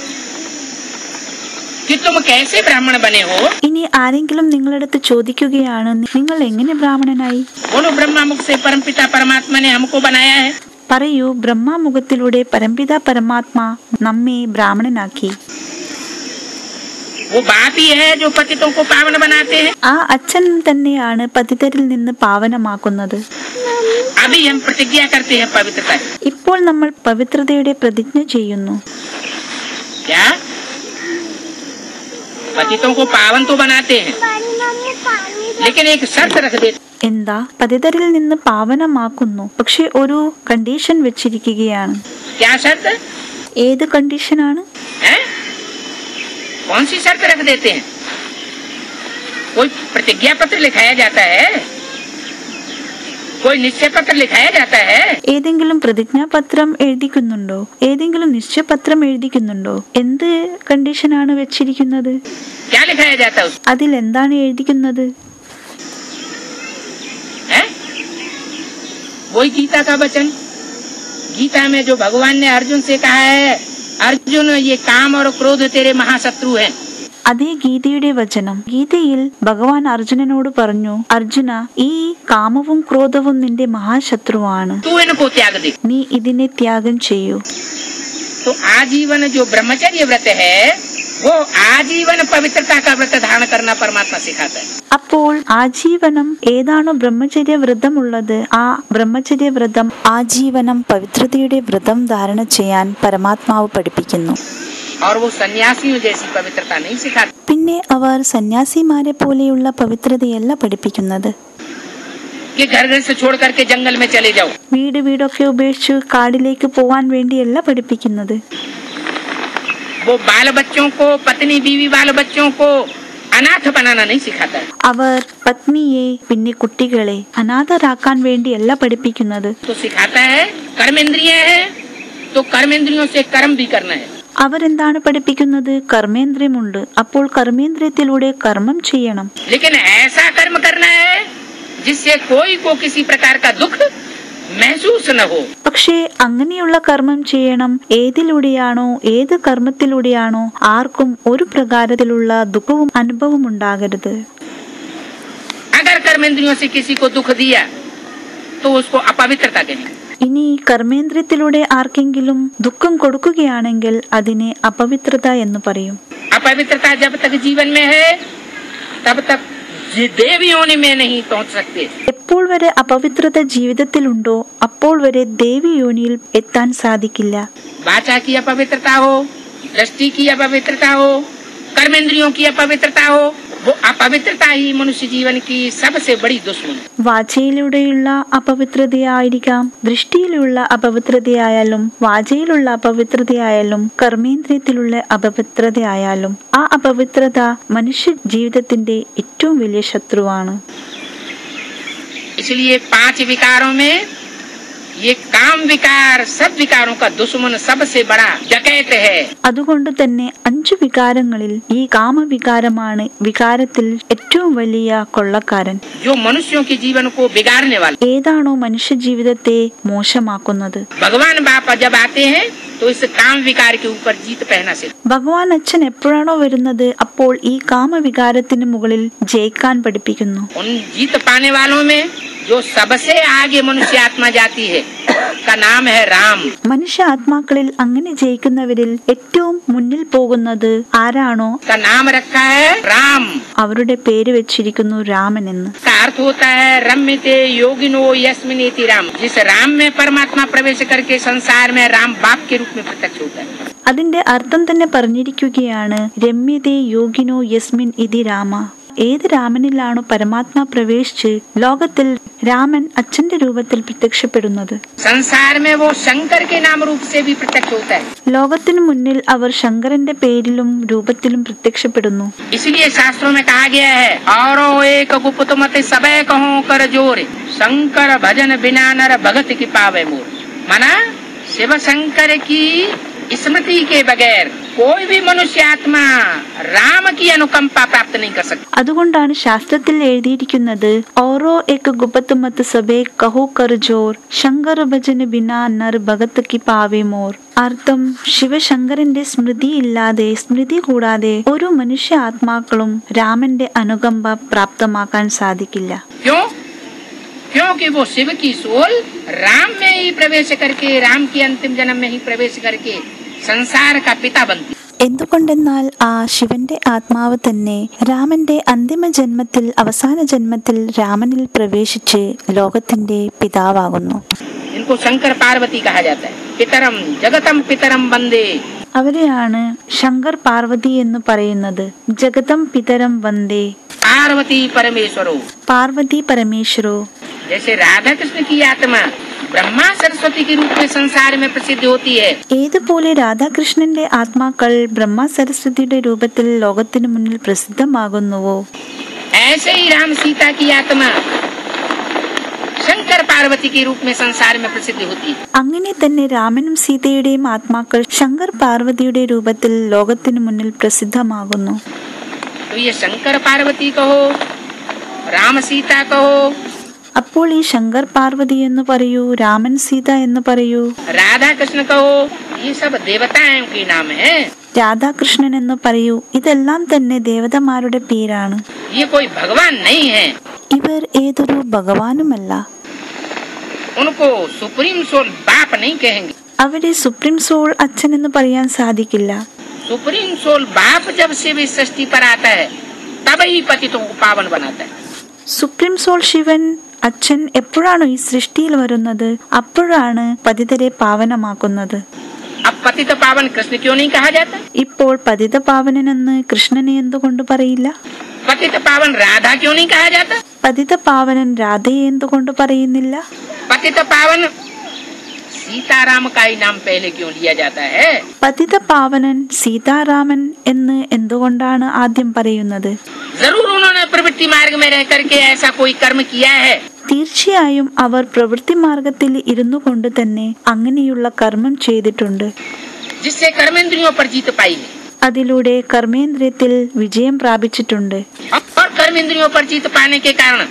कि तुम कैसे ब्राह्मण बने हो ഇനി ആരെങ്കിലും നിങ്ങളടുത്ത് ചോദിക്കുകയാണ് നിങ്ങൾ എങ്ങനെ ബ്രാഹ്മണനായി बोलो ब्रह्मा मुख से परमपिता परमात्मा ने हमको बनाया है പറയൂ ബ്രഹ്മാമുഖത്തിലൂടെ പരംപിത പരമാത്മാ നമ്മെ ബ്രാഹ്മണനാക്കി वो बाप ही है जो पतितों को पावन बनाते हैं ആ അച്ഛൻ തന്നെയാണ് പതിതരിൽ നിന്ന് പാവനമാക്കുന്നത് अभी हम प्रतिज्ञा करते हैं पवित्रता की। ഇപ്പോൾ നമ്മൾ പവിത്രതയുടെ പ്രതിജ്ഞ ചെയ്യുന്നു क्या पतितों को पावन तो बनाते हैं लेकिन एक शर्त रख देते എന്താ പതിതരിൽ നിന്ന് പാവനമാക്കുന്നു പക്ഷെ ഒരു കണ്ടീഷൻ വെച്ചിരിക്കുകയാണ് क्या शर्त ഏത് കണ്ടീഷനാണ് है कौन सी शर्त रख देते हैं कोई प्रतिज्ञा पत्र लिखाया जाता है कोई निश्चय पत्र लिखाया जाता है ഏതെങ്കിലും പ്രതിജ്ഞാപത്രം എഴുതിക്കുന്നുണ്ടോ ഏതെങ്കിലും നിശ്ചയപത്രം എഴുതിക്കുന്നുണ്ടോ എന്ത് കണ്ടീഷനാണ് വെച്ചിരിക്കുന്നത് क्या लिखाया जाता है उस അതിൽ എന്താണ് എഴുതിക്കുന്നത് है वही गीता का वचन गीता में जो भगवान ने अर्जुन से कहा है अर्जुन ये काम और क्रोध तेरे महाशत्रु हैं അതേ ഗീതയുടെ വചനം ഗീതയിൽ ഭഗവാൻ അർജുനനോട് പറഞ്ഞു അർജുന ഈ കാമവും ക്രോധവും നിന്റെ മഹാശത്രുവാണ് तू इनको त्याग दे നീ ഇതിനെ ത്യാഗം ചെയ്യൂ तो आजीवन जो ब्रह्मचर्य व्रत है वो आजीवन पवित्रता का व्रत धारण करना परमात्मा सिखाता है അപ്പോൾ ആജീവനം ഏതാണോ ബ്രഹ്മചര്യ വ്രതമുള്ളത് ആ ബ്രഹ്മചര്യ വ്രതം ആജീവനം പവിത്രതയുടെ വ്രതം ധാരണ ചെയ്യാൻ പരമാത്മാവ് പഠിപ്പിക്കുന്നു और वो सन्यासियों जैसी पवित्रता नहीं सिखाता പിന്നെ അവർ സന്യാസിമാരെ പോലെയുള്ള പവിത്രതയല്ല പഠിപ്പിക്കുന്നത് कि घर घर से छोड़ करके जंगल में चले जाओ വീട് വീടൊക്കെ ഉപേക്ഷിച്ച് കാടിലേക്ക് പോവാൻ വേണ്ടിയല്ല പഠിപ്പിക്കുന്നത് वो बाल बच्चों को पत्नी बीवी बाल बच्चों को अनाथ बनाना नहीं सिखाता है അവർ പത്നിയെ പിന്നെ കുട്ടികളെ അനാഥരാക്കാൻ വേണ്ടിയല്ല പഠിപ്പിക്കുന്നത് तो सिखाता है कर्मेंद्रिय है तो कर्मेंद्रियों से कर्म भी करना है അവരെന്താണ് പഠിപ്പിക്കുന്നത് കർമ്മേന്ദ്രിയമുണ്ട് അപ്പോൾ കർമ്മേന്ദ്രിയത്തിലൂടെ കർമ്മം ചെയ്യണം लेकिन ऐसा कर्म करना है जिससे कोई को किसी प्रकार का दुख महसूस न हो പക്ഷേ അങ്ങനെയുള്ള കർമ്മം ചെയ്യണം ഏതിലൂടെയാണോ ഏത് കർമ്മത്തിലൂടെയാണോ ആർക്കും ഒരു പ്രകാരത്തിലുള്ള ദുഃഖവും അനുഭവം ഉണ്ടാകരുത് अगर कर्मेंद्रियों से किसी को दुख दिया तो उसको अपवित्रता कहेंगे ഇനി കർമ്മേന്ദ്രിയത്തിലൂടെ ആർക്കെങ്കിലും ദുഃഖം കൊടുക്കുകയാണെങ്കിൽ അതിനെ അപവിത്രത എന്ന് പറയും अपवित्रता जब तक जीवन में है तब तक जी- देव योनि में नहीं पहुंच सकते എപ്പോൾ വരെ അപവിത്രത ജീവിതത്തിലുണ്ടോ അപ്പോൾ വരെ ദേവി യോനിയിൽ എത്താൻ സാധിക്കില്ല वाचा की अपवित्रता हो दृष्टि की अपवित्रता हो कर्मेंद्रियों की अपवित्रता हो वो अपवित्रता ही मनुष्य जीवन की सबसे बड़ी दुश्मन है വാചയിലൂടെയുള്ള അപവിത്രതയായിരിക്കാം ദൃഷ്ടിയിലുള്ള അപവിത്രതയായാലും വാചയിലുള്ള അപവിത്രതയായാലും കർമ്മേന്ദ്രിയത്തിലുള്ള അപവിത്രതയായാലും ആ അപവിത്രത മനുഷ്യ ജീവിതത്തിന്റെ ഏറ്റവും വലിയ ശത്രുവാണ് इसलिए पांच विकारों में ये काम विकार सब विकारों का दुश्मन सबसे बड़ा डकैत है അതുകൊണ്ട് തന്നെ അഞ്ചു വികാരങ്ങളിൽ ഈ കാമവികാരമാണ് വികാരത്തിൽ ഏറ്റവും വലിയ കൊള്ളക്കാരൻ जो मनुष्यों के जीवन को बिगाड़ने वाला ഏതാണോ മനുഷ്യ ജീവിതത്തെ മോശമാക്കുന്നത് भगवान बाप जब आते हैं तो इस काम विकार के ऊपर जीत पहना से ഭഗവാൻ അച്ഛൻ എപ്പോഴാണോ വരുന്നത് അപ്പോൾ ഈ കാമവികാരത്തിന് മുകളിൽ ജയിക്കാൻ പഠിപ്പിക്കുന്നു उन जीत पाने वालों में जो सबसे आगे मनुष्य आत्मा जाती है का नाम है राम മനുഷ്യ ആത്മാക്കളിൽ അങ്ങനെ ജയിക്കുന്നവരിൽ ഏറ്റവും മുന്നിൽ പോകുന്നത് ആരാണോ का नाम रखा है राम അവരുടെ പേര് വെച്ചിരിക്കുന്നു രാമൻ എന്ന് का अर्थ होता है रम्यते योगिनो यस्मिनेति राम जिस राम में परमात्मा प्रवेश करके संसार में राम बाप के रूप में प्रत्यक्ष होता है അതിന്റെ അർത്ഥം തന്നെ പറഞ്ഞിരിക്കുകയാണ് രമ്യതേ യോഗിനോ യസ്മിൻ ഇതി രാമ ഏത് രാമനിലാണോ പരമാത്മാ പ്രവേശിച്ച് ലോകത്തിൽ രാമൻ അച്ഛന്റെ രൂപത്തിൽ പ്രത്യക്ഷപ്പെടുന്നത് संसार में वो शंकर के नाम रूप से भी प्रत्यक्ष होता है ലോകത്തിനു മുന്നിൽ അവർ ശങ്കരന്റെ പേരിലും രൂപത്തിലും പ്രത്യക്ഷപ്പെടുന്നു इसलिए शास्त्रों में कहा गया है और एक गुप्त मत सबे कहो कर जोर शंकर भजन बिना नर भगत की पावे मोर माना शिव शंकर की स्मृति के बगैर कोई भी मनुष्य आत्मा राम की अनुकंपा प्राप्त नहीं कर सकता അതുകൊണ്ടാണ് ശാസ്ത്രത്തിൽ എഴുതിയിരിക്കുന്നത് ഓരോ എക് ഗുപത്ത് മത്ത് സബേ കഹു കർ ജോർ ശങ്കർ ഭജന് ബിനാ നർ ഭഗത് കി പാവേ മോർ അർത്ഥം ശിവശങ്കരന്റെ സ്മൃതി ഇല്ലാതെ സ്മൃതി കൂടാതെ ഒരു മനുഷ്യ ആത്മാക്കളും രാമന്റെ അനുകമ്പ പ്രാപ്തമാക്കാൻ സാധിക്കില്ല क्यों क्योंकि वो शिव की सोल राम में ही प्रवेश करके राम की अंतिम जन्म में ही प्रवेश करके संसार का पिता बनती എന്തുകൊണ്ടെന്നാൽ ആ ശിവന്റെ ആത്മാവ് തന്നെ രാമന്റെ അന്തിമ ജന്മത്തിൽ അവസാന ജന്മത്തിൽ രാമനിൽ പ്രവേശിച്ച് ലോകത്തിന്റെ പിതാവാകുന്നു इनको शंकर पार्वती कहा जाता है पितरम जगतम पितरम बंदे അവരെയാണ് ശങ്കർ പാർവതി എന്ന് പറയുന്നത് ജഗതം പിതരം വന്ദേ पार्वती परमेश्वरो പാർവതി പരമേശ്വരോ जैसे राधा कृष्ण की आत्मा ब्रह्मा सरस्वती के रूप में संसार में प्रसिद्ध होती है ഏതുപോലെ രാധാകൃഷ്ണന്റെ ആത്മാക്കൾ ബ്രഹ്മ സരസ്വതിയുടെ രൂപത്തിൽ ലോകത്തിനു മുന്നിൽ പ്രസിദ്ധമാകുന്നുവോ ऐसे ही राम सीता की आत्मा शंकर पार्वती के रूप में संसार में प्रसिद्ध होती है അങ്ങനെ തന്നെ രാമനും സീതയുടെയും ആത്മാക്കൾ ശങ്കർ പാർവതിയുടെ രൂപത്തിൽ ലോകത്തിനു മുന്നിൽ പ്രസിദ്ധമാകുന്നു तो ये शंकर पार्वती कहो राम सीता कहो അപ്പോൾ ഈ ശങ്കർ പാർവതി എന്ന് പറയൂ രാമൻ സീത എന്ന് പറയൂ राधा कृष्ण कहो ये सब देवताओं के नाम है രാധാകൃഷ്ണൻ എന്ന് പറയൂ ഇതെല്ലാം തന്നെ ദേവതമാരുടെ പേരാണ് ये कोई भगवान नहीं है ഇവർ ഏതൊരു ഭഗവാനുമല്ല उनको सुप्रीम सोल बाप नहीं कहेंगे അവരെ സുപ്രീം സോൾ അച്ഛൻ എന്ന് പറയാൻ സാധിക്കില്ല सुप्रीम सोल बाप जब से भी सृष्टि पर आता है तब ही पतितों को पावन बनाता है സുപ്രീം സോൾ ശിവൻ അച്ഛൻ എപ്പോഴാണോ ഈ സൃഷ്ടിയിൽ വരുന്നത് അപ്പോഴാണ് പതിതരെ പാവനമാക്കുന്നത് अब पतित पावन कृष्ण क्यों नहीं कहा जाता ഇപ്പോൾ പതിത പാവനനെന്ന് കൃഷ്ണനെ എന്തുകൊണ്ട് പറയില്ല पतित पावन राधा क्यों नहीं कहा जाता പതിത പാവനൻ രാധയെ എന്തുകൊണ്ട് പറയുന്നില്ല पतित पावन सीताराम का ही नाम पहले क्यों लिया जाता है പതിത പാവനൻ സീതാരാമൻ എന്ന് എന്തുകൊണ്ടാണ് ആദ്യം പറയുന്നത് जरूर उन्होंने प्रवृत्ति मार्ग में रह करके ऐसा कोई कर्म किया है തീർച്ചയായും അവർ പ്രവൃത്തി മാർഗത്തിൽ ഇരുന്നു കൊണ്ട് തന്നെ അങ്ങനെയുള്ള കർമ്മം ചെയ്തിട്ടുണ്ട് जिससे कर्मेंद्रियों पर जीत पाई है അതിലൂടെ കർമ്മേന്ദ്രിയത്തിൽ വിജയം പ്രാപിച്ചിട്ടുണ്ട് और कर्मेंद्रियों पर जीत पाने के कारण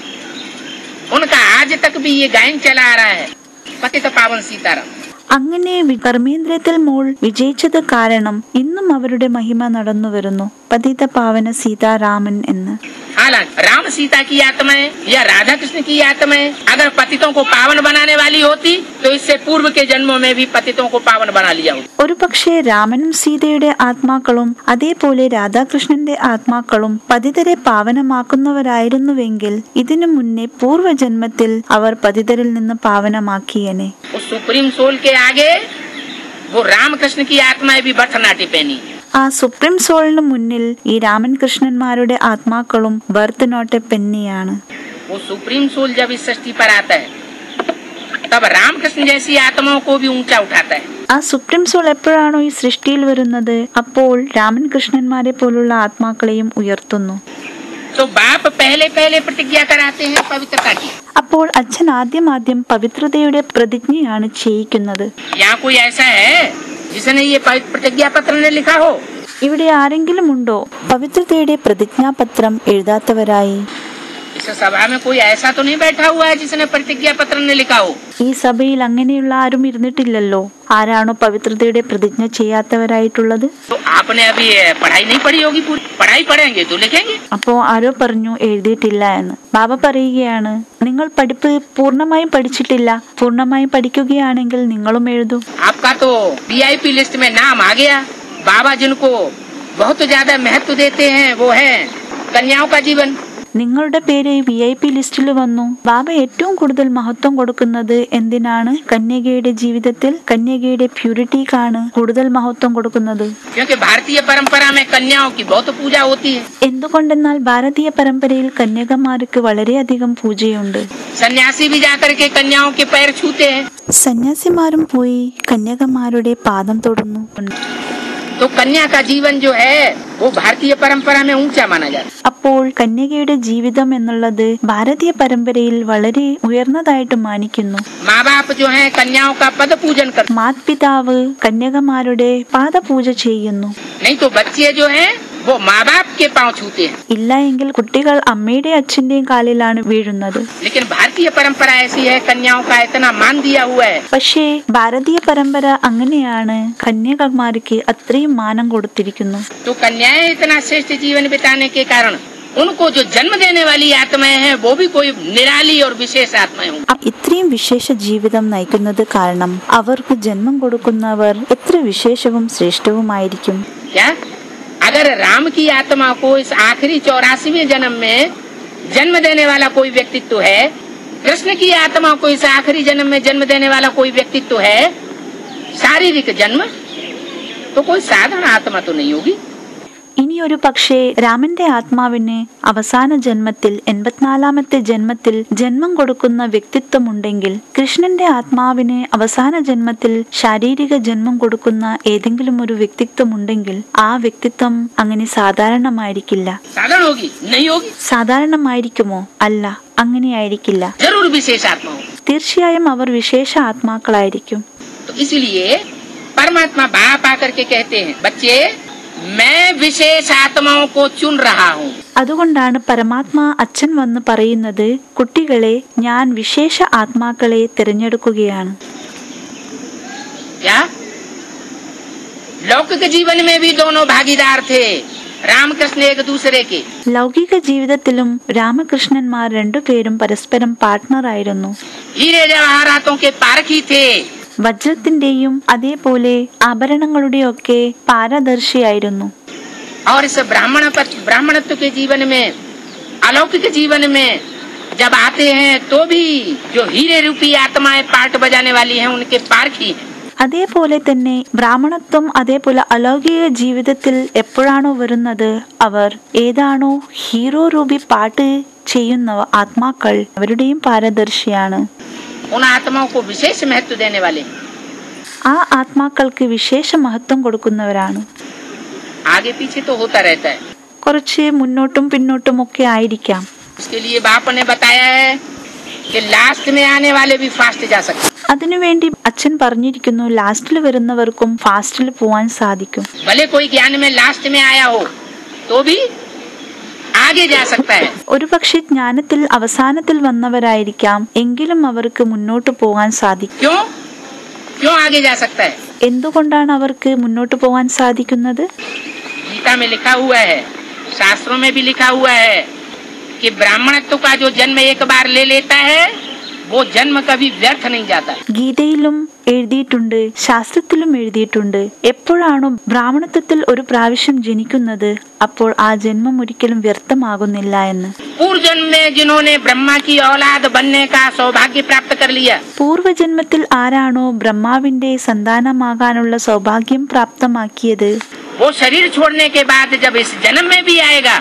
उनका आज तक भी ये गायन चला आ रहा है पतित पावन सीताराम അങ്ങനെ വി- കർമ്മേന്ദ്രിയത്തിൽ മോൾ വിജയിച്ചത് കാരണം ഇന്നും അവരുടെ മഹിമ നടന്നു വരുന്നു പതിത പാവന സീതാരാമൻ എന്ന് हालांकि राम सीता की आत्माएं या राधा कृष्ण की आत्माएं अगर पतितों को पावन बनाने वाली होती तो इससे पूर्व के जन्मों में भी पतितों को पावन बना लिया होता ഒരു പക്ഷേ രാമനും സീതയുടെ ആത്മാക്കളും അതേപോലെ രാധാകൃഷ്ണന്റെ ആത്മാക്കളും പതിതരെ പാവനമാക്കുന്നവരായിരുന്നുവെങ്കിൽ ഇതിനു മുന്നേ പൂർവ്വജന്മത്തിൽ അവർ പതിതരിൽ നിന്ന് പാവനമാക്കിയനെ उस सुप्रीम सोल के आगे वो राम कृष्ण की आत्माएं भी भरतनाट्य पहनी ആ സുപ്രീം സോളിന് മുന്നിൽ ഈ രാമൻ കൃഷ്ണന്മാരുടെ ആത്മാക്കളും ഭരതനോട്ടെ പെന്നിയാണ് वो सुप्रीम सोल जब इस सृष्टि पर आता है तब राम कृष्ण जैसी आत्माओं को भी ऊंचा उठाता है ആ സുപ്രീം സോൾ എപ്പോഴാണോ ഈ സൃഷ്ടിയിൽ വരുന്നത് അപ്പോൾ രാമൻ കൃഷ്ണന്മാരെ പോലുള്ള ആത്മാക്കളെയും ഉയർത്തുന്നു तो बाप पहले पहले प्रतिज्ञा कराते हैं पवित्रता की അപ്പോൾ അച്ഛൻ ആദ്യം ആദ്യം പവിത്രതയുടെ പ്രതിജ്ഞയാണ് ചെയ്യിക്കുന്നത് यहाँ कोई ऐसा है जिसने ये पवि- प्रतिज्ञा पत्र ने लिखा हो ഇവിടെ ആരെങ്കിലും ഉണ്ടോ പവിത്രതയുടെ പ്രതിജ്ഞാപത്രം എഴുതാത്തവരായി इस सभा में कोई ऐसा तो नहीं बैठा हुआ है जिसने प्रतिज्ञा पत्र ने लिखा हो ഈ സഭയിൽ അങ്ങനെയുള്ള ആരും ഇരുന്നിട്ടില്ലല്ലോ ആരാണോ പവിത്രതയുടെ പ്രതിജ്ഞ ചെയ്യാത്തവരായിട്ടുള്ളത് तो आपने अभी अ, पढ़ाई नहीं पढ़ी होगी पूरी पढ़ाई पढ़ेंगे तो लिखेंगे അപ്പോ ആരോ പറഞ്ഞു എഴുതിയിട്ടില്ല എന്ന് ബാബ പറയുകയാണ് നിങ്ങൾ പഠിപ്പ് പൂർണ്ണമായും പഠിച്ചിട്ടില്ല പൂർണ്ണമായും പഠിക്കുകയാണെങ്കിൽ നിങ്ങളും എഴുതൂ आपका तो वीआईपी लिस्ट में नाम आ गया बाबा जिनको बहुत ज्यादा महत्व देते हैं वो है कन्याओं का जीवन നിങ്ങളുടെ പേര് വി ഐ പി ലിസ്റ്റിൽ വന്നു ബാബ ഏറ്റവും കൂടുതൽ മഹത്വം കൊടുക്കുന്നത് എന്തിനാണ് കന്യകയുടെ ജീവിതത്തിൽ കന്യകയുടെ പ്യൂരിറ്റിക്കാണ് കൂടുതൽ മഹത്വം കൊടുക്കുന്നത് क्योंकि भारतीय परंपरा में कन्याओं की बहुत पूजा होती है എന്തുകൊണ്ടെന്നാൽ ഭാരതീയ പരമ്പരയിൽ കന്യകമാർക്ക് വളരെയധികം പൂജയുണ്ട് सन्यासी भी जाकर के कन्याओं के पैर छूते हैं സന്യാസിമാരും പോയി കന്യകമാരുടെ പാദം തൊടുന്നു तो कन्या का जीवन जो है वो भारतीय परंपरा में ऊंचा माना जाता है അപ്പോൾ കന്യകയുടെ ജീവിതം എന്നുള്ളത് ഭാരതീയ പരമ്പരയിൽ വളരെ ഉയർന്നതായിട്ട് മാനിക്കുന്നു माँ बाप जो है कन्याओं का पद पूजन करते മാതാപിതാവ് കന്യകമാരുടെ പാദപൂജ ചെയ്യുന്നു नहीं तो बच्चे जो हैं वो माँ बाप के पाँव छूते हैं ഇല്ല എങ്കിൽ കുട്ടികൾ അമ്മയുടെ അച്ഛന്റെയും കാലിലാണ് വീഴുന്നത് लेकिन भारतीय परंपरा ऐसी है कन्याओं का इतना मान दिया हुआ है പക്ഷേ ഭാരതീയ പരമ്പര അങ്ങനെയാണ് കന്യകമാർക്ക് അത്രയും മാനം കൊടുത്തിരിക്കുന്നു तो कन्याएं इतना श्रेष्ठ जीवन बिताने के कारण उनको जो जन्म देने वाली आत्माएं हैं वो भी कोई निराली और विशेष आत्माएं होंगी അ- ഇത്രയും വിശേഷ ജീവിതം നയിക്കുന്നത് കാരണം അവർക്ക് ജന്മം കൊടുക്കുന്നവർ എത്ര വിശേഷവും ശ്രേഷ്ഠവുമായിരിക്കും क्या अगर राम की आत्मा को इस आखिरी चौरासीवें जन्म में जन्म देने वाला कोई व्यक्तित्व है कृष्ण की आत्मा को इस आखिरी जन्म में जन्म देने वाला कोई व्यक्तित्व है शारीरिक जन्म तो कोई साधारण आत्मा तो नहीं होगी ഇനി ഒരു പക്ഷേ രാമന്റെ ആത്മാവിന് അവസാന ജന്മത്തിൽ എൺപത്തിനാലാമത്തെ ജന്മത്തിൽ ജന്മം കൊടുക്കുന്ന വ്യക്തിത്വമുണ്ടെങ്കിൽ കൃഷ്ണന്റെ ആത്മാവിന് അവസാന ജന്മത്തിൽ ശാരീരിക ജന്മം കൊടുക്കുന്ന ഏതെങ്കിലും ഒരു വ്യക്തിത്വമുണ്ടെങ്കിൽ ആ വ്യക്തിത്വം അങ്ങനെ സാധാരണമായിരിക്കില്ല साधारण होगी नहीं होगी സാധാരണമായിരിക്കുമോ അല്ല അങ്ങനെയായിരിക്കില്ല जरूर विशेष आत्मा होगी തീർച്ചയായും അവർ വിശേഷ ആത്മാക്കളായിരിക്കും तो इसलिए परमात्मा बाप आकर के कहते हैं बच्चे मैं विशेष आत्माओं को चुन रहा हूँ അതുകൊണ്ടാണ് പരമാത്മാ അച്ഛൻ വന്ന് പറയുന്നത് കുട്ടികളെ ഞാൻ വിശേഷ ആത്മാക്കളെ തിരഞ്ഞെടുക്കുകയാണ് क्या लौकिक जीवन में भी दोनों भागीदार थे रामकृष्ण एक दूसरे के ലൗകിക ജീവിതത്തിലും രാമകൃഷ്ണന്മാർ രണ്ടുപേരും പരസ്പരം പാർട്ട്ണറായിരുന്നു हीरे जवाहरातों के पारखी थे വജ്രത്തിന്റെയും അതേപോലെ ആഭരണങ്ങളുടെയൊക്കെ പാരദർശിയായിരുന്നു और इस ब्राह्मण ब्राह्मणत्व के जीवन में अलौकिक जीवन में जब आते हैं तो भी जो हीरे रूपी आत्माएं पार्ट बजाने वाली हैं उनके पारखी हैं അതേപോലെ തന്നെ ബ്രാഹ്മണത്വം അതേപോലെ അലൗകിക ജീവിതത്തിൽ എപ്പോഴാണോ വരുന്നത് അവർ ഏതാണോ ഹീറോ രൂപി പാട്ട് ചെയ്യുന്ന ആത്മാക്കൾ അവരുടെയും പാരദർശിയാണ് उन आत्माओं को विशेष महत्व देने वाले हैं ആ ആത്മാക്കൾക്ക് വിശേഷ മഹത്വം കൊടുക്കുന്നവരാണ് आगे पीछे तो होता रहता है കുറച്ച് മുന്നോട്ടും പിന്നോട്ടും ഒക്കെ ആയിരിക്കാം उसके लिए बाप ने बताया है कि लास्ट में आने वाले भी फास्ट जा सकते അതിനുവേണ്ടി അച്ഛൻ പറഞ്ഞിരിക്കുന്നു ലാസ്റ്റിൽ വരുന്നവർക്കും ഫാസ്റ്റിൽ പോവാൻ സാധിക്കും भले कोई ज्ञान में लास्ट में आया हो तो भी आगे जा सकता है ഒരുപക്ഷെ ജ്ഞാനത്തിൽ അവസാനത്തിൽ വന്നവരായിരിക്കാം എങ്കിലും അവർക്ക് മുന്നോട്ട് പോകാൻ സാധിക്കും क्यों क्यों आगे जा सकता है എന്തുകൊണ്ടാണ് അവർക്ക് മുന്നോട്ട് പോകാൻ സാധിക്കുന്നത് गीता में लिखा हुआ है शास्त्रों में भी लिखा हुआ है कि ब्राह्मणत्व का जो जन्म एक बार ले लेता है वो जन्म कभी व्यर्थ नहीं जाता ഗീതയിലും എഴുതിയിട്ടുണ്ട് ശാസ്ത്രത്തിലും എഴുതിയിട്ടുണ്ട് എപ്പോഴാണോ ബ്രാഹ്മണത്വത്തിൽ ഒരു പ്രാവശ്യം ജനിക്കുന്നത് അപ്പോൾ ആ ജന്മം ഒരിക്കലും വ്യർത്ഥമാകുന്നില്ല എന്ന് पूर्व जन्म में जिन्होंने ब्रह्मा की औलाद बनने का सौभाग्य प्राप्त कर लिया പൂർവജന്മത്തിൽ ആരാണോ ബ്രഹ്മാവിന്റെ സന്താനമാകാനുള്ള സൗഭാഗ്യം പ്രാപ്തമാക്കിയത് वो शरीर छोड़ने के बाद जब इस जन्म में भी आएगा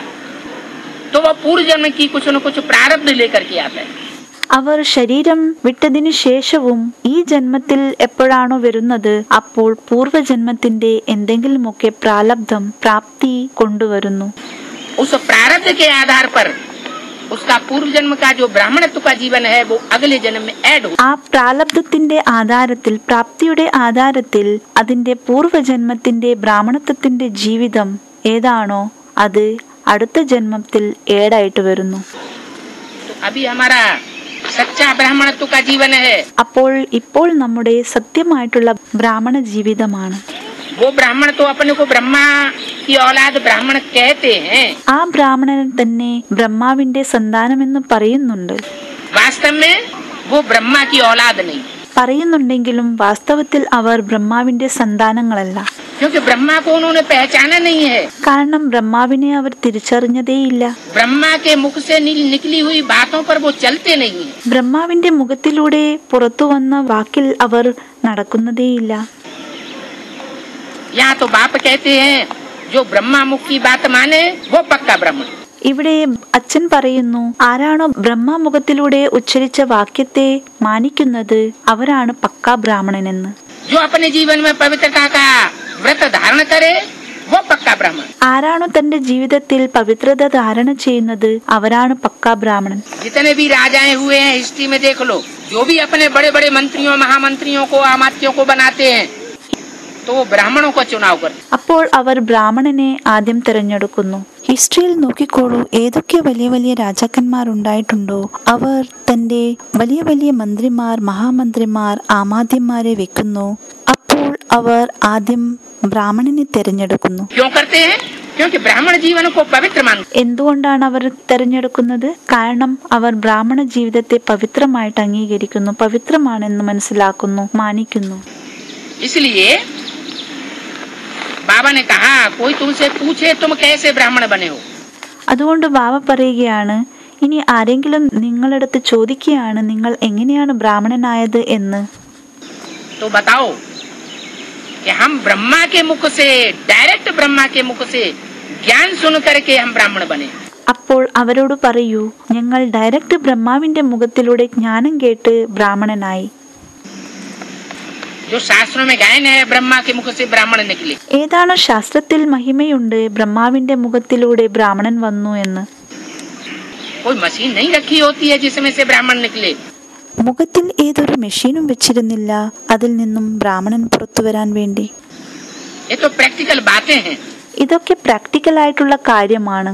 तो वो पूर्व जन्म की कुछ न कुछ प्रारब्ध लेकर के आता है അവർ ശരീരം വിട്ടതിനു ശേഷവും ഈ ജന്മത്തിൽ എപ്പോഴാണോ വരുന്നത് അപ്പോൾ പൂർവജന്മത്തിന്റെ എന്തെങ്കിലുമൊക്കെ പ്രാലബ്ധം പ്രാപ്തി കൊണ്ടുവരുന്നു उस प्रारब्ध के आधार पर उसका पूर्व जन्म का जो ब्राह्मणत्व का जीवन है वो अगले जन्म में ऐड हो ആ പ്രാലബ്ധത്തിന്റെ ആധാരത്തിൽ പ്രാപ്തിയുടെ ആധാരത്തിൽ അതിന്റെ പൂർവജന്മത്തിന്റെ ബ്രാഹ്മണത്വത്തിന്റെ ജീവിതം ഏതാണോ അത് അടുത്ത ജന്മത്തിൽ ഏടായിട്ട് വരുന്നു तो अभी हमारा सच्चा ब्राह्मणत्व का जीवन है അപ്പോൾ ഇപ്പോൾ നമ്മുടെ സത്യമായിട്ടുള്ള ബ്രാഹ്മണ ജീവിതമാണ് वो ब्राह्मण तो अपने को ब्रह्मा की औलाद ब्राह्मण कहते हैं ആ ബ്രാഹ്മണൻ തന്നെ ബ്രഹ്മാവിന്റെ സന്താനമെന്ന് പറയുന്നുണ്ട് वास्तव में वो ब्रह्मा की औलाद नहीं പറയുന്നുണ്ടെങ്കിലും വാസ്തവത്തിൽ അവർ ബ്രഹ്മാവിന്റെ സന്താനങ്ങളല്ല क्योंकि ब्रह्मा को उन्होंने पहचाना नहीं है കാരണം ബ്രഹ്മാവിനെ അവർ തിരിച്ചറിഞ്ഞതേയില്ല ब्रह्मा के मुख से नि- निकली हुई बातों पर वो चलते नहीं है ബ്രഹ്മാവിന്റെ മുഖത്തിലൂടെ പുറത്തു വന്ന വാക്കിൽ അവർ നടക്കുന്നതേയില്ല यहाँ तो बाप कहते हैं जो ब्रह्मा मुख की बात माने वो पक्का ब्राह्मण ഇവിടെ അച്ഛൻ പറയുന്നു ആരാണോ ബ്രഹ്മമുഖത്തിലൂടെ ഉച്ചരിച്ച വാക്യത്തെ മാനിക്കുന്നത് അവരാണ് പക്കാ ബ്രാഹ്മണനെന്ന് जो अपने जीवन में पवित्रता का व्रत धारण करे वो पक्का ब्राह्मण ആരാണോ തന്റെ ജീവിതത്തിൽ പവിത്രത ധാരണ ചെയ്യുന്നത് അവരാണ് പക്കാ ബ്രാഹ്മണൻ जितने भी राजाएं हुए हैं हिस्ट्री में देख लो जो भी अपने बड़े बड़े मंत्रियों महामंत्रियों को अमात्यों को बनाते हैं तो वो ब्राह्मणों का चुनाव करते അപ്പോൾ അവർ ബ്രാഹ്മണനെ ആദ്യം തിരഞ്ഞെടുക്കുന്നു ഹിസ്റ്ററിയിൽ നോക്കിക്കോളൂ ഏതൊക്കെ വലിയ വലിയ രാജാക്കന്മാർ ഉണ്ടായിട്ടുണ്ടോ അവർ തന്റെ വലിയ വലിയ മന്ത്രിമാർ മഹാമന്ത്രിമാർ ആമാദ്യന്മാരെ വെക്കുന്നു അപ്പോൾ അവർ ആദ്യം ബ്രാഹ്മണനെ തിരഞ്ഞെടുക്കുന്നു क्यों करते हैं क्योंकि ब्राह्मण जीवन को पवित्र मानते എന്തുകൊണ്ടാണ് അവർ തിരഞ്ഞെടുക്കുന്നത് കാരണം അവർ ബ്രാഹ്മണ ജീവിതത്തെ പവിത്രമായിട്ട് അംഗീകരിക്കുന്നു പവിത്രമാണെന്ന് മനസ്സിലാക്കുന്നു മാനിക്കുന്നു इसलिए बाबा ने कहा कोई तुमसे पूछे तुम कैसे ब्राह्मण बने हो അതുകൊണ്ട് ബാബ പറയുകയാണ് ഇനി ആരെങ്കിലും നിങ്ങളടുത്ത് ചോദിക്കുകയാണ് നിങ്ങൾ എങ്ങനെയാണ് ബ്രാഹ്മണനായത് എന്ന് तो बताओ कि हम ब्रह्मा के मुख से डायरेक्ट ब्रह्मा के मुख से ज्ञान सुन करके हम ब्राह्मण बने അപ്പോൾ അവരോട് പറയൂ ഞങ്ങൾ ഡയറക്റ്റ് ബ്രഹ്മാവിന്റെ മുഖത്തിലൂടെ ജ്ഞാനം കേട്ട് ബ്രാഹ്മണനായി जो शास्त्रों में गायन है ब्रह्मा के मुख से ब्राह्मण निकले ഏതാണോ ശാസ്ത്രത്തിൽ മഹിമയുണ്ട് ബ്രഹ്മാവിന്റെ മുഖത്തിലൂടെ ബ്രാഹ്മണൻ വന്നു എന്ന് कोई मशीन नहीं रखी होती है जिसमें से ब्राह्मण निकले മുഖത്തിൽ ഏതൊരു മെഷീനും വെച്ചിരുന്നില്ല അതിൽ നിന്നും ബ്രാഹ്മണൻ പുറത്തു വരാൻ വേണ്ടി ये तो प्रैक्टिकल बातें हैं ഇതൊക്കെ പ്രാക്ടിക്കൽ ആയിട്ടുള്ള കാര്യമാണ്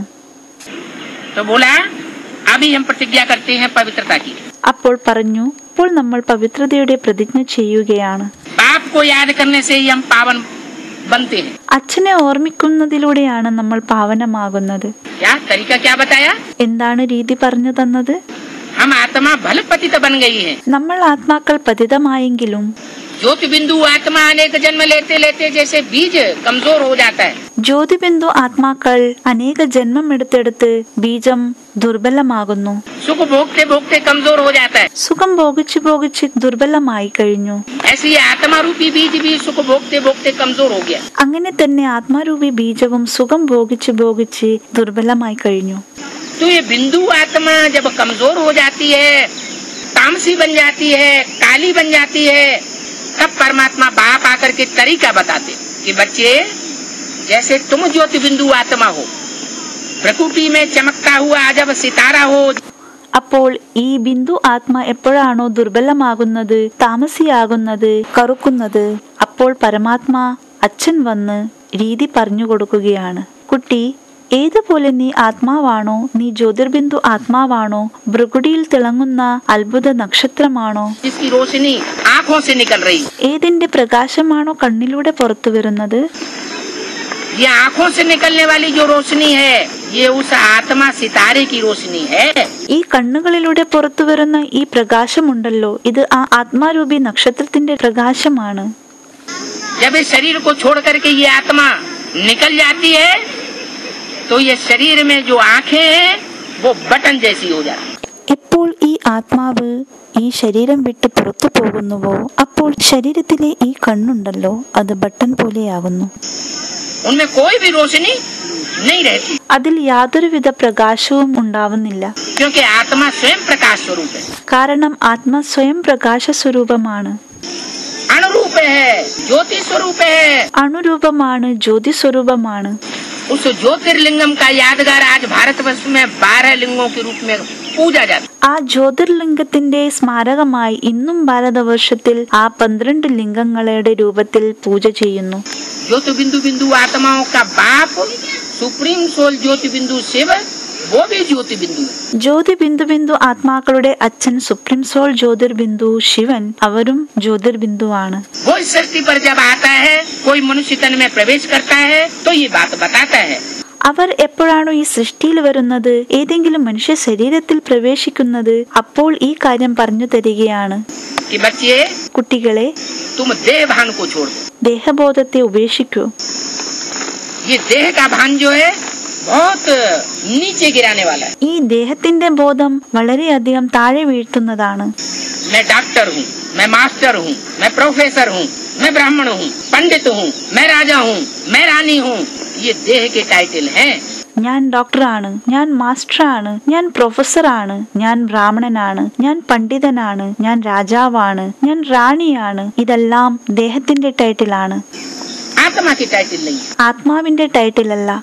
तो बोला अभी हम प्रतिज्ञा करते हैं पवित्रता की അപ്പോൾ പറഞ്ഞു ഇപ്പോൾ നമ്മൾ പവിത്രതയുടെ പ്രതിജ്ഞ ചെയ്യുകയാണ് बाप को याद करने से ही हम पावन बनते हैं അച്ഛനെ ഓർമ്മിക്കുന്നതിലൂടെയാണ് നമ്മൾ പാവനമാകുന്നത് क्या तरीका क्या बताया എന്താണ് രീതി പറഞ്ഞു തന്നത് हम आत्मा भल पतित बन गई है നമ്മൾ ആത്മാക്കൾ പതിതമായെങ്കിലും ज्योति बिंदु आत्मा अनेक जन्म लेते लेते जैसे बीज कमजोर हो जाता है ജ്യോതിബിന്ദു ആത്മാക്കൾ അനേക ജന്മം എടുത്തെടുത്ത് ബീജം ദുർബലമാകുന്നു सुख भोगते भोगते कमजोर हो जाता है സുഖം ഭോഗിച്ച് ഭോഗിച്ച് ദുർബലമായി കഴിഞ്ഞു ऐसे ही आत्मा रूपी बीज भी सुख भोगते भोगते कमजोर हो गया അങ്ങനെ തന്നെ ആത്മാരൂപി ബീജവും സുഖം ഭോഗിച്ച് ഭോഗിച്ച് ദുർബലമായി കഴിഞ്ഞു तो ये बिंदु आत्मा जब कमजोर हो जाती है तामसी बन जाती है काली बन जाती है तब परमात्मा बाप आकर के तरीका बताते कि बच्चे जैसे तुम ज्योति बिंदु आत्मा हो प्रकृति में चमकता हुआ जब सितारा हो അപ്പോൾ ഈ ബിന്ദു ആത്മ എപ്പോഴാണോ ദുർബലമാകുന്നത് താമസിയാകുന്നത് കറുക്കുന്നത് അപ്പോൾ പരമാത്മാ അച്ഛൻ വന്ന് രീതി പറഞ്ഞു കൊടുക്കുകയാണ് കുട്ടി ഏതുപോലെ നീ ആത്മാവാണോ നീ ജ്യോതിർബിന്ദു ആത്മാവാണോ ഭൃഗുടിയിൽ തിളങ്ങുന്ന അത്ഭുത നക്ഷത്രമാണോ जिसकी रोशनी आंखों से निकल रही ഏതിന്റെ പ്രകാശമാണോ കണ്ണിലൂടെ പുറത്തു വരുന്നത് ये आंखों से निकलने वाली जो रोशनी है ये उस आत्मा सितारे की रोशनी है ഈ കണ്ണുകളിലൂടെ പുറത്തു വരുന്ന ഈ പ്രകാശമുണ്ടല്ലോ ഇത് ആ ആത്മാരൂപി നക്ഷത്രത്തിന്റെ പ്രകാശമാണ് जब इस शरीर को छोड़ करके ये आत्मा निकल जाती है तो ये शरीर में जो आंखें हैं वो बटन जैसी हो जाती എപ്പോൾ ഈ ആത്മാവ് ഈ ശരീരം വിട്ട് പുറത്തു പോകുന്നുവോ അപ്പോൾ ശരീരത്തിലെ ഈ കണ്ണുണ്ടല്ലോ അത് ബട്ടൺ പോലെയാകുന്നു उनमें कोई भी रोशनी नहीं रहती അതിൽ യാതൊരുവിധ പ്രകാശവും ഉണ്ടാവുന്നില്ല क्योंकि आत्मा स्वयं प्रकाश स्वरूप है കാരണം ആത്മ സ്വയം പ്രകാശ സ്വരൂപമാണ് अणुरूप है ज्योति स्वरूप है അണുരൂപമാണ് ജ്യോതി സ്വരൂപമാണ് उस ज्योतिर्लिंगम का यादगार आज भारतवर्ष में बारह लिंगों के रूप में पूजा जाता ആ ജ്യോതിർലിംഗത്തിന്റെ സ്മാരകമായി ഇന്നും ഭാരതവർഷത്തിൽ ആ പന്ത്രണ്ട് ലിംഗങ്ങളുടെ രൂപത്തിൽ പൂജ ചെയ്യുന്നു ज्योति बिंदु बिंदु आत्माओं का बाप सुप्रीम सोल ज्योति बिंदु शिव वो भी ज्योति बिंदु है ജ്യോതി ബിന്ദു ബിന്ദു ആത്മാക്കളുടെ അച്ഛൻ സുപ്രീം സോൾ ജ്യോതിർ ബിന്ദു ശിവൻ അവരും ജ്യോതിർ ബിന്ദുവാണ് वो इस सृष्टि पर जब आता है कोई मनुष्य तन में प्रवेश करता है तो ये बात बताता है അവർ എപ്പോഴാണോ ഈ സൃഷ്ടിയിൽ വരുന്നത് ഏതെങ്കിലും മനുഷ്യ ശരീരത്തിൽ പ്രവേശിക്കുന്നത് അപ്പോൾ ഈ കാര്യം പറഞ്ഞു തരികയാണ് कि बच्चे കുട്ടികളെ तुम देह भान को छोड़ दो ദേഹബോധത്തെ ഉപേക്ഷിക്കൂ ये देह का भान जो है बहुत नीचे गिराने वाला है ഈ ദേഹത്തിന്റെ ബോധം വളരെയധികം താഴെ വീഴ്ത്തുന്നതാണ് मैं डॉक्टर हूँ मैं मास्टर हूँ मैं प्रोफेसर हूँ मैं ब्राह्मण हूँ पंडित हूँ मैं राजा हूँ मैं रानी हूँ ये देह के टाइटल हैं ഞാൻ ഡോക്ടറാണ് ഞാൻ മാസ്റ്ററാണ് ഞാൻ പ്രൊഫസറാണ് ഞാൻ ബ്രാഹ്മണനാണ് ഞാൻ പണ്ഡിതനാണ് ഞാൻ രാജാവാണ് ഞാൻ റാണിയാണ് ഇതെല്ലാം ദേഹത്തിന്റെ ടൈറ്റിലാണ് आत्मा की टाइटल नहीं है ആത്മാവിന്റെ ടൈറ്റിലല്ല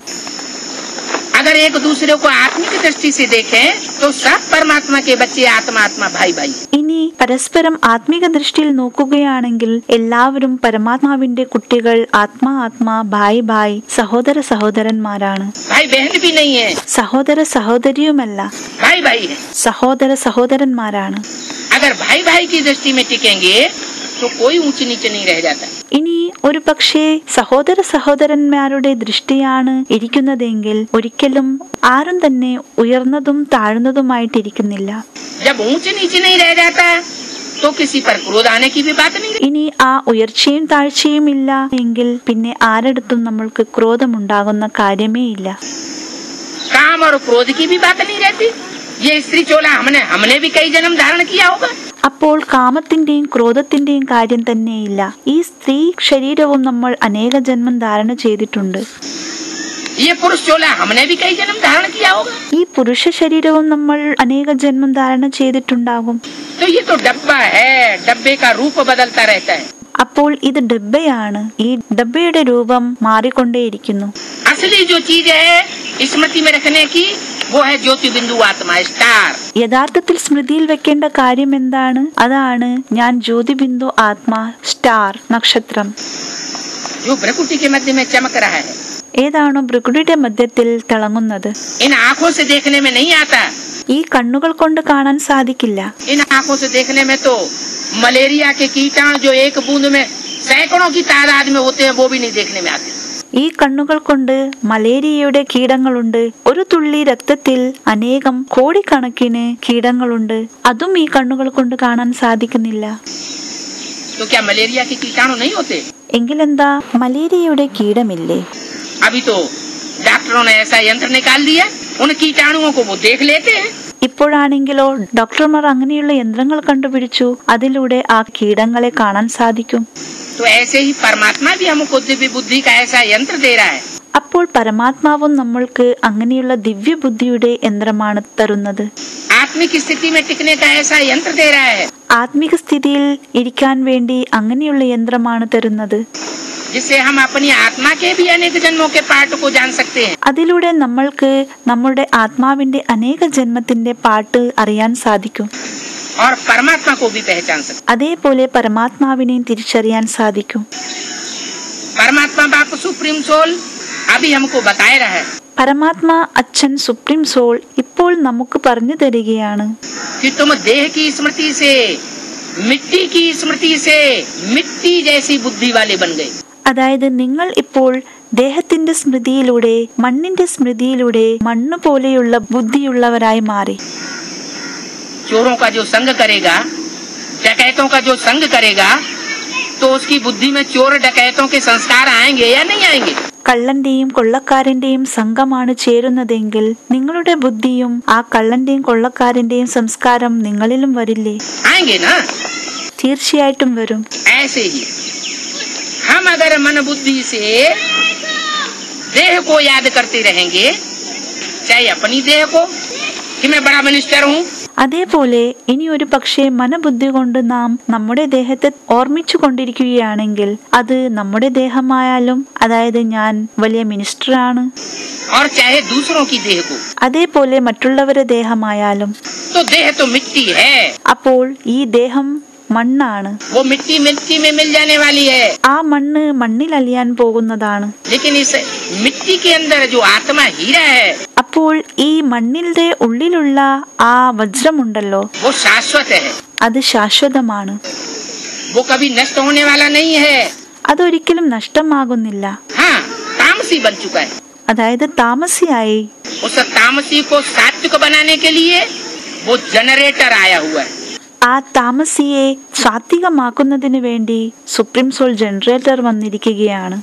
अगर एक दूसरे को आत्मिक दृष्टि से देखें तो सब परमात्मा के बच्चे आत्मा आत्मा भाई भाई ഇനി പരസ്പരം ആത്മീക ദൃഷ്ടിയിൽ നോക്കുകയാണെങ്കിൽ എല്ലാവരും പരമാത്മാവിന്റെ കുട്ടികൾ ആത്മാ ആത്മാ ഭായ് ഭായ് സഹോദര സഹോദരന്മാരാണ് भाई बहन भी नहीं है സഹോദര സഹോദരിയുമല്ല भाई भाई है സഹോദര സഹോദരന്മാരാണ് अगर भाई भाई की दृष्टि में टिकेंगे तो कोई ऊंच नीचे नहीं रह जाता ഇനി ഒരു പക്ഷേ സഹോദര സഹോദരന്മാരുടെ ദൃഷ്ടിയാണ് ഇരിക്കുന്നതെങ്കിൽ ഒരിക്കലും ആരും തന്നെ ഉയർന്നതും താഴ്ന്നതുമായിട്ടിരിക്കുന്നില്ല जब ऊंच नीचे नहीं रह जाता तो किसी पर क्रोध आने की भी बात नहीं रहती ഇനി ആ ഉയർച്ചയും താഴ്ചയും ഇല്ല എങ്കിൽ പിന്നെ ആരടുത്തും നമ്മൾക്ക് ക്രോധമുണ്ടാകുന്ന കാര്യമേ ഇല്ല काम और क्रोध की भी बात नहीं रहती ये स्त्री चोला हमने हमने भी कई जन्म धारण किया होगा അപ്പോൾ കാമത്തിന്റെയും ക്രോധത്തിന്റെയും കാര്യം തന്നെയില്ല ഈ സ്ത്രീ ശരീരവും നമ്മൾ അനേക ജന്മം ധാരണ ചെയ്തിട്ടുണ്ട് ये पुरुष चोला हमने भी कई जन्म धारण किया होगा ഈ പുരുഷ ശരീരവും നമ്മൾ അനേക ജന്മം ധാരണ ചെയ്തിട്ടുണ്ടാകും तो ये तो डब्बा है डब्बे का रूप बदलता रहता है അപ്പോൾ ഇത് ഡബ്ബയാണ് ഈ ഡബ്ബയുടെ രൂപം മാറിക്കൊണ്ടേയിരിക്കുന്നു असली जो चीज है स्मृति में रखने की वो है ज्योति बिंदु आत्मा स्टार യഥാർത്ഥത്തിൽ സ്മൃതിയിൽ വെക്കേണ്ട കാര്യം എന്താണ് അതാണ് ഞാൻ ജ്യോതിബിന്ദു ആത്മാ സ്റ്റാർ നക്ഷത്രം जो भ्रकुटी के मध्य में चमक रहा है ഏതാണോ ഭൃഗുടിയുടെ മധ്യത്തിൽ തിളങ്ങുന്നത് इन आँखों से देखने में नहीं आता ഈ കണ്ണുകൾ കൊണ്ട് കാണാൻ സാധിക്കില്ല इन आँखों से देखने में तो मलेरिया के कीटाणु जो एक बूंद में सैकड़ों की तादाद में होते हैं वो भी नहीं देखने में आते ഈ കണ്ണുകൾ കൊണ്ട് മലേറിയയുടെ കീടങ്ങളുണ്ട് ഒരു തുള്ളി രക്തത്തിൽ അനേകം കോടിക്കണക്കിന് കീടങ്ങളുണ്ട് അതും ഈ കണ്ണുകൾ കൊണ്ട് കാണാൻ സാധിക്കുന്നില്ല तो क्या मलेरिया के कीटाणु नहीं होते എങ്കിലെന്താ മലേറിയയുടെ കീടമില്ലേ अभी तो डॉक्टरों ने ऐसा यंत्र निकाल दिया उन कीटाणुओं को वो देख लेते हैं ഇപ്പോഴാണെങ്കിലോ ഡോക്ടർമാർ അങ്ങനെയുള്ള യന്ത്രങ്ങൾ കണ്ടുപിടിച്ചു അതിലൂടെ ആ കീടങ്ങളെ കാണാൻ സാധിക്കും तो ऐसे ही परमात्मा भी हमको दिव्य बुद्धि का ऐसा यंत्र दे रहा है അപ്പോൾ പരമാത്മാവും നമ്മൾക്ക് അങ്ങനെയുള്ള ദിവ്യബുദ്ധിയുടെ യന്ത്രമാണ് തരുന്നത് आत्मिक स्थिति में टिकने का ऐसा यंत्र दे रहा है ആത്മിക സ്ഥിതിയിൽ ഇരിക്കാൻ വേണ്ടി അങ്ങനെയുള്ള യന്ത്രമാണ് തരുന്നത് जिससे हम अपनी आत्मा के भी अनेक जन्मों के पार्ट को जान सकते हैं അതിലൂടെ നമ്മൾക്ക് നമ്മുടെ ആത്മാവിന്റെ അനേക ജന്മത്തിന്റെ പാട്ട് അറിയാൻ സാധിക്കും और परमात्मा को भी पहचान सकते അതേപോലെ പരമാത്മാവിനെയും തിരിച്ചറിയാൻ സാധിക്കും हैं। परमात्मा बाप सुप्रीम सोल अभी हमको बताए रहा है പരമാത്മാ അച്ഛൻ സുപ്രീം സോൾ ഇപ്പോൾ നമുക്ക് പറഞ്ഞു തരികയാണ് कि तुम देह की स्मृति से मिट्टी की स्मृति से मिट्टी जैसी बुद्धि वाले बन गए അതായത് നിങ്ങൾ ഇപ്പോൾ ദേഹത്തിന്റെ സ്മൃതിയിലൂടെ മണ്ണിന്റെ സ്മൃതിയിലൂടെ മണ്ണ് പോലെയുള്ള ബുദ്ധിയുള്ളവരായി മാറി चोरों का जो संग करेगा डकैतों का जो संग करेगा तो उसकी बुद्धि में चोर डकैतों के संस्कार आएंगे या नहीं आएंगे കള്ളന്റെയും കൊള്ളക്കാരന്റെയും സംഘമാണ് ചേരുന്നതെങ്കിൽ നിങ്ങളുടെ ബുദ്ധിയും ആ കള്ളന്റെയും കൊള്ളക്കാരന്റെയും സംസ്കാരം നിങ്ങളിലും വരില്ലേ आएंगे ना തീർച്ചയായിട്ടും വരും ऐसे ही हम अगर मन बुद्धि से देह को याद करते रहेंगे चाहे अपनी देह को कि मैं बड़ा मिनिस्टर हूँ അതേപോലെ ഇനി ഒരു പക്ഷേ മനബുദ്ധി കൊണ്ട് നാം നമ്മുടെ ദേഹത്തെ ഓർമ്മിച്ചു കൊണ്ടിരിക്കുകയാണെങ്കിൽ അത് നമ്മുടെ ദേഹമായാലും അതായത് ഞാൻ വലിയ മിനിസ്റ്ററാണ് और चाहे दूसरों की देह को അതേപോലെ മറ്റുള്ളവരുടെ ദേഹമായാലും तो देह तो मिट्टी है അപ്പോൾ ഈ ദേഹം മണ്ണാണ് वो मिट्टी मिट्टी में मिल जाने वाली है ആ മണ്ണ് മണ്ണിൽ അലിയാൻ പോകുന്നതാണ് लेकिन इस मिट्टी के अंदर जो आत्मा हीरा है അപ്പോൾ ഈ മണ്ണിന്റെ ഉള്ളിലുള്ള ആ വജ്രമുണ്ടല്ലോ वो शाश्वत है അത് ശാശ്വതമാണ് वो कभी नष्ट होने वाला नहीं है അതൊരിക്കലും നഷ്ടമാകുന്നില്ല हाँ तामसी बन चुका है അതായത് താമസിയായി उस तामसी को सात्विक बनाने के लिए वो जनरेटर आया हुआ है ആ താമസിയെ സാത്വികമാക്കുന്നതിന് വേണ്ടി സുപ്രീം സോൾ ജനറേറ്റർ വന്നിരിക്കുകയാണ്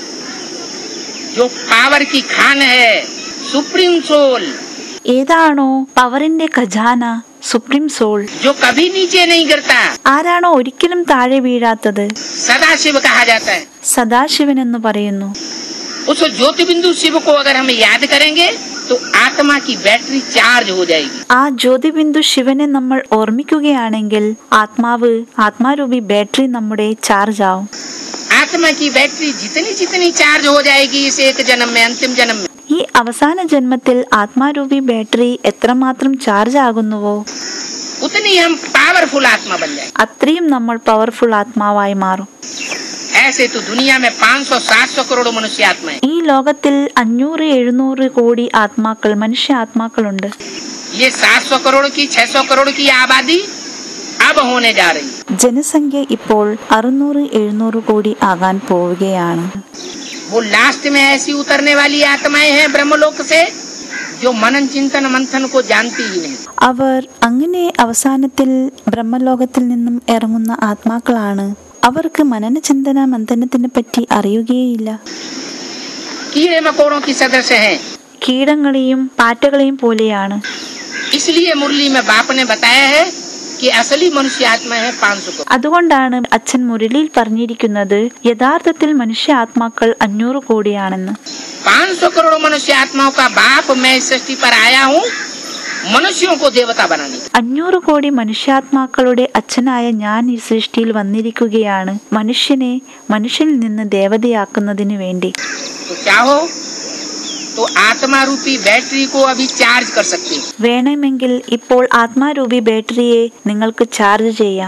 जो पावर की खान है सुप्रीम सोल ഏതാണോ പവറിന്റെ ഖജാന സുപ്രീം സോൾ जो कभी नीचे नहीं गिरता ആരാണോ ഒരിക്കലും താഴെ വീഴാത്തത് सदा शिव कहा जाता है സദാശിവൻ എന്ന് പറയുന്നു उस ज्योति बिंदु शिव को अगर हम याद करेंगे तो आत्मा की बैटरी चार्ज हो जाएगी ആ ജ്യോതിബിന്ദു ശിവനെ നമ്മൾ ഓർമ്മിക്കുകയാണെങ്കിൽ ആത്മാവ് ആത്മാരൂപി ബാറ്ററി നമ്മുടെ ചാർജ് ആവും आत्मा की बैटरी जितनी जितनी चार्ज हो जाएगी इस एक जन्म में अंतिम जन्म में ഈ അവസാന ജന്മത്തിൽ ആത്മാരൂപി ബാറ്ററി എത്രമാത്രം ചാർജ് ആകുന്നുവോ उतनी हम पावरफुल आत्मा बन जाएंगे അത്രയും നമ്മൾ പവർഫുൾ ആത്മാവായി മാറും ऐसे तो दुनिया में 500 700 करोड़ मनुष्य आत्माएं ഈ ലോകത്തിൽ അഞ്ഞൂറ് എഴുന്നൂറ് കോടി ആത്മാക്കൾ മനുഷ്യ ആത്മാക്കളുണ്ട് ये 700 करोड़ की 600 करोड़ की आबादी अब होने जा रही है ജനസംഖ്യ ഇപ്പോൾ അറുന്നൂറ് എഴുന്നൂറ് കോടി ആകാൻ പോവുകയാണ് वो लास्ट में ऐसी उतरने वाली आत्माएं हैं ब्रह्मलोक से जो मनन चिंतन मंथन को जानती ही नहीं അവർ അങ്ങനെ അവസാനത്തിൽ ബ്രഹ്മലോകത്തിൽ നിന്നും ഇറങ്ങുന്ന ആത്മാക്കളാണ് അവർക്ക് മനനചിന്തന മന്ഥനത്തിനെ പറ്റി അറിയുകയില്ല कीड़े मकोड़ों की सदस्य हैं കീടങ്ങളെയും പാറ്റകളെയും പോലെയാണ് इसलिए मुरली में बाप ने बताया है कि असली मनुष्य आत्मा है 500 करोड़ അതുകൊണ്ടാണ് അച്ഛൻ മുരളിയിൽ പറഞ്ഞിരിക്കുന്നത് യഥാർത്ഥത്തിൽ മനുഷ്യ ആത്മാക്കൾ അഞ്ഞൂറ് കോടിയാണെന്ന് 500 करोड़ मनुष्य आत्माओं का बाप मैं इस सृष्टि पर आया हूँ मनुष्यों को देवता बनाने അഞ്ഞൂറ് കോടി മനുഷ്യാത്മാക്കളുടെ അച്ഛനായ ഞാൻ ഈ സൃഷ്ടിയിൽ വന്നിരിക്കുകയാണ് മനുഷ്യനെ മനുഷ്യനിൽ നിന്ന് ദേവതയാക്കുന്നതിന് വേണ്ടി तो चाहो तो आत्मा रूपी बैटरी को अभी चार्ज कर सकते हो വേണമെങ്കിൽ ഇപ്പോൾ ആത്മാരൂപി ബാറ്ററിയെ നിങ്ങൾക്ക് ചാർജ് ചെയ്യാം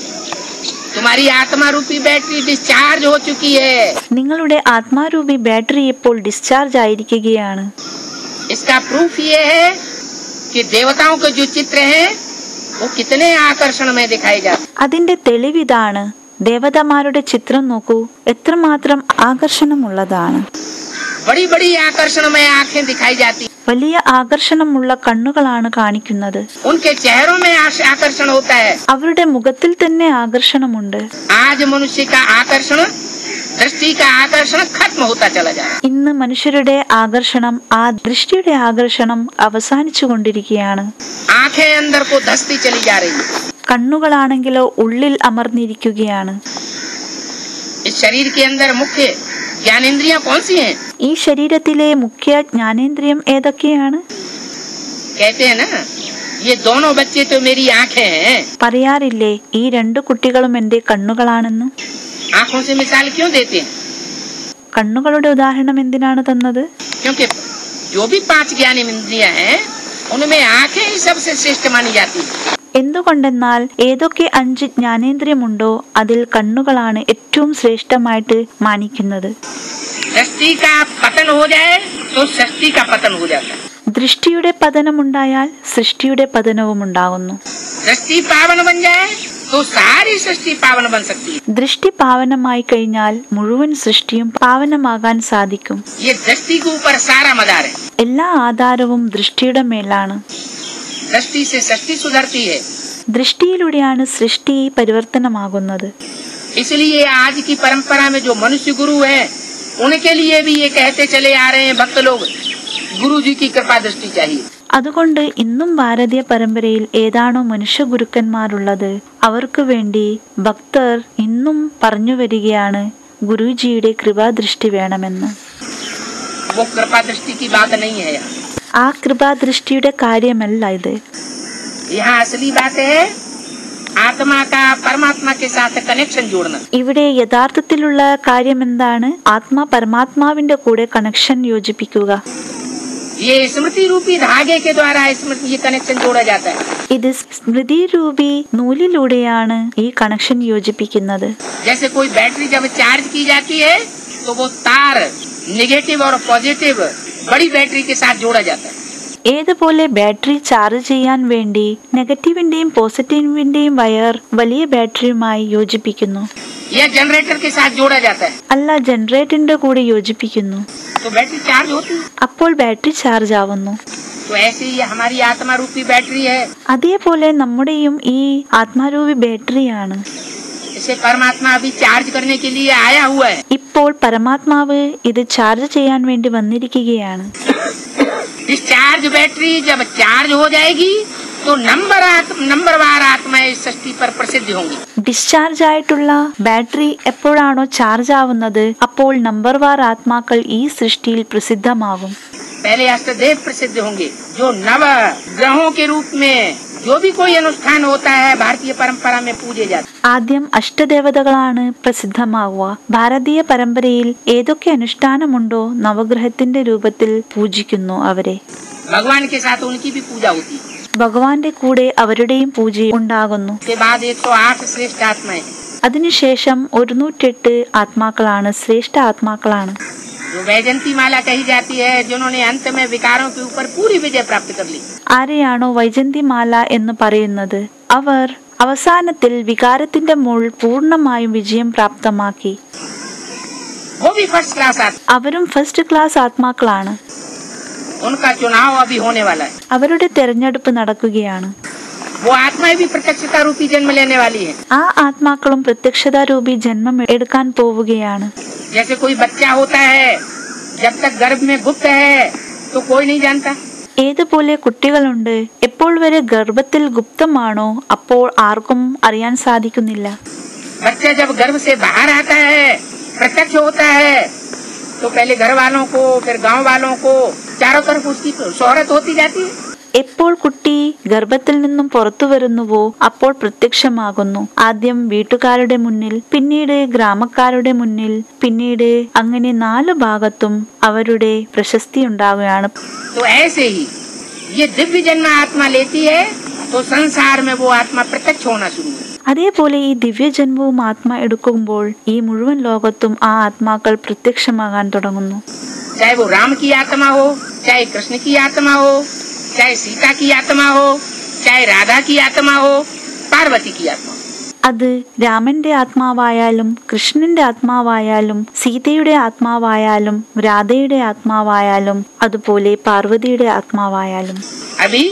तुम्हारी आत्मा रूपी बैटरी डिस्चार्ज हो चुकी है നിങ്ങളുടെ ആത്മാരൂപി ബാറ്ററി ഇപ്പോൾ ഡിസ്ചാർജ് ആയിരിക്കുകയാണ് इसका प्रूफ ये है कि देवताओं के जो चित्र हैं वो कितने आकर्षण में दिखाए जाते അതിന്റെ തെളിവിതാണ് ദേവതമാരുടെ ചിത്രം നോക്കൂ എത്രമാത്രം ആകർഷണമുള്ളതാണ് बड़ी बड़ी आकर्षण में आंखें दिखाई जाती വലിയ ആകർഷണമുള്ള കണ്ണുകളാണ് കാണിക്കുന്നത് उनके चेहरों में आश- आकर्षण होता है അവരുടെ മുഖത്തിൽ തന്നെ ആകർഷണമുണ്ട് आज मनुष्य का आकर्षण दृष्टि का आकर्षण खत्म होता चला जाए ഇന്ന് മനുഷ്യരുടെ ആകർഷണം ആ ദൃഷ്ടിയുടെ ആകർഷണം അവസാനിച്ചു കൊണ്ടിരിക്കുകയാണ് आंखें अंदर को धसती चली जा रही है കണ്ണുകളാണെങ്കിലോ ഉള്ളിൽ അമർന്നിരിക്കുകയാണ് इस शरीर के अंदर मुख्य ज्ञानेन्द्रियां कौन सी हैं ഈ ശരീരത്തിലെ മുഖ്യ ജ്ഞാനേന്ദ്രിയം ഏതൊക്കെയാണ് कहते हैं ना ये दोनों बच्चे तो मेरी आंखें हैं പറയാറില്ലേ ഈ രണ്ടു കുട്ടികളും എന്റെ കണ്ണുകളാണെന്ന് आंखों से मिसाल क्यों देते हैं കണ്ണുകളുടെ ഉദാഹരണം എന്തിനാണ് തന്നത് क्योंकि जो भी पांच ज्ञान इंद्रियां हैं उनमें आंखें ही सबसे श्रेष्ठ मानी जाती है എന്തുകൊണ്ടെന്നാൽ ഏതൊക്കെ അഞ്ച് ജ്ഞാനേന്ദ്രിയമുണ്ടോ അതിൽ കണ്ണുകളാണ് ഏറ്റവും ശ്രേഷ്ഠമായിട്ട് മാനിക്കുന്നത് दृष्टि का पतन हो जाए तो सृष्टि का पतन हो जाता है ദൃഷ്ടിയുടെ പതനമുണ്ടായാൽ സൃഷ്ടിയുടെ പതനവും ഉണ്ടാകുന്നു दृष्टि पावन बन जाए तो सारी सृष्टि पावन बन सकती है ദൃഷ്ടി പാവനമായി കഴിഞ്ഞാൽ മുഴുവൻ സൃഷ്ടിയും പാവനമാകാൻ സാധിക്കും ये दृष्टि के ऊपर सारा मदार है എല്ലാ ആധാരവും ദൃഷ്ടിയുടെ മേലാണ് दृष्टि से सृष्टि सुधरती है ദൃഷ്ടിയിലൂടെയാണ് സൃഷ്ടി പരിവർത്തനമാകുന്നത് इसलिए आज की परंपरा में जो मनुष्य गुरु है उनके लिए भी ये कहते चले आ रहे हैं भक्त लोग गुरु जी की कृपा दृष्टि चाहिए അതുകൊണ്ട് ഇന്നും ഭാരതീയ പരമ്പരയിൽ ഏതാണോ മനുഷ്യ ഗുരുക്കന്മാരുള്ളത് അവർക്ക് വേണ്ടി ഭക്തർ ഇന്നും പറഞ്ഞു വരികയാണ് ഗുരുജിയുടെ കൃപാദൃഷ്ടി വേണമെന്ന് वो कृपा दृष्टि की बात नहीं है यहाँ ആ കൃപാദൃഷ്ടിയുടെ കാര്യമല്ല ഇത് यहाँ असली बात है आत्मा का परमात्मा के साथ कनेक्शन जोड़ना ഇവിടെ യഥാർത്ഥത്തിലുള്ള കാര്യം എന്താണ് ആത്മാ പരമാത്മാവിന്റെ കൂടെ കണക്ഷൻ യോജിപ്പിക്കുക ये स्मृति रूपी धागे के द्वारा स्मृति ये कनेक्शन जोड़ा जाता है ഇത് സ്മൃതി രൂപി നൂലിലൂടെയാണ് ഈ കണക്ഷൻ യോജിപ്പിക്കുന്നത് जैसे कोई बैटरी जब चार्ज की जाती है तो वो तार निगेटिव और पॉजिटिव बड़ी बैटरी के साथ जोड़ा जाता है ഏതുപോലെ ബാറ്ററി ചാർജ് ചെയ്യാൻ വേണ്ടി നെഗറ്റീവിന്റെയും പോസിറ്റീവിന്റെയും വയർ വലിയ ബാറ്ററിയുമായി യോജിപ്പിക്കുന്നു या जनरेटर के साथ जोड़ा जाता है അല്ല ജനറേറ്ററിന്റെ കൂടെ യോജിപ്പിക്കുന്നു तो बैटरी चार्ज होती है അപ്പോൾ ബാറ്ററി ചാർജ് ആവുന്നു तो ऐसे ही हमारी आत्मा रूपी बैटरी है അതേപോലെ നമ്മുടെയും ഈ ആത്മാരൂപി ബാറ്ററിയാണ് इसे परमात्मा अभी चार्ज करने के लिए आया हुआ है ഇപ്പോൾ പരമാത്മാവ് ഇത് ചാർജ് ചെയ്യാൻ വേണ്ടി വന്നിരിക്കുകയാണ് डिस्चार्ज बैटरी जब चार्ज हो जाएगी तो नंबर आत्म नंबरवार आत्माएं इस सृष्टि पर प्रसिद्ध होंगी ഡിസ്ചാർജ് ആയിട്ടുള്ള ബാറ്ററി എപ്പോഴാണോ ചാർജ് ആവുന്നത് അപ്പോൾ നമ്പർ വാർ ആത്മാക്കൾ ഈ സൃഷ്ടിയിൽ പ്രസിദ്ധമാകും पहले अष्टदेव प्रसिद्ध होंगे जो नव ग्रहों के रूप में जो भी कोई अनुष्ठान होता है भारतीय परंपरा में पूजे जाते ആദ്യം അഷ്ടദേവതകളാണ് പ്രസിദ്ധമാവുക ഭാരതീയ പരമ്പരയിൽ ഏതൊക്കെ അനുഷ്ഠാനമുണ്ടോ നവഗ്രഹത്തിന്റെ രൂപത്തിൽ പൂജിക്കുന്നു അവരെ भगवान के साथ उनकी भी पूजा होती है ഭഗവാന്റെ കൂടെ അവരുടെയും പൂജ ഉണ്ടാകുന്നു उसके बाद 108 श्रेष्ठ आत्माएं हैं, അതിനുശേഷം ഒരുന്നൂറ്റെട്ട് ആത്മാക്കളാണ് ശ്രേഷ്ഠ ആത്മാക്കളാണ് जो वैजंती माला कही जाती है जिन्होंने अंत में विकारों के ऊपर पूरी विजय प्राप्त कर ली ആരെയാണോ വൈജന്തിമാല എന്ന് പറയുന്നത് അവർ അവസാനത്തിൽ വികാരത്തിന്റെ മുൾ പൂർണ്ണമായും വിജയം പ്രാപ്തമാക്കി वो भी फर्स्ट क्लास आत्मा അവരും ഫസ്റ്റ് ക്ലാസ് ആത്മാക്കളാണ് उनका चुनाव अभी होने वाला है അവരുടെ തെരഞ്ഞെടുപ്പ് നടക്കുകയാണ് वो आत्माएं भी प्रत्यक्षता रूपी जन्म लेने वाली है ആ ആത്മാക്കളും പ്രത്യക്ഷതാരൂപി ജന്മം എടുക്കാൻ പോവുകയാണ് जैसे कोई बच्चा होता है जब तक गर्भ में गुप्त है तो कोई नहीं जानता ഏതുപോലെ കുട്ടികളുണ്ട് എപ്പോൾ വരെ ഗർഭത്തിൽ ഗുപ്തമാണോ അപ്പോൾ ആർക്കും അറിയാൻ സാധിക്കുന്നില്ല बच्चा जब गर्भ से बाहर आता है प्रत्यक्ष होता है तो पहले घर वालों को फिर गांव वालों को चारों तरफ उसकी शोहरत होती जाती है എപ്പോൾ കുട്ടി ഗർഭത്തിൽ നിന്നും പുറത്തു വരുന്നുവോ അപ്പോൾ പ്രത്യക്ഷമാകുന്നു ആദ്യം വീട്ടുകാരുടെ മുന്നിൽ പിന്നീട് ഗ്രാമക്കാരുടെ മുന്നിൽ പിന്നീട് അങ്ങനെ നാലു ഭാഗത്തും അവരുടെ പ്രശസ്തി ഉണ്ടാവുകയാണ് तो ऐसे ही ये दिव्य जन्म आत्मा लेती है तो संसार में वो आत्मा प्रत्यक्ष होना शुरू है അതേപോലെ ഈ ദിവ്യജന്മവും ആത്മ എടുക്കുമ്പോൾ ഈ മുഴുവൻ ലോകത്തും ആ ആത്മാക്കൾ പ്രത്യക്ഷമാകാൻ തുടങ്ങുന്നു चाहे वो राम की आत्मा हो चाहे कृष्ण की आत्मा हो चाहे सीता की आत्मा हो चाहे राधा की आत्मा हो पार्वती की आत्मा हो അത് രാമന്റെ ആത്മാവായാലും കൃഷ്ണന്റെ ആത്മാവായാലും സീതയുടെ ആത്മാവായാലും രാധയുടെ ആത്മാവായാലും അതുപോലെ പാർവതിയുടെ ആത്മാവായാലും अभी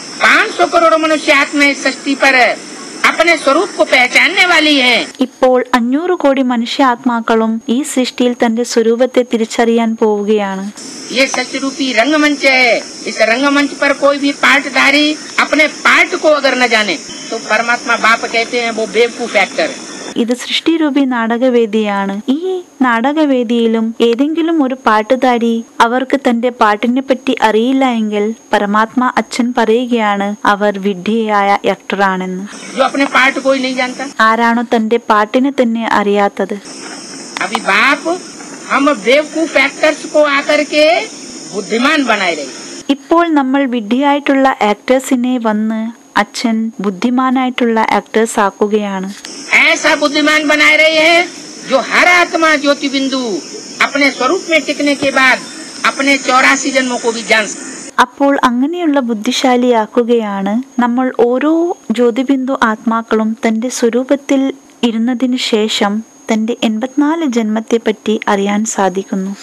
500 करोड़ मनुष्य आत्मा इस सृष्टि पर अपने स्वरूप को पहचानने वाली हैं ഇപ്പോൾ അഞ്ഞൂറ് കോടി മനുഷ്യ ആത്മാക്കളും ഈ സൃഷ്ടിയിൽ തന്റെ സ്വരൂപത്തെ തിരിച്ചറിയാൻ പോവുകയാണ് ये सच रूपी रंगमंच है इस रंगमंच पर कोई भी पार्टधारी अपने पार्ट को अगर न जाने तो परमात्मा बाप कहते हैं वो बेवकूफ एक्टर है ഇത് സൃഷ്ടിരൂപി നാടകവേദിയാണ് ഈ നാടകവേദിയിലും ഏതെങ്കിലും ഒരു പാട്ടുകാരി അവർക്ക് തന്റെ പാട്ടിനെ പറ്റി അറിയില്ല എങ്കിൽ പരമാത്മ അച്ഛൻ പറയുകയാണ് അവർ വിഡ്ഢിയായ ആക്ടറാണെന്ന് जो अपने पार्ट को ही नहीं जानता ആരാണോ തന്റെ പാട്ടിനെ തന്നെ അറിയാത്തത് अभी बाप हम बेवकूफ एक्टर्स को आकर के बुद्धिमान बनाए रहे ഇപ്പോൾ നമ്മൾ വിഡ്ഢിയായിട്ടുള്ള ആക്ടേഴ്സിനെ വന്ന് അച്ഛൻ ബുദ്ധിമാനായിട്ടുള്ള ആക്ടേഴ്സ് ആക്കുകയാണ് ऐसा बुद्धिमान बनाए रहे हैं जो हर आत्मा ज्योति बिंदु अपने स्वरूप में टिकने के बाद अपने चौरासी जन्मों को भी जान सके അപ്പോൾ അങ്ങനെയുള്ള ബുദ്ധിശാലിയാക്കുകയാണ് നമ്മൾ ഓരോ ജ്യോതിബിന്ദു ആത്മാക്കളും തന്റെ സ്വരൂപത്തിൽ ഇരുന്നതിനു ശേഷം തന്റെ എൺപത്തിനാല് ജന്മത്തെപ്പറ്റി അറിയാൻ സാധിക്കുന്നു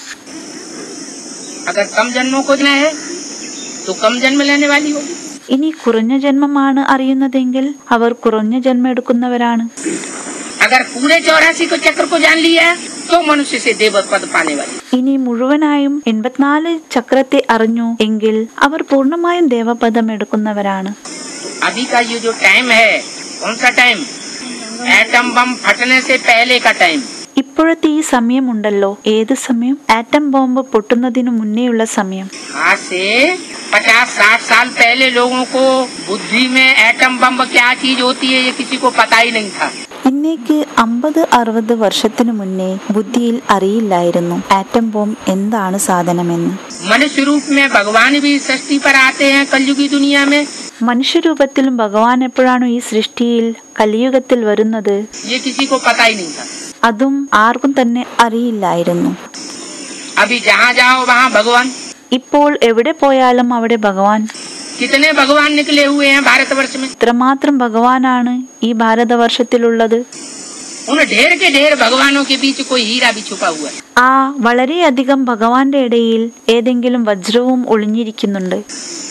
अगर कम जन्मों को देना है तो कम जन्म लेने वाली होगी ഇനി കുറഞ്ഞ ജന്മമാണ് അറിയുന്നതെങ്കിൽ അവർ കുറഞ്ഞ ജന്മം എടുക്കുന്നവരാണ് अगर पूरे चौरासी को चक्र को जान लिया तो मनुष्य से देव पद पाने वाली ഇനി മുഴുവനായും എൺപത്തിനാല് ചക്രത്തെ അറിഞ്ഞു എങ്കിൽ അവർ പൂർണ്ണമായും ദേവപദം എടുക്കുന്നവരാണ് अभी का ये जो टाइम है कौन सा टाइम एटम बम फटने से पहले का टाइम ഇപ്പോഴത്തെ ഈ സമയമുണ്ടല്ലോ ഏത് സമയം ആറ്റം ബോംബ് പൊട്ടുന്നതിനു മുന്നേയുള്ള സമയം आज से पचास साठ साल पहले लोगों को बुद्धि में एटम बम क्या चीज होती है ये किसी को पता ही नहीं था ഇന്നേക്ക് അമ്പത് അറുപത് വർഷത്തിനു മുന്നേ ബുദ്ധിയിൽ അറിയില്ലായിരുന്നു ആറ്റം ബോംബ് എന്താണ് സാധനമെന്ന് मनुष्य रूप में भगवान भी इस सृष्टि पर आते हैं कलयुगी दुनिया में മനുഷ്യരൂപത്തിലും ഭഗവാൻ എപ്പോഴാണോ ഈ സൃഷ്ടിയിൽ കലിയുഗത്തിൽ വരുന്നത് ये किसी को पता ही नहीं था അതും ആർക്കും തന്നെ അറിയില്ലായിരുന്നു अभी जहाँ जाओ वहाँ भगवान ഇപ്പോൾ എവിടെ പോയാലും അവിടെ ഭഗവാൻ कितने भगवान निकले हुए हैं भारतवर्ष में ഇത്രമാത്രം ഭഗവാനാണ് ഈ ഭാരതവർഷത്തിലുള്ളത് उन ढेर के ढेर भगवानों के बीच कोई हीरा भी छुपा हुआ है ആ വളരെയധികം ഭഗവാന്റെ ഇടയിൽ ഏതെങ്കിലും വജ്രവും ഒളിഞ്ഞിരിക്കുന്നുണ്ട്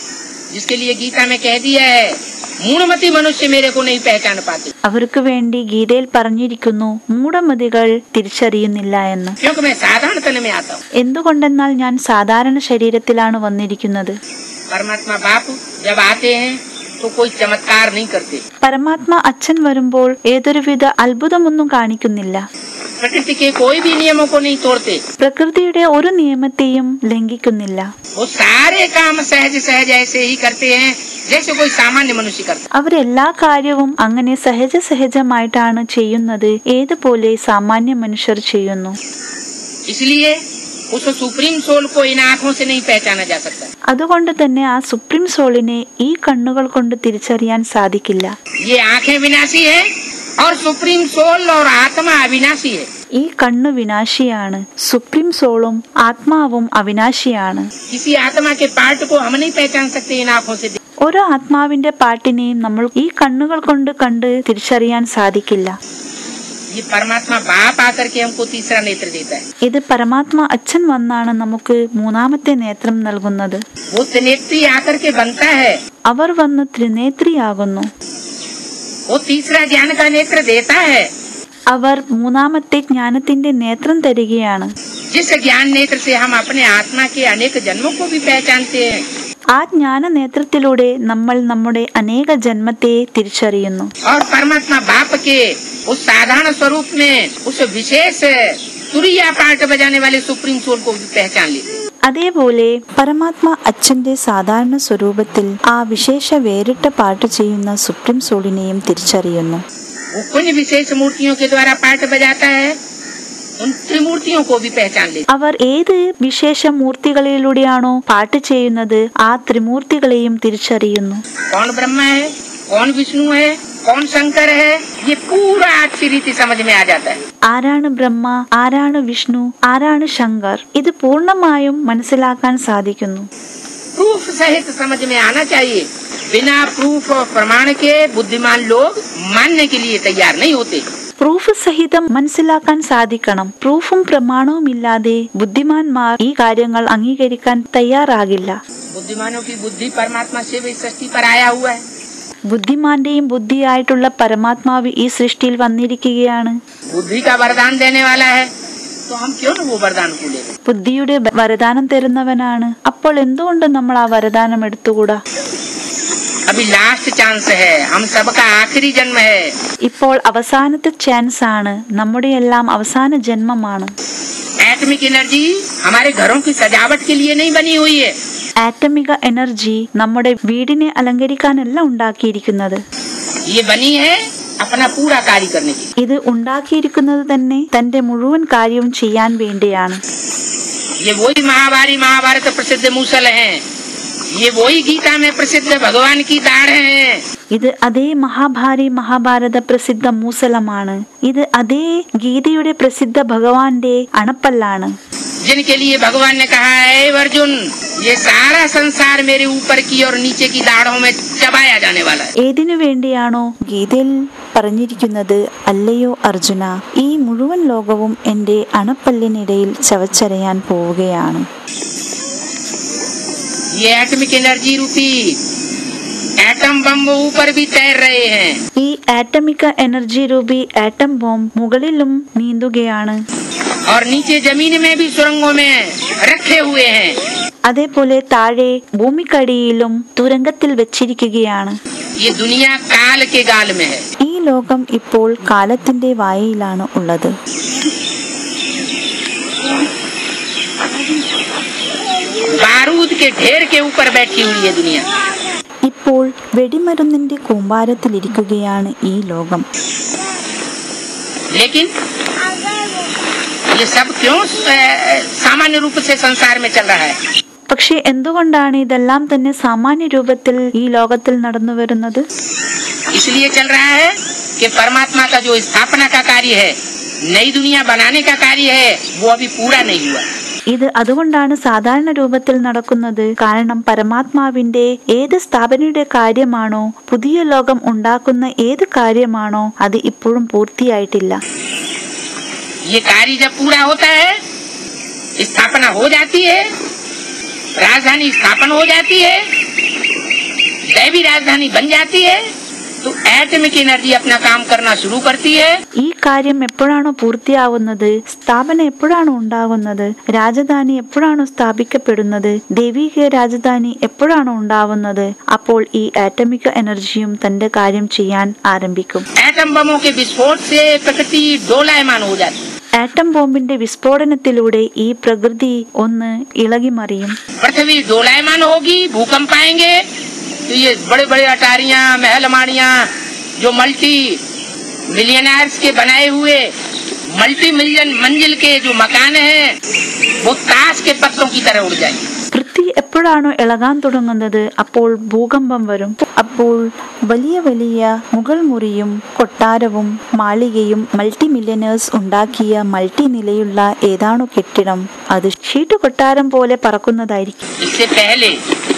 जिसके लिए गीता में कह दिया है मूणमती मनुष्य मेरे को नहीं पहचान पाते അവർക്ക് വേണ്ടി ഗീതയിൽ പറഞ്ഞിരിക്കുന്നു മൂഢമതികൾ തിരിച്ചറിയുന്നില്ല എന്ന് क्योंकि मैं साधारण तन में आता हूँ എന്തുകൊണ്ടെന്നാൽ ഞാൻ സാധാരണ ശരീരത്തിലാണ് വന്നിരിക്കുന്നത് परमात्मा बाप जब आते हैं तो कोई चमत्कार नहीं करते പരമാത്മ അച്ഛൻ വരുമ്പോൾ ഏതൊരുവിധ അത്ഭുതമൊന്നും കാണിക്കുന്നില്ല प्रकृति के कोई भी नियमों को नहीं तोड़ते പ്രകൃതിയുടെ ഒരു നിയമത്തെയും ലംഘിക്കുന്നില്ല वो सारे काम सहज सहज ऐसे ही करते हैं जैसे कोई सामान्य मनुष्य करता അവരെല്ലാ കാര്യവും അങ്ങനെ സഹജ സഹജമായിട്ടാണ് ചെയ്യുന്നത് ഏതുപോലെ സാമാന്യ മനുഷ്യർ ചെയ്യുന്നു इसलिए उस सुप्रीम सोल को इन आँखों से नहीं पहचाना जा सकता അതുകൊണ്ട് തന്നെ ആ സുപ്രീം സോളിനെ ഈ കണ്ണുകൾ കൊണ്ട് തിരിച്ചറിയാൻ സാധിക്കില്ല ये आँखें विनाशी है और सुप्रीम सोल और आत्मा अविनाशी है ഈ കണ്ണ് വിനാശിയാണ് സുപ്രീം സോളും ആത്മാവും അവിനാശിയാണ് किसी आत्मा के पार्ट को हम नहीं पहचान सकते इन आँखों से ഓരോ ആത്മാവിന്റെ പാട്ടിനെയും നമ്മൾ ഈ കണ്ണുകൾ കൊണ്ട് കണ്ട് തിരിച്ചറിയാൻ സാധിക്കില്ല ये परमात्मा बाप आकर के हमको तीसरा नेत्र देता है ഇത് പരമാത്മ അച്ഛൻ വന്നാണ് നമുക്ക് മൂന്നാമത്തെ നേത്രം നൽകുന്നത് वो त्रिनेत्री आकर के बनता है അവർ വന്ന് ത്രിനേത്രിയാകുന്നു वो तीसरा ज्ञान का नेत्र देता है അവർ മൂന്നാമത്തെ ജ്ഞാനത്തിന്റെ നേത്രം തരികയാണ് जिस ज्ञान नेत्र से हम अपने आत्मा के अनेक जन्मों को भी पहचानते हैं ആ ജ്ഞാന നേത്രത്തിലൂടെ നമ്മൾ നമ്മുടെ അനേക ജന്മത്തെ തിരിച്ചറിയുന്നു और परमात्मा बाप के उस साधारण स्वरूप में उस विशेष तुरिया पार्ट बजाने वाले सुप्रीम सोल को भी पहचान लेते हैं। അതേപോലെ പരമാത്മ അച്ഛന്റെ സാധാരണ സ്വരൂപത്തിൽ ആ വിശേഷ വേറിട്ട പാട്ട് ചെയ്യുന്ന സുപ്രീം സോളിനെയും തിരിച്ചറിയുന്നു वो कुछ विशेष मूर्तियों के द्वारा पार्ट बजाता है उन त्रिमूर्तियों को भी पहचान लेते അവർ ഏത് വിശേഷ മൂർത്തികളിലൂടെയാണോ പാട്ട് ചെയ്യുന്നത് ആ ത്രിമൂർത്തികളെയും തിരിച്ചറിയുന്നു कौन ब्रह्मा है कौन विष्णु है कौन शंकर है ये पूरा अच्छी रीति समझ में आ जाता है ആരാണ് ബ്രഹ്മ ആരാണ് വിഷ്ണു ആരാണ് ശങ്കർ ഇത് പൂർണ്ണമായും മനസ്സിലാക്കാൻ സാധിക്കുന്നു प्रूफ सहित समझ में आना चाहिए बिना प्रूफ और प्रमाण के बुद्धिमान लोग मानने के लिए तैयार नहीं होते പ്രൂഫ് സഹിതം മനസ്സിലാക്കാൻ സാധിക്കണം പ്രൂഫും പ്രമാണവും ഇല്ലാതെ ബുദ്ധിമാന്മാർ ഈ കാര്യങ്ങൾ അംഗീകരിക്കാൻ തയ്യാറാകില്ല बुद्धिमानों की बुद्धि परमात्मा से भी सृष्टि पर आया हुआ है ബുദ്ധിമാന്റെയും ബുദ്ധിയായിട്ടുള്ള പരമാത്മാവ് ഈ സൃഷ്ടിയിൽ വന്നിരിക്കുകയാണ് बुद्धि का वरदान देने वाला है तो हम क्यों न वो वरदान को ले ബുദ്ധിയുടെ ബ- വരദാനം തരുന്നവനാണ് അപ്പോൾ എന്തുകൊണ്ട് നമ്മൾ ആ വരദാനം എടുത്തുകൂടാ अभी लास्ट चांस है हम सबका आखिरी जन्म है ഇപ്പോൾ അവസാനത്തെ ചാൻസ് ആണ് നമ്മുടെ എല്ലാം അവസാന ജന്മമാണ് एटमिक एनर्जी हमारे घरों की सजावट के लिए नहीं बनी हुई है ആറ്റമിക എനർജി നമ്മുടെ വീടിനെ അലങ്കരിക്കാനല്ല ഉണ്ടാക്കിയിരിക്കുന്നത് ये बनी है अपना पूरा कार्य करने की ഇത് ഉണ്ടാക്കിയിരിക്കുന്നത് തന്നെ തന്റെ മുഴുവൻ കാര്യവും ചെയ്യാൻ വേണ്ടിയാണ് ये वही महाभारी महाभारत प्रसिद्ध मूसल हैं ये वही गीता में प्रसिद्ध भगवान की दाढ़ हैं ഇത് അതേ മഹാഭാരി മഹാഭാരത പ്രസിദ്ധ മൂസലമാണ് ഇത് അതേ ഗീതയുടെ പ്രസിദ്ധ ഭഗവാന്റെ അണപ്പല്ലാണ് जिनके लिए भगवान ने कहा है "हे अर्जुन ये सारा संसार मेरे ऊपर की और नीचे की दाढ़ों में चबाया जाने वाला है ഏതിനു വേണ്ടിയാണോ ഗീതയിൽ പറഞ്ഞിരിക്കുന്നത് അല്ലയോ അർജുന ഈ മുഴുവൻ ലോകവും എന്റെ അണപ്പല്ലിനിടയിൽ ചവച്ചരയാൻ പോവുകയാണ് ये एटमिक एनर्जी रूपी एटम बम वो ऊपर भी तैर रहे हैं ഈ ആറ്റമിക എനർജി രൂപി ആറ്റം ബോംബ് മുകളിലും നീന്തുകയാണ് और नीचे जमीन में भी सुरंगों में रखे हुए हैं അതേപോലെ താഴെ ഭൂമിക്കടിയിലും തുരങ്കത്തിൽ വെച്ചിരിക്കുകയാണ് ये दुनिया काल के गाल में है ഈ ലോകം ഇപ്പോൾ കാലത്തിന്റെ വായയിലാണ് ഉള്ളത് बारूद के ढेर के ऊपर बैठी हुई है दुनिया ഇപ്പോൾ വെടിമരുന്നിന്റെ കൂമ്പാരത്തിലിരിക്കുകയാണ് ഈ ലോകം लेकिन ये सब क्यों अ, सामान्य रूप से संसार में चल रहा है പക്ഷെ എന്തുകൊണ്ടാണ് ഇതെല്ലാം തന്നെ സാമാന്യ രൂപത്തിൽ ഈ ലോകത്തിൽ നടന്നു വരുന്നത് इसलिए चल रहा है कि परमात्मा का जो स्थापना का कार्य है नई दुनिया बनाने का कार्य है वो अभी पूरा नहीं हुआ ഇത് അതുകൊണ്ടാണ് സാധാരണ രൂപത്തിൽ നടക്കുന്നത് കാരണം പരമാത്മാവിന്റെ ഏത് സ്ഥാപനയുടെ കാര്യമാണോ പുതിയ ലോകം ഉണ്ടാക്കുന്ന ഏത് കാര്യമാണോ അത് ഇപ്പോഴും പൂർത്തിയായിട്ടില്ല ये कार्य जब पूरा होता है स्थापना हो जाती है राजधानी स्थापन हो जाती है दैवी राजधानी बन जाती है तो एटमिक एनर्जी अपना काम करना शुरू करती है ഈ കാര്യം എപ്പോഴാണോ പൂർത്തിയാവുന്നത് സ്ഥാപനം എപ്പോഴാണോ ഉണ്ടാകുന്നത് രാജധാനി എപ്പോഴാണോ സ്ഥാപിക്കപ്പെടുന്നത് ദൈവിക രാജധാനി എപ്പോഴാണോ ഉണ്ടാവുന്നത് അപ്പോൾ ഈ ആറ്റമിക് എനർജിയും തന്റെ കാര്യം ചെയ്യാൻ ആരംഭിക്കും एटम बमों के विस्फोट से प्रकृति डोलायमान हो जाती है ആറ്റം ബോംബിന്റെ വിസ്ഫോടനത്തിലൂടെ ഈ പ്രകൃതി ഒന്ന് ഇളകിമറിയും पृथ्वी डोलायमान होगी भूकंप आएंगे तो ये बड़े बड़े अटारियां महलमाड़ियां जो मल्टी मिलियनर्स के बनाए हुए मल्टी मिलियन मंजिल के जो मकान हैं वो ताश के पत्तों की तरह उड़ जाएंगे പൃഥ്വി എപ്പോഴാണോ ഇളകാൻ തുടങ്ങുന്നത് അപ്പോൾ ഭൂകമ്പം വരും അപ്പോൾ വലിയ വലിയ മുകൾ മുറിയും കൊട്ടാരവും മാളികയും മൾട്ടി മില്യനേഴ്സ് ഉണ്ടാക്കിയ മൾട്ടി നിലയുള്ള ഏതാണോ കെട്ടിടം അത് ഷീട്ട് കൊട്ടാരം പോലെ പറക്കുന്നതായിരിക്കും इससे पहले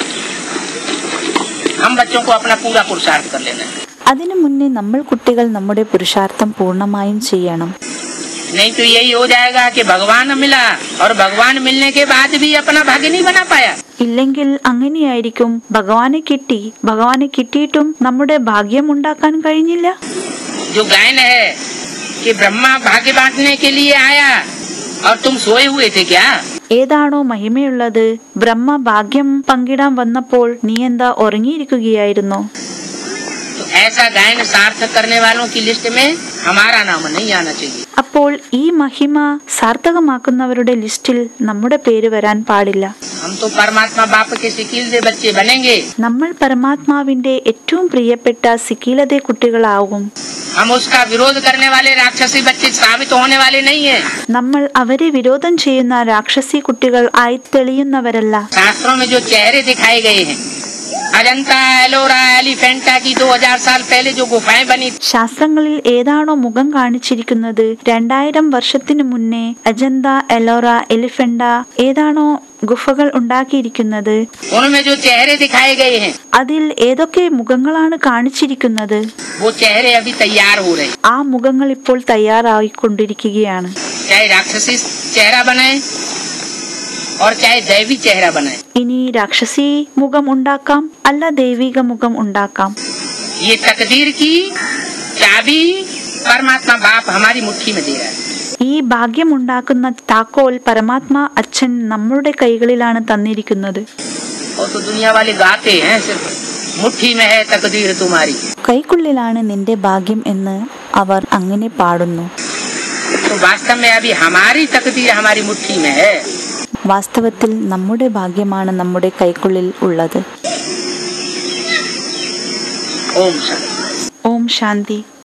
हम बच्चों को अपना पूरा पुरुषार्थ कर लेना है അതിനു മുന്നേ നമ്മൾ കുട്ടികൾ നമ്മുടെ പുരുഷാർത്ഥം പൂർണ്ണമായും ചെയ്യണം नहीं तो यही हो जाएगा कि भगवान मिला और भगवान मिलने के बाद भी अपना भाग्य नहीं बना पाया ഇല്ലെങ്കിൽ അങ്ങനെയായിരിക്കും ഭഗവാനെ കിട്ടി ഭഗവാനെ കിട്ടിയിട്ടും നമ്മുടെ ഭാഗ്യം ഉണ്ടാക്കാൻ കഴിഞ്ഞില്ല जो गायन है कि ब्रह्मा भाग्य बांटने के लिए आया और तुम सोए हुए थे क्या ഏതാണോ മഹിമയുള്ളത് ബ്രഹ്മ ഭാഗ്യം പങ്കിടാൻ വന്നപ്പോൾ നീ എന്താ ഉറങ്ങിയിരിക്കുകയായിരുന്നോ तो ऐसा गायन सार्थक करने वालों की लिस्ट में हमारा नाम नहीं आना चाहिए അപ്പോൾ ഈ മഹിമ സാർത്ഥകമാക്കുന്നവരുടെ ലിസ്റ്റിൽ നമ്മുടെ പേര് വരാൻ പാടില്ല हम तो परमात्मा बाप के सिकील से बच्चे बनेंगे നമ്മൾ പരമാത്മാവിന്റെ ഏറ്റവും പ്രിയപ്പെട്ട സിക്കീലതെ കുട്ടികളാവും हम उसका विरोध करने वाले राक्षसी बच्चे साबित होने वाले नहीं हैं നമ്മൾ അവരെ വിരോധം ചെയ്യുന്ന രാക്ഷസി കുട്ടികൾ ആയി തെളിയുന്നവരല്ല शास्त्रों में जो चेहरे दिखाए गए हैं अजंता एलोरा एलिफेंटा की 2000 साल पहले जो गुफाएं बनी ശാസ്ത്രങ്ങളിൽ ഏതാണോ മുഖം കാണിച്ചിരിക്കുന്നത് രണ്ടായിരം വർഷത്തിനു മുന്നേ അജന്ത എലോറ എലിഫെൻഡ ഏതാണോ ഗുഫകൾ ഉണ്ടാക്കിയിരിക്കുന്നത് उनमें जो चेहरे दिखाए गए हैं അതിൽ ഏതൊക്കെ മുഖങ്ങളാണ് കാണിച്ചിരിക്കുന്നത് वो चेहरे अभी तैयार हो रहे हैं ആ മുഖങ്ങൾ ഇപ്പോൾ തയ്യാറായിക്കൊണ്ടിരിക്കുകയാണ് चाहे राक्षसी चेहरा बनाए और चाहे दैवी चेहरा बनाए ഇനി രാക്ഷസി മുഖം ഉണ്ടാക്കാം അല്ല ദൈവിക മുഖം ഉണ്ടാക്കാം ये तकदीर की चाबी परमात्मा बाप हमारी मुट्ठी में दे रहा है ഈ ഭാഗ്യമുണ്ടാക്കുന്ന താക്കോൽ പരമാത്മാ അച്ഛൻ നമ്മളുടെ കൈകളിലാണ് തന്നിരിക്കുന്നത് और तो दुनिया वाले गाते हैं सिर्फ मुट्ठी में है तकदीर तुम्हारी കൈക്കുള്ളിലാണ് നിന്റെ ഭാഗ്യം എന്ന് അവർ അങ്ങനെ പാടുന്നു तो वास्तव में अभी हमारी तकदीर हमारी मुट्ठी में है വാസ്തവത്തിൽ നമ്മുടെ ഭാഗ്യമാണ് നമ്മുടെ കൈക്കുള്ളിൽ ഉള്ളത് ओम शांति ഓം ശാന്തി